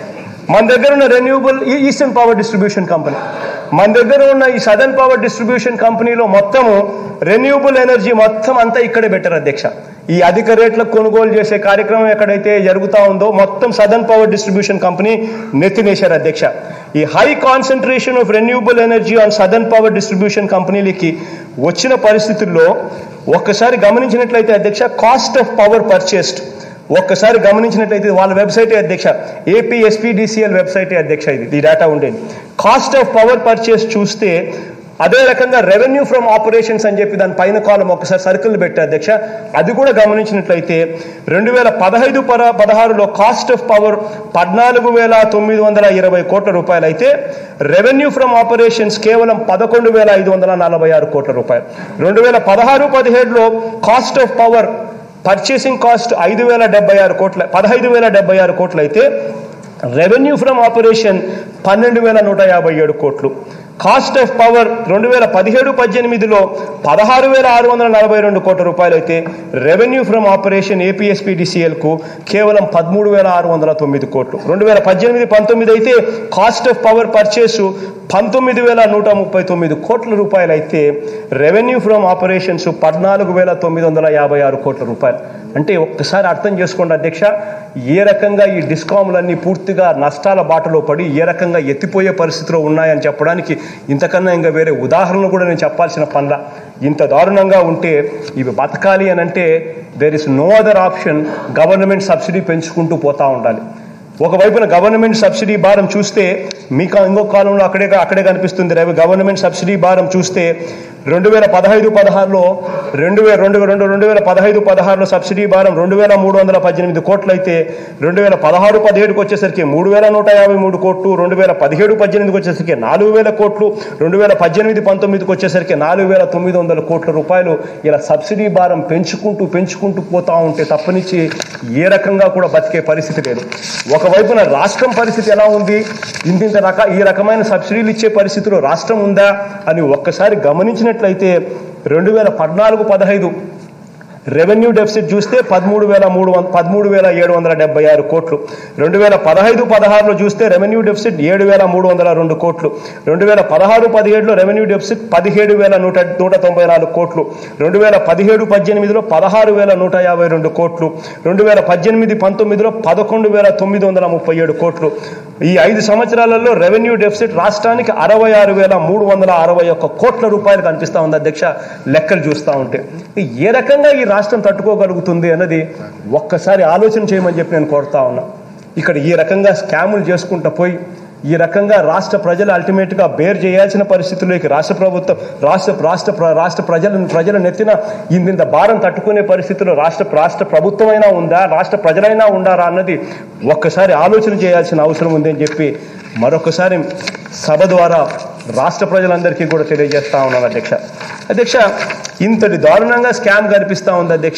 మన దగ్గర ఉన్న renewable eastern power distribution company మన దగ్గర ఉన్న ఈ సదర్న్ పవర్ డిస్ట్రిబ్యూషన్ కంపెనీలో మొత్తము రెన్యూబుల్ ఎనర్జీ మొత్తం అంతా ఇక్కడే పెట్టారు అధ్యక్ష ఈ అధిక రేట్లకు కొనుగోలు చేసే కార్యక్రమం ఎక్కడైతే జరుగుతా ఉందో మొత్తం సదర్న్ పవర్ డిస్ట్రిబ్యూషన్ కంపెనీ నెత్తినేశారు అధ్యక్ష ఈ high concentration of renewable energy on southern power distribution కంపెనీలకి వచ్చిన పరిస్థితుల్లో ఒక్కసారి గమనించినట్లయితే అధ్యక్ష కాస్ట్ ఆఫ్ పవర్ పర్చేస్డ్ ఒక్కసారి గమనించినట్లయితే వాళ్ళ వెబ్సైటే అధ్యక్ష ఏపీఎస్పీడీసీఎల్ వెబ్సైటే అధ్యక్ష ఇది ఈ డేటా ఉండేది కాస్ట్ ఆఫ్ పవర్ పర్చేస్ చూస్తే అదే రకంగా రెవెన్యూ ఫ్రమ్ ఆపరేషన్స్ అని చెప్పి దాని పైన కాలం ఒకసారి సర్కిల్ పెట్టే అధ్యక్ష అది కూడా గమనించినట్లయితే రెండు వేల పదహైదు పర పదహారులో కాస్ట్ ఆఫ్ పవర్ పద్నాలుగు వేల తొమ్మిది వందల ఇరవై కోట్ల రూపాయలు అయితే రెవెన్యూ ఫ్రమ్ ఆపరేషన్స్ కేవలం పదకొండు వేల ఐదు వందల నలభై ఆరు కోట్ల రూపాయలు రెండు వేల పదహారు పదిహేడులో cost of power purchasing cost ఐదు వేల డెబ్బై ఆరు కోట్ల పదహైదు వేల డెబ్బై ఆరు కోట్లు అయితే రెవెన్యూ ఫ్రమ్ ఆపరేషన్ పన్నెండు వేల నూట యాభై ఏడు కోట్లు కాస్ట్ ఆఫ్ పవర్ రెండు వేల పదిహేడు పద్దెనిమిదిలో పదహారు వేల ఆరు వందల నలభై రెండు కోట్ల రూపాయలు అయితే రెవెన్యూ ఫ్రమ్ ఆపరేషన్ ఏపీఎస్పీడీసీఎల్కు కేవలం పదమూడు వేల ఆరు వందల తొమ్మిది కోట్లు రెండు వేల పద్దెనిమిది పంతొమ్మిది అయితే కాస్ట్ ఆఫ్ పవర్ పర్చేసు పంతొమ్మిది వేల నూట ముప్పై తొమ్మిది కోట్ల రూపాయలు అయితే రెవెన్యూ ఫ్రమ్ ఆపరేషన్స్ పద్నాలుగు వేల తొమ్మిది వందల యాభై ఆరు కోట్ల రూపాయలు అంటే ఒక్కసారి అర్థం చేసుకోండి అధ్యక్ష ఏ రకంగా ఈ డిస్కాములన్నీ పూర్తిగా నష్టాల బాటలో పడి ఏ రకంగా ఎత్తిపోయే పరిస్థితిలో ఉన్నాయని చెప్పడానికి ఇంతకన్నా ఇంకా వేరే ఉదాహరణలు కూడా నేను చెప్పాల్సిన పనుల ఇంత దారుణంగా ఉంటే ఇవి బతకాలి అని అంటే there is no other option government subsidy పెంచుకుంటూ పోతా ఉండాలి ఒకవైపున గవర్నమెంట్ సబ్సిడీ భారం చూస్తే మీకు ఇంకొక కాలంలో అక్కడే అక్కడే కనిపిస్తుంది రేపు గవర్నమెంట్ సబ్సిడీ భారం చూస్తే రెండు వేల పదహైదు పదహారులో రెండు వేల రెండు రెండు రెండు వేల పదహైదు పదహారులో సబ్సిడీ భారం రెండు వేల మూడు వందల పద్దెనిమిది కోట్లు అయితే రెండు వేల పదహారు పదిహేడుకి వచ్చేసరికి మూడు వేల నూట యాభై మూడు కోట్లు రెండు వేల పదిహేడు పద్దెనిమిదికి వచ్చేసరికి నాలుగు వేల కోట్లు రెండు వేల పద్దెనిమిది పంతొమ్మిదికి వచ్చేసరికి నాలుగు వేల తొమ్మిది వందల కోట్ల రూపాయలు ఇలా సబ్సిడీ భారం పెంచుకుంటూ పెంచుకుంటూ పోతా ఉంటే తప్పనిచ్చి ఏ రకంగా కూడా బతికే పరిస్థితి లేదు ఒకవైపున రాష్ట్రం పరిస్థితి ఎలా ఉంది ఇంతింత రక ఈ రకమైన సబ్సిడీలు ఇచ్చే పరిస్థితిలో రాష్ట్రం ఉందా అని ఒక్కసారి గమనించినట్లయితే రెండు వేల పద్నాలుగు పదహైదు రెవెన్యూ డెఫిసిట్ చూస్తే పదమూడు వేల మూడు వంద పదమూడు వేల ఏడు వందల డెబ్బై ఆరు కోట్లు రెండు వేల పదహైదు పదహారులో చూస్తే రెవెన్యూ డెఫిసిట్ ఏడు వేల మూడు వందల రెండు కోట్లు రెండు వేల పదహారు పదిహేడులో రెవెన్యూ డెఫిసిట్ పదిహేడు వేల నూట నూట తొంభై నాలుగు కోట్లు రెండు వేల పదిహేడు పద్దెనిమిదిలో పదహారు వేల నూట యాభై రెండు కోట్లు రెండు వేల పద్దెనిమిది పంతొమ్మిదిలో పదకొండు వేల తొమ్మిది వందల ముప్పై ఏడు కోట్లు ఈ ఐదు సంవత్సరాలలో రెవెన్యూ డెఫిసిట్ రాష్ట్రానికి అరవై ఆరు వేల మూడు వందల అరవై ఒక్క కోట్ల రూపాయలు కనిపిస్తా ఉంది అధ్యక్ష లెక్కలు చూస్తూ ఉంటే ఏ రకంగా ఈ రాష్ట్రం తట్టుకోగలుగుతుంది అన్నది ఒక్కసారి ఆలోచన చేయమని చెప్పి నేను కోరుతా ఉన్నా ఇక్కడ ఈ రకంగా స్కాములు చేసుకుంటా పోయి ఈ రకంగా రాష్ట్ర ప్రజలు అల్టిమేట్గా బేర్ చేయాల్సిన పరిస్థితుల్లోకి రాష్ట్ర ప్రభుత్వం రాష్ట్ర రాష్ట్ర ప్ర- రాష్ట్ర ప్రజలను ప్రజల నెత్తిన ఇంత భారం తట్టుకునే పరిస్థితిలో రాష్ట్ర రాష్ట్ర ప్రభుత్వమైనా ఉందా రాష్ట్ర ప్రజలైనా ఉండారా అన్నది ఒక్కసారి ఆలోచన చేయాల్సిన అవసరం ఉంది అని చెప్పి మరొకసారి సభ ద్వారా రాష్ట్ర ప్రజలందరికీ కూడా తెలియజేస్తా ఉన్నాను అధ్యక్ష అధ్యక్ష ఇంతటి దారుణంగా స్కామ్ కనిపిస్తా ఉంది అధ్యక్ష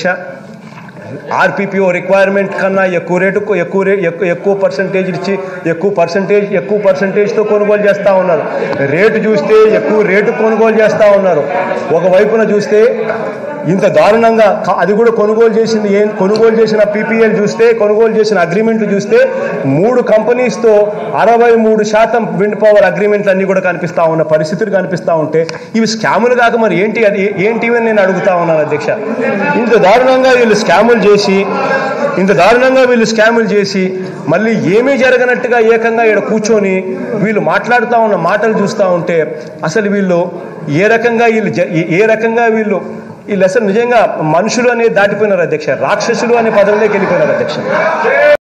ఆర్పిపిఓ రిక్వైర్మెంట్ కన్నా ఎక్కువ రేటుకు ఎక్కువ రే ఎక్కువ ఎక్కువ పర్సంటేజ్ ఇచ్చి ఎక్కువ పర్సంటేజ్ ఎక్కువ పర్సంటేజ్తో కొనుగోలు చేస్తూ ఉన్నారు రేటు చూస్తే ఎక్కువ రేటు కొనుగోలు చేస్తూ ఉన్నారు ఒకవైపున చూస్తే ఇంత దారుణంగా క- అది కూడా కొనుగోలు చేసింది ఏం కొనుగోలు చేసిన పీపీఎల్ చూస్తే కొనుగోలు చేసిన అగ్రిమెంట్లు చూస్తే మూడు కంపెనీస్తో అరవై మూడు శాతం విండ్ పవర్ అగ్రిమెంట్లు అన్ని కూడా కనిపిస్తా ఉన్న పరిస్థితులు కనిపిస్తా ఉంటే ఇవి స్కాములు కాక మరి ఏంటి అది ఏంటి అని నేను అడుగుతా ఉన్నాను అధ్యక్ష ఇంత దారుణంగా వీళ్ళు స్కాములు చేసి ఇంత దారుణంగా వీళ్ళు స్కాములు చేసి మళ్ళీ ఏమీ జరగనట్టుగా ఏకంగా ఇక్కడ కూర్చొని వీళ్ళు మాట్లాడుతూ ఉన్న మాటలు చూస్తూ ఉంటే అసలు వీళ్ళు ఏ రకంగా వీళ్ళు జ- ఏ- ఏ రకంగా వీళ్ళు వీళ్ళు అసలు నిజంగా మనుషులు అనేది దాటిపోయినారు అధ్యక్ష రాక్షసులు అనే పదంలోకి వెళ్ళిపోయినారు అధ్యక్ష